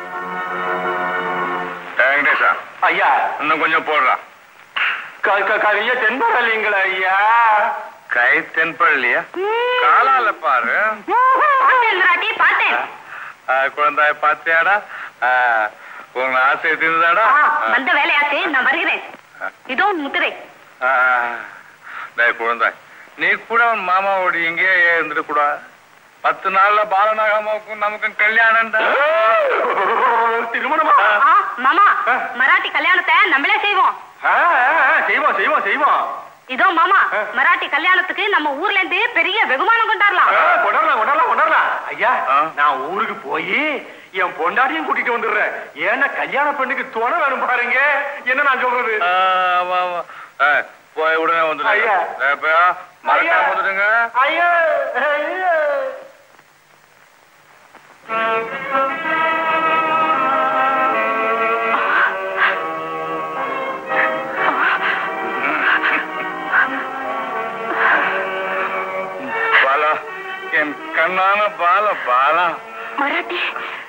வெங்கடேஷா ஐயா இன்னும் கொஞ்சம் போடுறான் க- க- கைய தென்படலீங்களா ஐயா கை தென்படலையா காலால பாரு பார்த்தேன் ராட்டி பார்த்தேன் ஆ, குழந்தாய பாத்தியாடா ஆ, உன் ஆசை தீர்ந்ததாடா அந்த வேலையாச்சு நான் வருகிறேன் இதோ உன் முத்திரை ஆ, டேய் குழந்தாய் நீ கூட உன் மாமாவோட இங்கே இருந்துட்டு கூட பத்து நாள்ல பாலநாகமாவுக்கும் நமக்கும் கல்யாணம்டா திருமணமா ஆ, மாமா மராட்டி கல்யாணத்தை நம்மளே செய்வோம் ஆ, ஆ, ஆ, செய்வோம் செய்வோம் செய்வோம் இதோ மாமா மராட்டி கல்யாணத்துக்கு நம்ம ஊர்ல இருந்து பெரிய வெகுமானம் கொண்டாடலாம் ஆ, கொண்டாடலாம் கொண்டாடலாம் கொண்டாடலாம் ஐயா ஆ. நான் ஊருக்கு போய் என் பொண்டாட்டியும் கூட்டிட்டு வந்துடுறேன் ஏன்னா கல்யாண பெண்ணுக்கு துணை வேணும் பாருங்க என்ன நான் சொல்றது ஆ, வா, வா. ஆ, போய் உடனே வந்துடுங்க ஐயா. ஏ, பையா, மறக்காம ஐயா. வந்துடுங்க ஐயோ ஐயோ பாலா என் கண்ணான பால பாலா மராட்டி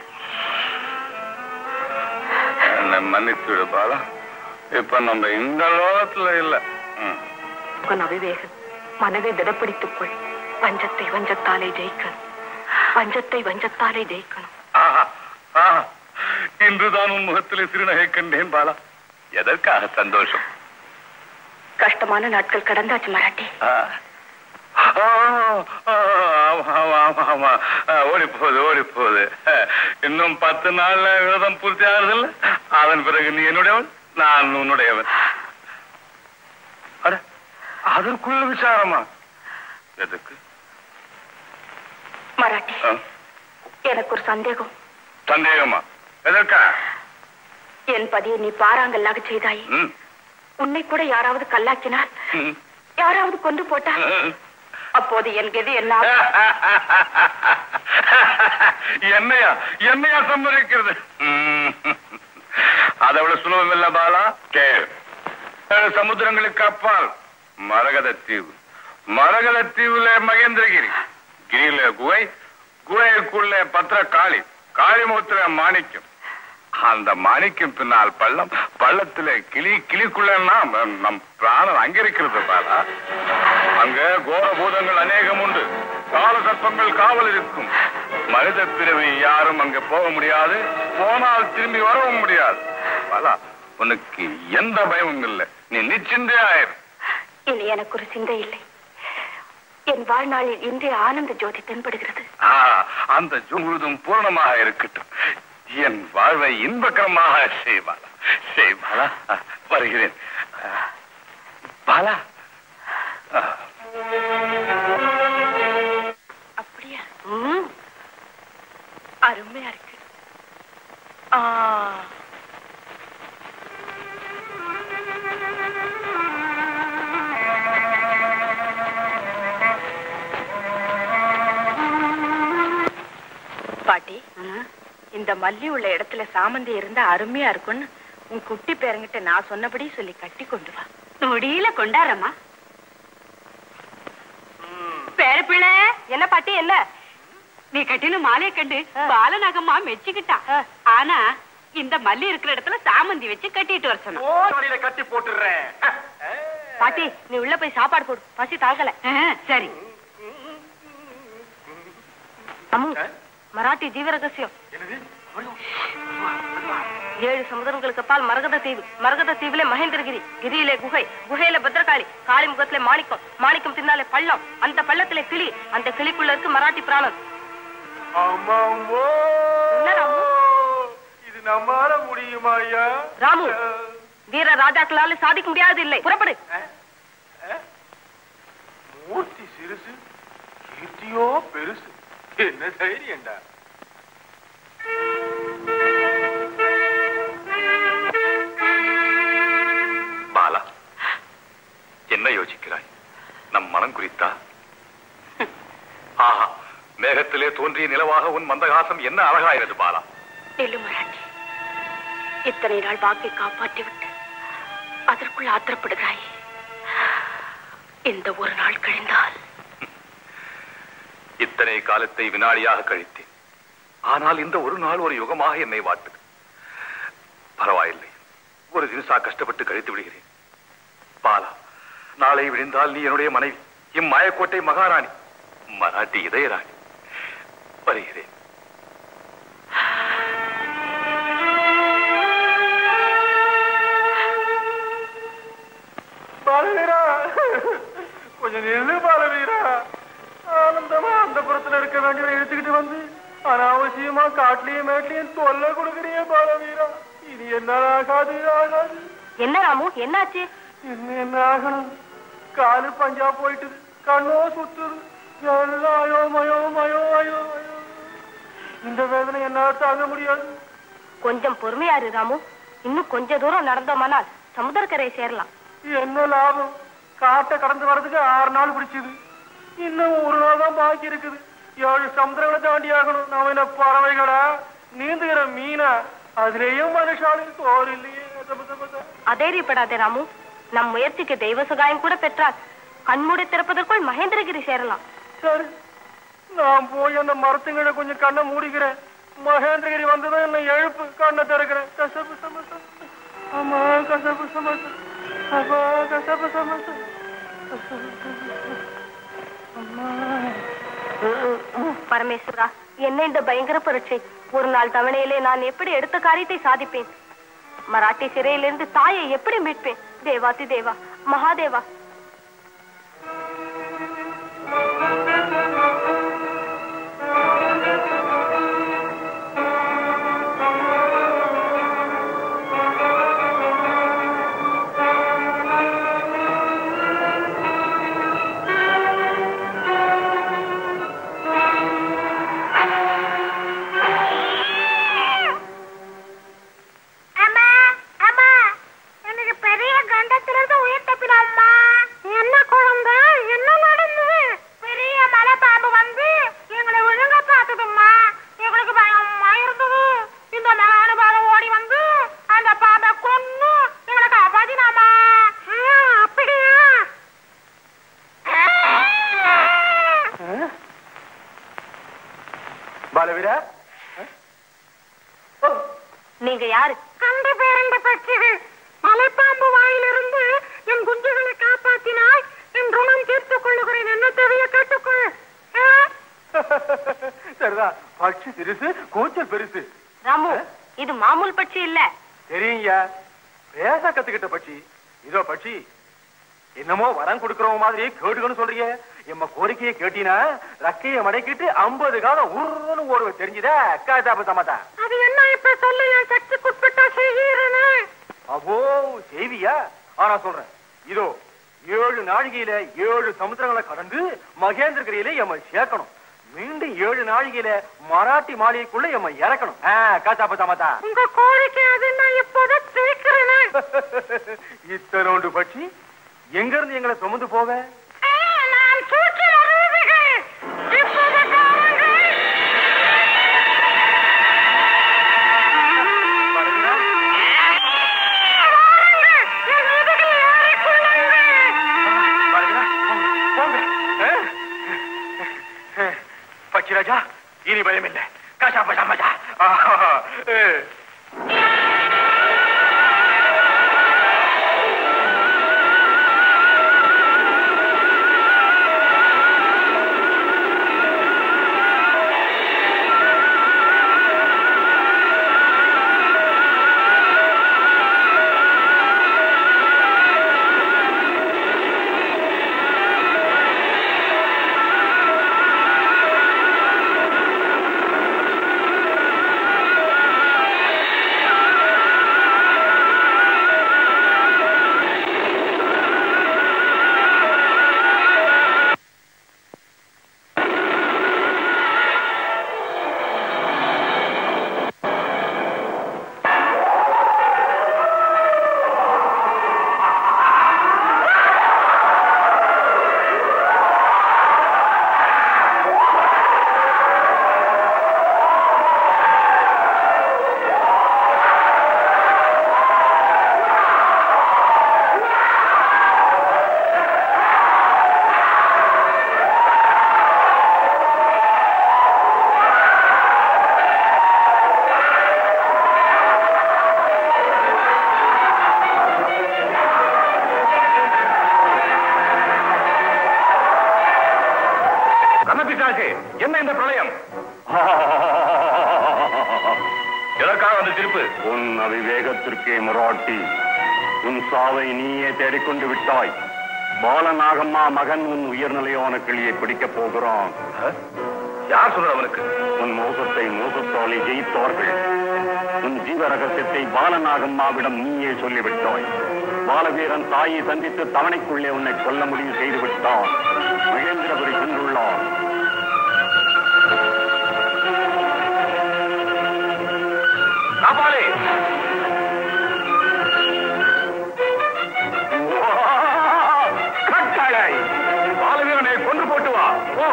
என்னை மன்னிச்சு விடு பாலா இப்ப நம்ம இந்த லோகத்துல இல்ல ம். உன் அவிவேகன் மனதை திடப்படுத்திக் கொள் வஞ்சத்தை வஞ்சத்தாலே ஜெயிக்கணும் வஞ்சத்தை வஞ்சத்தாலே ஜெயிக்கணும் ஆஹா, ஆஹா. இன்றுதான் உன் முகத்திலே சிறுநகை கண்டேன் பாலா எதற்காக சந்தோஷம் கஷ்டமான நாட்கள் கடந்தாச்சு மராட்டி ஆ. ஆ, ஆ, ஆமா, ஆமா, ஆமா, ஆமா. ஆ, ஓடி போகுது ஓடி போகுது இன்னும் பத்து நாள்ல விரதம் பூர்த்தி ஆகுதில்ல அதன் பிறகு நீ என்னுடையவன் நான் உன்னுடையவன் அட அதற்குள்ள விசாரமா எதுக்கு மராட்டி ஆ, எனக்கு ஒரு சந்தேகம் சந்தேகமா எதற்கா என் பதியை நீ பாராங்கல்லாக செய்தாய் ம், உன்னை கூட யாராவது கல்லாக்கினால் ம். யாராவது கொண்டு போட்டா அப்போது என் கதி என்ன என்னையா என்னையா சம்மதிக்கிறது ம். அதை விட சுலபம் இல்ல பாலா கேள் ஏழு சமுத்திரங்களுக்கு அப்பால் மரகத தீவு மரகத தீவுல மகேந்திரகிரி கிரியில குகை குகைக்குள்ள பத்திரகாளி காளிமுத்திர மாணிக்கம் அந்த மாணிக்கம் பின்னால் பள்ளம் பள்ளத்துல கிளி கிளிக்குள்ளன்னா நம் பிராணம் அங்க இருக்கிறது பாலா அங்க கோர பூதங்கள் அநேகம் உண்டு கால சர்ப்பங்கள் காவல் இருக்கும் மனித பிறவி யாரும் அங்க போக முடியாது போனால் திரும்பி வரவும் முடியாது பாலா உனக்கு எந்த பயமும் இல்லை நீ நிச்சிந்தே ஆயிரு இனி எனக்கு ஒரு சிந்தை இல்லை என் வாழ்நாளில் இன்றைய ஆனந்த ஜோதி தென்படுகிறது ஆ, அந்த முழுதும் பூர்ணமாக இருக்கட்டும் என் வாழ்வை இன்பகரமாக செய்வாளா செய்வாளா வருகிறேன் பாலா ஆ. அப்படியா ம். அருமையா இருக்கு ஆ. பாட்டி இந்த மல்லி உள்ள இடத்துல சாமந்தி இருந்தா அருமையா இருக்கும்னு உன் குட்டி பேரங்கிட்ட நான் சொன்னபடி சொல்லி கட்டி கொண்டு வா நொடியில கொண்டாரம்மா பேர பிள்ளை என்ன பாட்டி என்ன நீ கட்டின மாலையை கண்டு பாலநகம்மா மெச்சுக்கிட்டா ஆனா இந்த மல்லி இருக்கிற இடத்துல சாமந்தி வச்சு கட்டிட்டு வர சொன்னா ஓடியில கட்டி போட்டுடுறேன் பாட்டி நீ உள்ள போய் சாப்பாடு போடு பசி தாங்கல ஆ, சரி அம்மு மராட்டி ஜீவ ரகசியம் ஏழு சமுதிரங்களுக்கு அப்பால் மரகத தீவு மரகத தீவிலே மகேந்திரகிரி கிரியிலே குகை குகையில பத்திரகாளி காளி முகத்திலே மாணிக்கம் மாணிக்கம் பின்னாலே பள்ளம் அந்த பள்ளத்திலே கிளி அந்த கிளிக்குள்ள இருக்கு மராட்டி பிராணன் அம்மாவோ என்ன ராமு? இது நம்மால முடியுமா ஐயா ராமு வீர ராஜாக்களால சாதிக்க முடியாது இல்லை புறப்படு மூர்த்தி சிறுசு கீர்த்தியோ பெருசு என்ன தைரியண்டா பாலா மனம் குறித்தா ஆஹா மேகத்திலே தோன்றிய நிலவாக உன் மந்தகாசம் என்ன அழகாயிரது பாலா நெல்லு மராட்டி இத்தனை நாள் வாக்கை காப்பாற்றி விட்டு அதற்குள் ஆத்திரப்படுகிறாய் இந்த ஒரு நாள் கழிந்தால் இத்தனை காலத்தை வினாடியாக கழித்தேன் ஆனால் இந்த ஒரு நாள் ஒரு யுகமாக என்னை வாட்டுது பரவாயில்லை ஒரு தினசா கஷ்டப்பட்டு கழித்து விடுகிறேன் பாலா நாளை விழுந்தால் நீ என்னுடைய மனைவி இம்மாயக்கோட்டை மகாராணி மராட்டி இதயராணி வருகிறேன் பாலவீரா கொஞ்சம் நில்லு பாலவீரா ஆனந்தமா அந்த புறத்துல இருக்க வேண்டியதை எடுத்துக்கிட்டு வந்து அனாவசியமா காட்டுலயும் மேட்லயும் தொல்லை கொடுக்குறியே பாலவீரா இது என்ன ஆகாது ஆகாது என்ன ராமு என்னாச்சு என்ன என்ன ஆகணும் காலு பஞ்சா போயிட்டு கண்ணோ சுத்துது எல்லாம் அயோ மயோ மயோ அயோ அயோ இந்த வேதனை என்னால தாங்க முடியாது கொஞ்சம் பொறுமையா இரு ராமு இன்னும் கொஞ்ச தூரம் நடந்தோமானால் சமுத்திரக்கரை சேரலாம் என்ன லாபம் காட்டை கடந்து வர்றதுக்கு ஆறு நாள் பிடிச்சது இன்னும் ஒரு நாள் தான் பாக்கி இருக்குது ஏழு சமுத்திரங்களை தாண்டி ஆகணும் நாம என்ன பறவைகளா நீந்துகிற மீனா அதுலயும் மனுஷாலும் தோல் இல்லையே தப்பு, தப்பு, தப்பு. அதேரியப்படாதே ராமு நம் முயற்சிக்கு தெய்வ சகாயம் கூட பெற்றால் கண்மூடி திறப்பதற்குள் மகேந்திரகிரி சேரலாம் சரி நான் போய் அந்த மரத்துங்களை கொஞ்சம் கண்ணை மூடிக்கிறேன் மகேந்திரகிரி வந்ததும் என்ன எழுப்பு கண்ணை திறக்கிறேன் கசப்பு சமசம் ஆமா கசப்பு சமசம் அப்பா கசப்பு சமசம் பரமேஸ்வரா என்ன இந்த பயங்கர பரீட்சை ஒரு நாள் தவணையிலே நான் எப்படி எடுத்த காரியத்தை சாதிப்பேன் மராட்டி சிறையிலிருந்து தாயை எப்படி மீட்பேன் தேவாதி தேவா மகாதேவா அம்மா அம்மா எனக்கு பெரிய கண்டத்திலிருந்து உயிர் தப்பினம்மா என்ன குழந்தை என்ன நடந்தது பெரிய மலை பாம்பு வந்து எங்களை விழுங்க பார்த்ததும்மா எங்களுக்கு பயமா இருந்தது இந்த மகானுபாவம் ஓடி வந்து அந்த பாம்பை கொன்னு எங்களை காப்பாத்தினாமா அப்படியா பாலவீரா நீங்க யாரு கண்டு பேரண்ட பட்சிகள் மலைப்பாம்பு வாயிலிருந்து என் குஞ்சுகளை காப்பாத்தினாய் என் ருணம் தீர்த்துக் கொள்ளுகிறேன் என்ன தேவைய கேட்டுக்கொள் ஆ? சரிதான் பட்சி சிறுசு கூச்சல் பெருசு ராமு இது மாமூல் பட்சி இல்ல தெரியுங்க பேச கத்துக்கிட்ட பட்சி இதோ பட்சி என்னமோ வரம் கொடுக்கறவங்க மாதிரி கேட்டுக்கன்னு சொல்றீங்க எம்ம கோரிக்கையை கேட்டீனா ரக்கைய மடக்கிட்டு ஐம்பது காலம் உருன்னு ஓடுவ தெரிஞ்சுதா அக்கா தாப்ப சமாதா அது என்ன இப்ப சொல்லு என் சக்திக்குட்பட்டா செய்கிறேன்னு அப்போ செய்வியா ஆனா சொல்றேன் இதோ ஏழு நாழிகையில ஏழு சமுத்திரங்களை கடந்து மகேந்திரகிரியில எம்ம சேர்க்கணும் மீண்டும் ஏழு நாழிகையில மராட்டி மாளிகைக்குள்ள எம்ம இறக்கணும் காத்தாப்ப சமாதா உங்க கோரிக்கை அது நான் இப்போத தீர்க்கிறேன்னு இத்தனோண்டு பட்சி எங்க இருந்து எங்களை சுமந்து போவ ஆ, நான் தூக்கில் அருவிகள் இப்போது காவல்கள் வாருங்கள், என் முதுகில் ஏறிக்கொள்ளுங்கள். பச்சிராஜா இனி பயம் இல்லை கஷா பஷா மஜா ஆ பரமபிசாசே என்ன இந்த பிரளயம் எதற்காக அந்த திருப்பு உன் அவிவேகத்திற்கே முராட்டி உன் சாவை நீயே தேடிக்கொண்டு விட்டாய் பாலநாகம்மா மகன் உன் உயர்நிலையான கிளியை பிடிக்கப் போகிறான் யார் சொன்னது அவனுக்கு உன் மோசத்தை மோசத்தாலே ஜெயித்தார்கள் உன் ஜீவ ரகசியத்தை பாலநாகம்மாவிடம் நீயே சொல்லிவிட்டாய் பாலவீரன் தாயை சந்தித்து தவணைக்குள்ளே உன்னை கொல்ல முடிவு செய்து விட்டான் மகேந்திரபுரி சென்றுள்ளான் காப்பாளே கட்டளை பாலவீரனை கொன்று போட்டு வா ஓ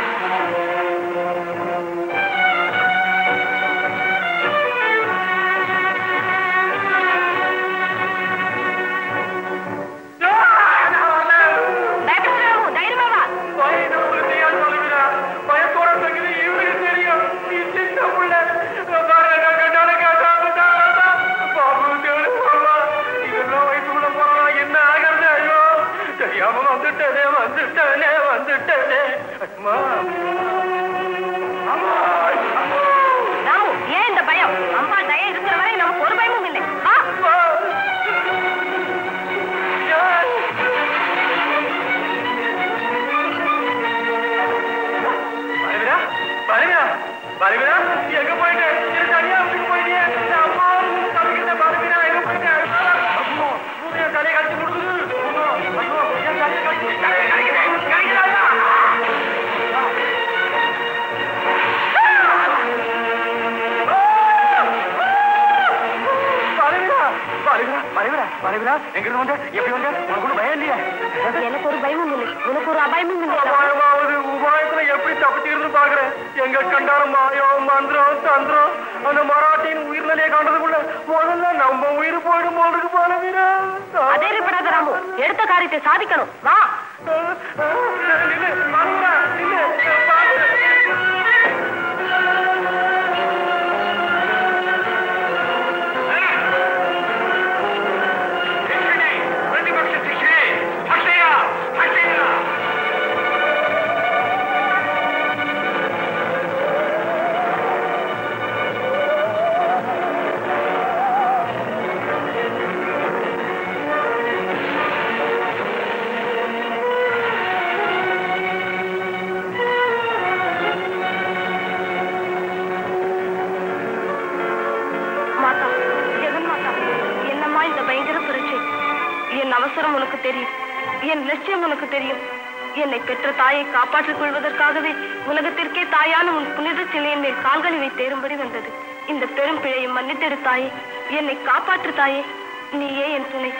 பயப்படாதே, தைரியமா வா. பயத்தோட தங்குது இவருக்கு தெரியும் நீ சின்ன புள்ள பாரு, கண்டால காட்டாம பாபு தேடு போவா இதெல்லாம் வயசுக்குள்ள போறா என்ன ஆகிறது ஐயோ தெரியாம வந்துட்டனே வந்துட்டனே வந்துட்டனே அம்மா அம்மா ராமு, ஏன் இந்த பயம் அம்மா தய இருக்கிற வரை நமக்கு ஒரு பயமும் இல்லை வா அம்மா ஏய். பரவிரா பரவிரா பரவிரா எங்க போயிட்டு எனக்கு தனியா வீட்டுக்கு போயிட்டியே நான் அம்மா தம்பிக்கிட்ட பரவிரா எங்க போயிட்டு அம்மா மூணு என் தலையை கழிச்சு கொடுக்குது அம்மா ஐயோ என் தலையை கழிச்சு தலையை கழிக்கிறேன் கழிக்கிறாயா பரவிரா பரவிரா பரவிரா பரவிரா எங்க இருந்து வந்த எப்படி வந்த உனக்கு ஒண்ணும் பயம் இல்லையா எனக்கு ஒரு பயமும் இல்லை உனக்கு ஒரு அபாயமும் இல்லை உபாயமாவது உபாயத்துல எப்படி தப்பிச்சுக்கிறது பாக்குறேன் எங்க கண்டாலும் மாயம் மந்திரம் தந்திரம் அந்த மராட்டியின் உயிர்நிலையை காண்டதுக்குள்ள முதல்ல நம்ம உயிர் போயிடும் போல இருக்கு போல வீரா அதேறிப்படாத ராமு எடுத்த காரியத்தை சாதிக்கணும் வா நில்லு, பாருங்கடா, நில்லு, பாரு. பிரதிபக்ஷ சிஷ்யே ஹர்ஷயா ஹர்ஷயா மாதா ஜெகன் மாதா என்னம்மா இந்த பயங்கர பரீட்சை என் அவசரம் உனக்கு தெரியும் என் லட்சியம் உனக்கு தெரியும் என்னை பெற்ற தாயை காப்பாற்றிக் கொள்வதற்காகவே உலகத்திற்கே தாயான உன் புனித சிலையின் மேல் கால்களை வைத்தேறும்படி வந்தது இந்த பெரும் பிழையை மன்னித்திடு தாயே என்னை காப்பாற்று தாயே நீயே என் துணை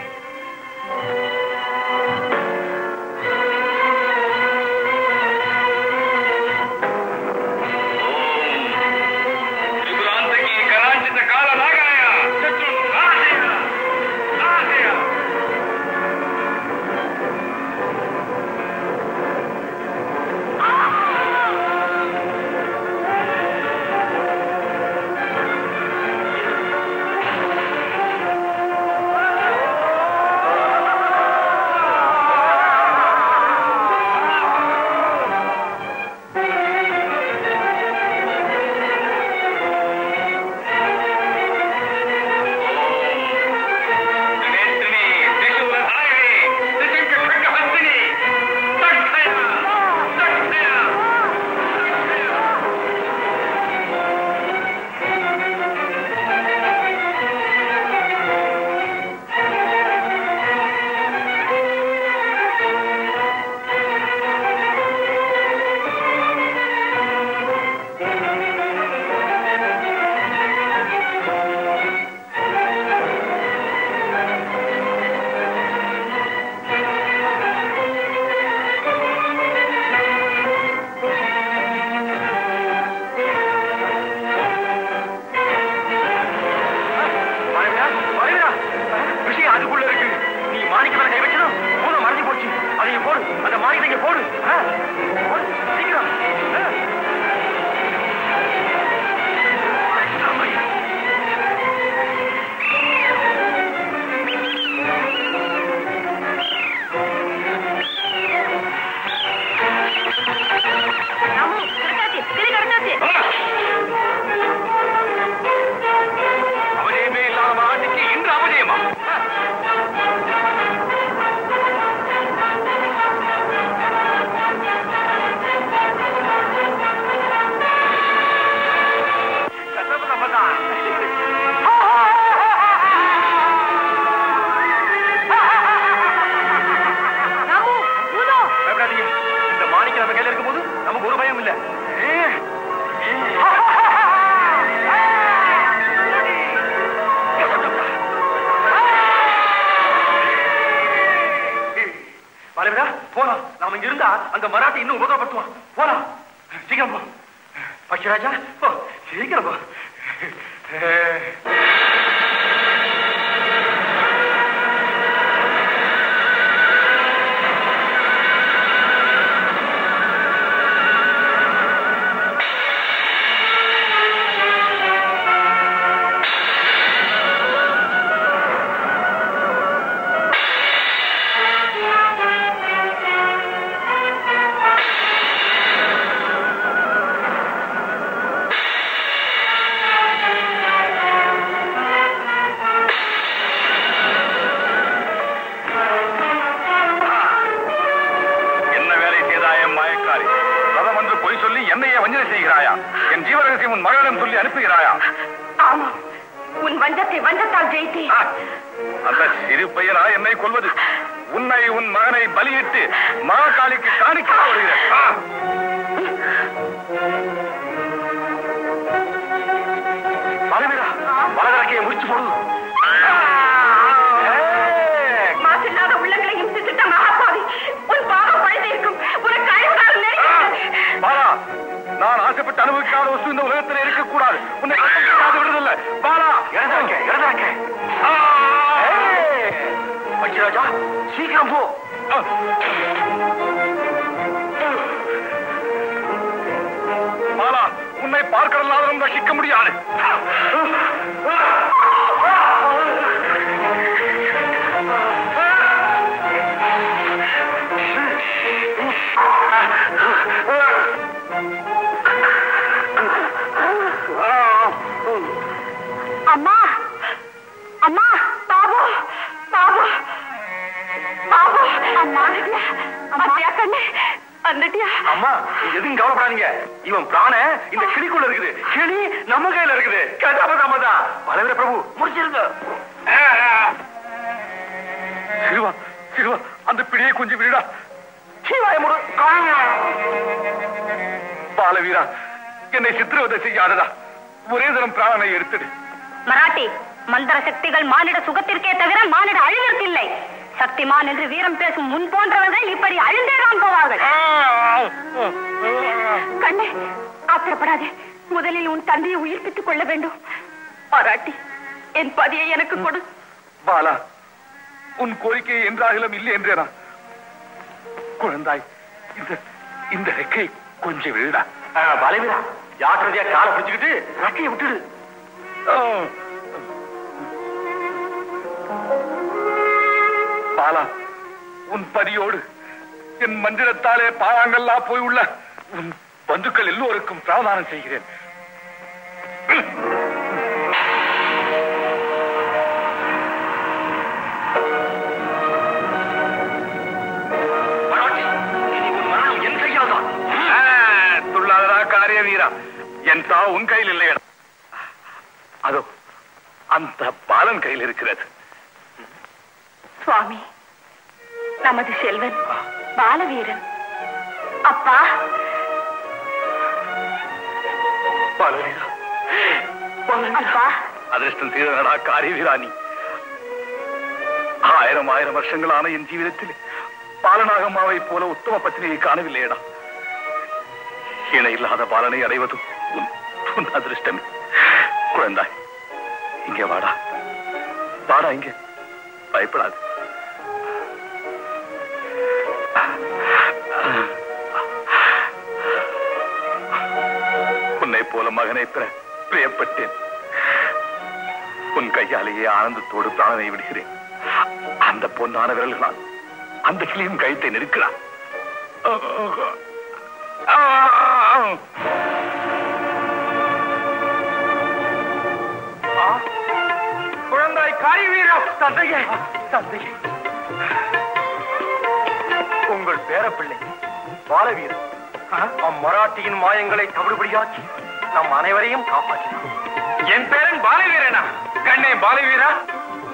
ತ್ರಿಪುರಾಂತಕಿ ಕಲಾಂಚಿತ ಕಾಲ ನಾಗಾಯ ಶತ್ರು ನಾಶಯ ನಾಶಯ ஆ துப்பாக்கி நம்ம கையில இருக்கும்போது நமக்கு ஒரு பயம் இல்ல பாலவிடா போலாம் நாம இங்க இருந்தா அந்த மராட்டி இன்னும் உபதப்படுத்துவான் போலாம் சீக்கிரம் போ பட்சராஜா போ சீக்கிரம் போ என்ன வேலை செய்தாய் என் மாயக்காரி ரதம் என்று பொய் சொல்லி என்னையே வஞ்சனை செய்கிறாயா என் ஜீவரகசியம் உன் மகளிடம் சொல்லி அனுப்புகிறாயா ஆமா உன் வஞ்சத்தை வஞ்சத்தால் ஜெயித்தேன் ஆ, அந்த சிறு பையனா என்னை கொல்வது உன்னை உன் மகனை பலியிட்டு மகாகாளிக்கு காணிக்க வருகிறேன் ஆ. பாலவீரா வலதரக்கையை முடிச்சு போடு மாசில்லாத உள்ளங்களையும் சித்திட்ட மகாபாவி உன் பாவம் பழுதிருக்கும் உனக்கு அழிவுகாலம் நெருங்கிவிட்டது பாலா நான் ஆசைப்பட்டு அனுபவிக்காத வஸ்து இந்த உலகத்தில் இருக்கக்கூடாது உன்னை கஷ்டப்படாது விடுதல்ல பாலா இடதாக்க இடதாக்க பட்சராஜா சீக்கிரம் போ பாலா உன்னை பார்க்கலாலும் ரசிக்க முடியாது அம்மா அம்மா பாபு பாபு பாபு அம்மா அம்மா கண்ணு வந்துட்டியா அம்மா நீங்க எதுவும் கவலைப்படாதீங்க இவன் பிராண இந்த கிளிக்குள்ள இருக்குது கிளி நம்ம கையில இருக்குது கதாபதாம தான் பலவீர பிரபு முடிச்சிருங்க சிறுவா சிறுவா அந்த பிடியை கொஞ்சம் விடுடா சீவாய முடு பாலவீரா என்னை சித்திரவதை செய்யாதடா ஒரே தினம் பிராணனை எடுத்துடு மராட்டி மந்திர சக்திகள் மானிட சுகத்திற்கே தவிர மானிட அழிவிற்கு இல்லை சக்திமான் என்று வீரம் பேசும் முன் போன்றவர்கள் இப்படி அழிந்தேதான் போவார்கள் கண்ணே ஆத்திரப்படாதே முதலில் உன் தந்தையை உயிர்ப்பித்துக் கொள்ள வேண்டும் பாராட்டி என் பதியை எனக்கு கொடு பாலா உன் கோரிக்கை என்றாகலும் இல்லை என்றேனா குழந்தாய் இந்த இந்த ரெக்கை கொஞ்சம் விழுடா பலவீரா ஜாக்கிரதையா காலை பிடிச்சுக்கிட்டு ரக்கையை விட்டுடு பாலா உன் பதியோடு என் மந்திரத்தாலே பாவாங்கல்லா போய் உள்ள உன் பந்துக்கள் எல்லோருக்கும் பிராதானம் செய்கிறேன் மராட்டி இனி உன் மரணம் என் கையால் தான் துள்ளாதடா காரிய வீரா என் தா உன் கையில் இல்லையடா அதோ அந்த பாலன் கையில் இருக்கிறது சுவாமி நமது செல்வன் பாலவீரன் அப்பா பாலவீரா அப்பா அதிர்ஷ்டம் செய்தனடா காரிய வீரா நீ ஆயிரம் ஆயிரம் வருஷங்களான என் ஜீவிதத்தில் பாலனாகம்மாவை போல உத்தம பத்தினியை காணவில்லையடா இணை இல்லாத பாலனை அடைவதும் உன் உன் அதிர்ஷ்டமே குழந்தாய் இங்கே வாடா வாடா இங்கே பயப்படாது உன்னை போல மகனை பெற பிரியப்பட்டேன் உன் கையாலேயே ஆனந்தத்தோடு பிராணனை விடுகிறேன் அந்த பொன்னான விரல்களால் அந்த கிளியும் கழுத்தை நெருக்கிறான் குழந்தாய் காரி வீரம் தந்தையே தந்தையே உங்கள் பேரப்பிள்ளை பாலவீரன் அம்மராட்டியின் மாயங்களை தவிடுபடியாக்கி நம் அனைவரையும் காப்பாற்றினார் என் பேரன் பாலவீரனா கண்ணே பாலவீரா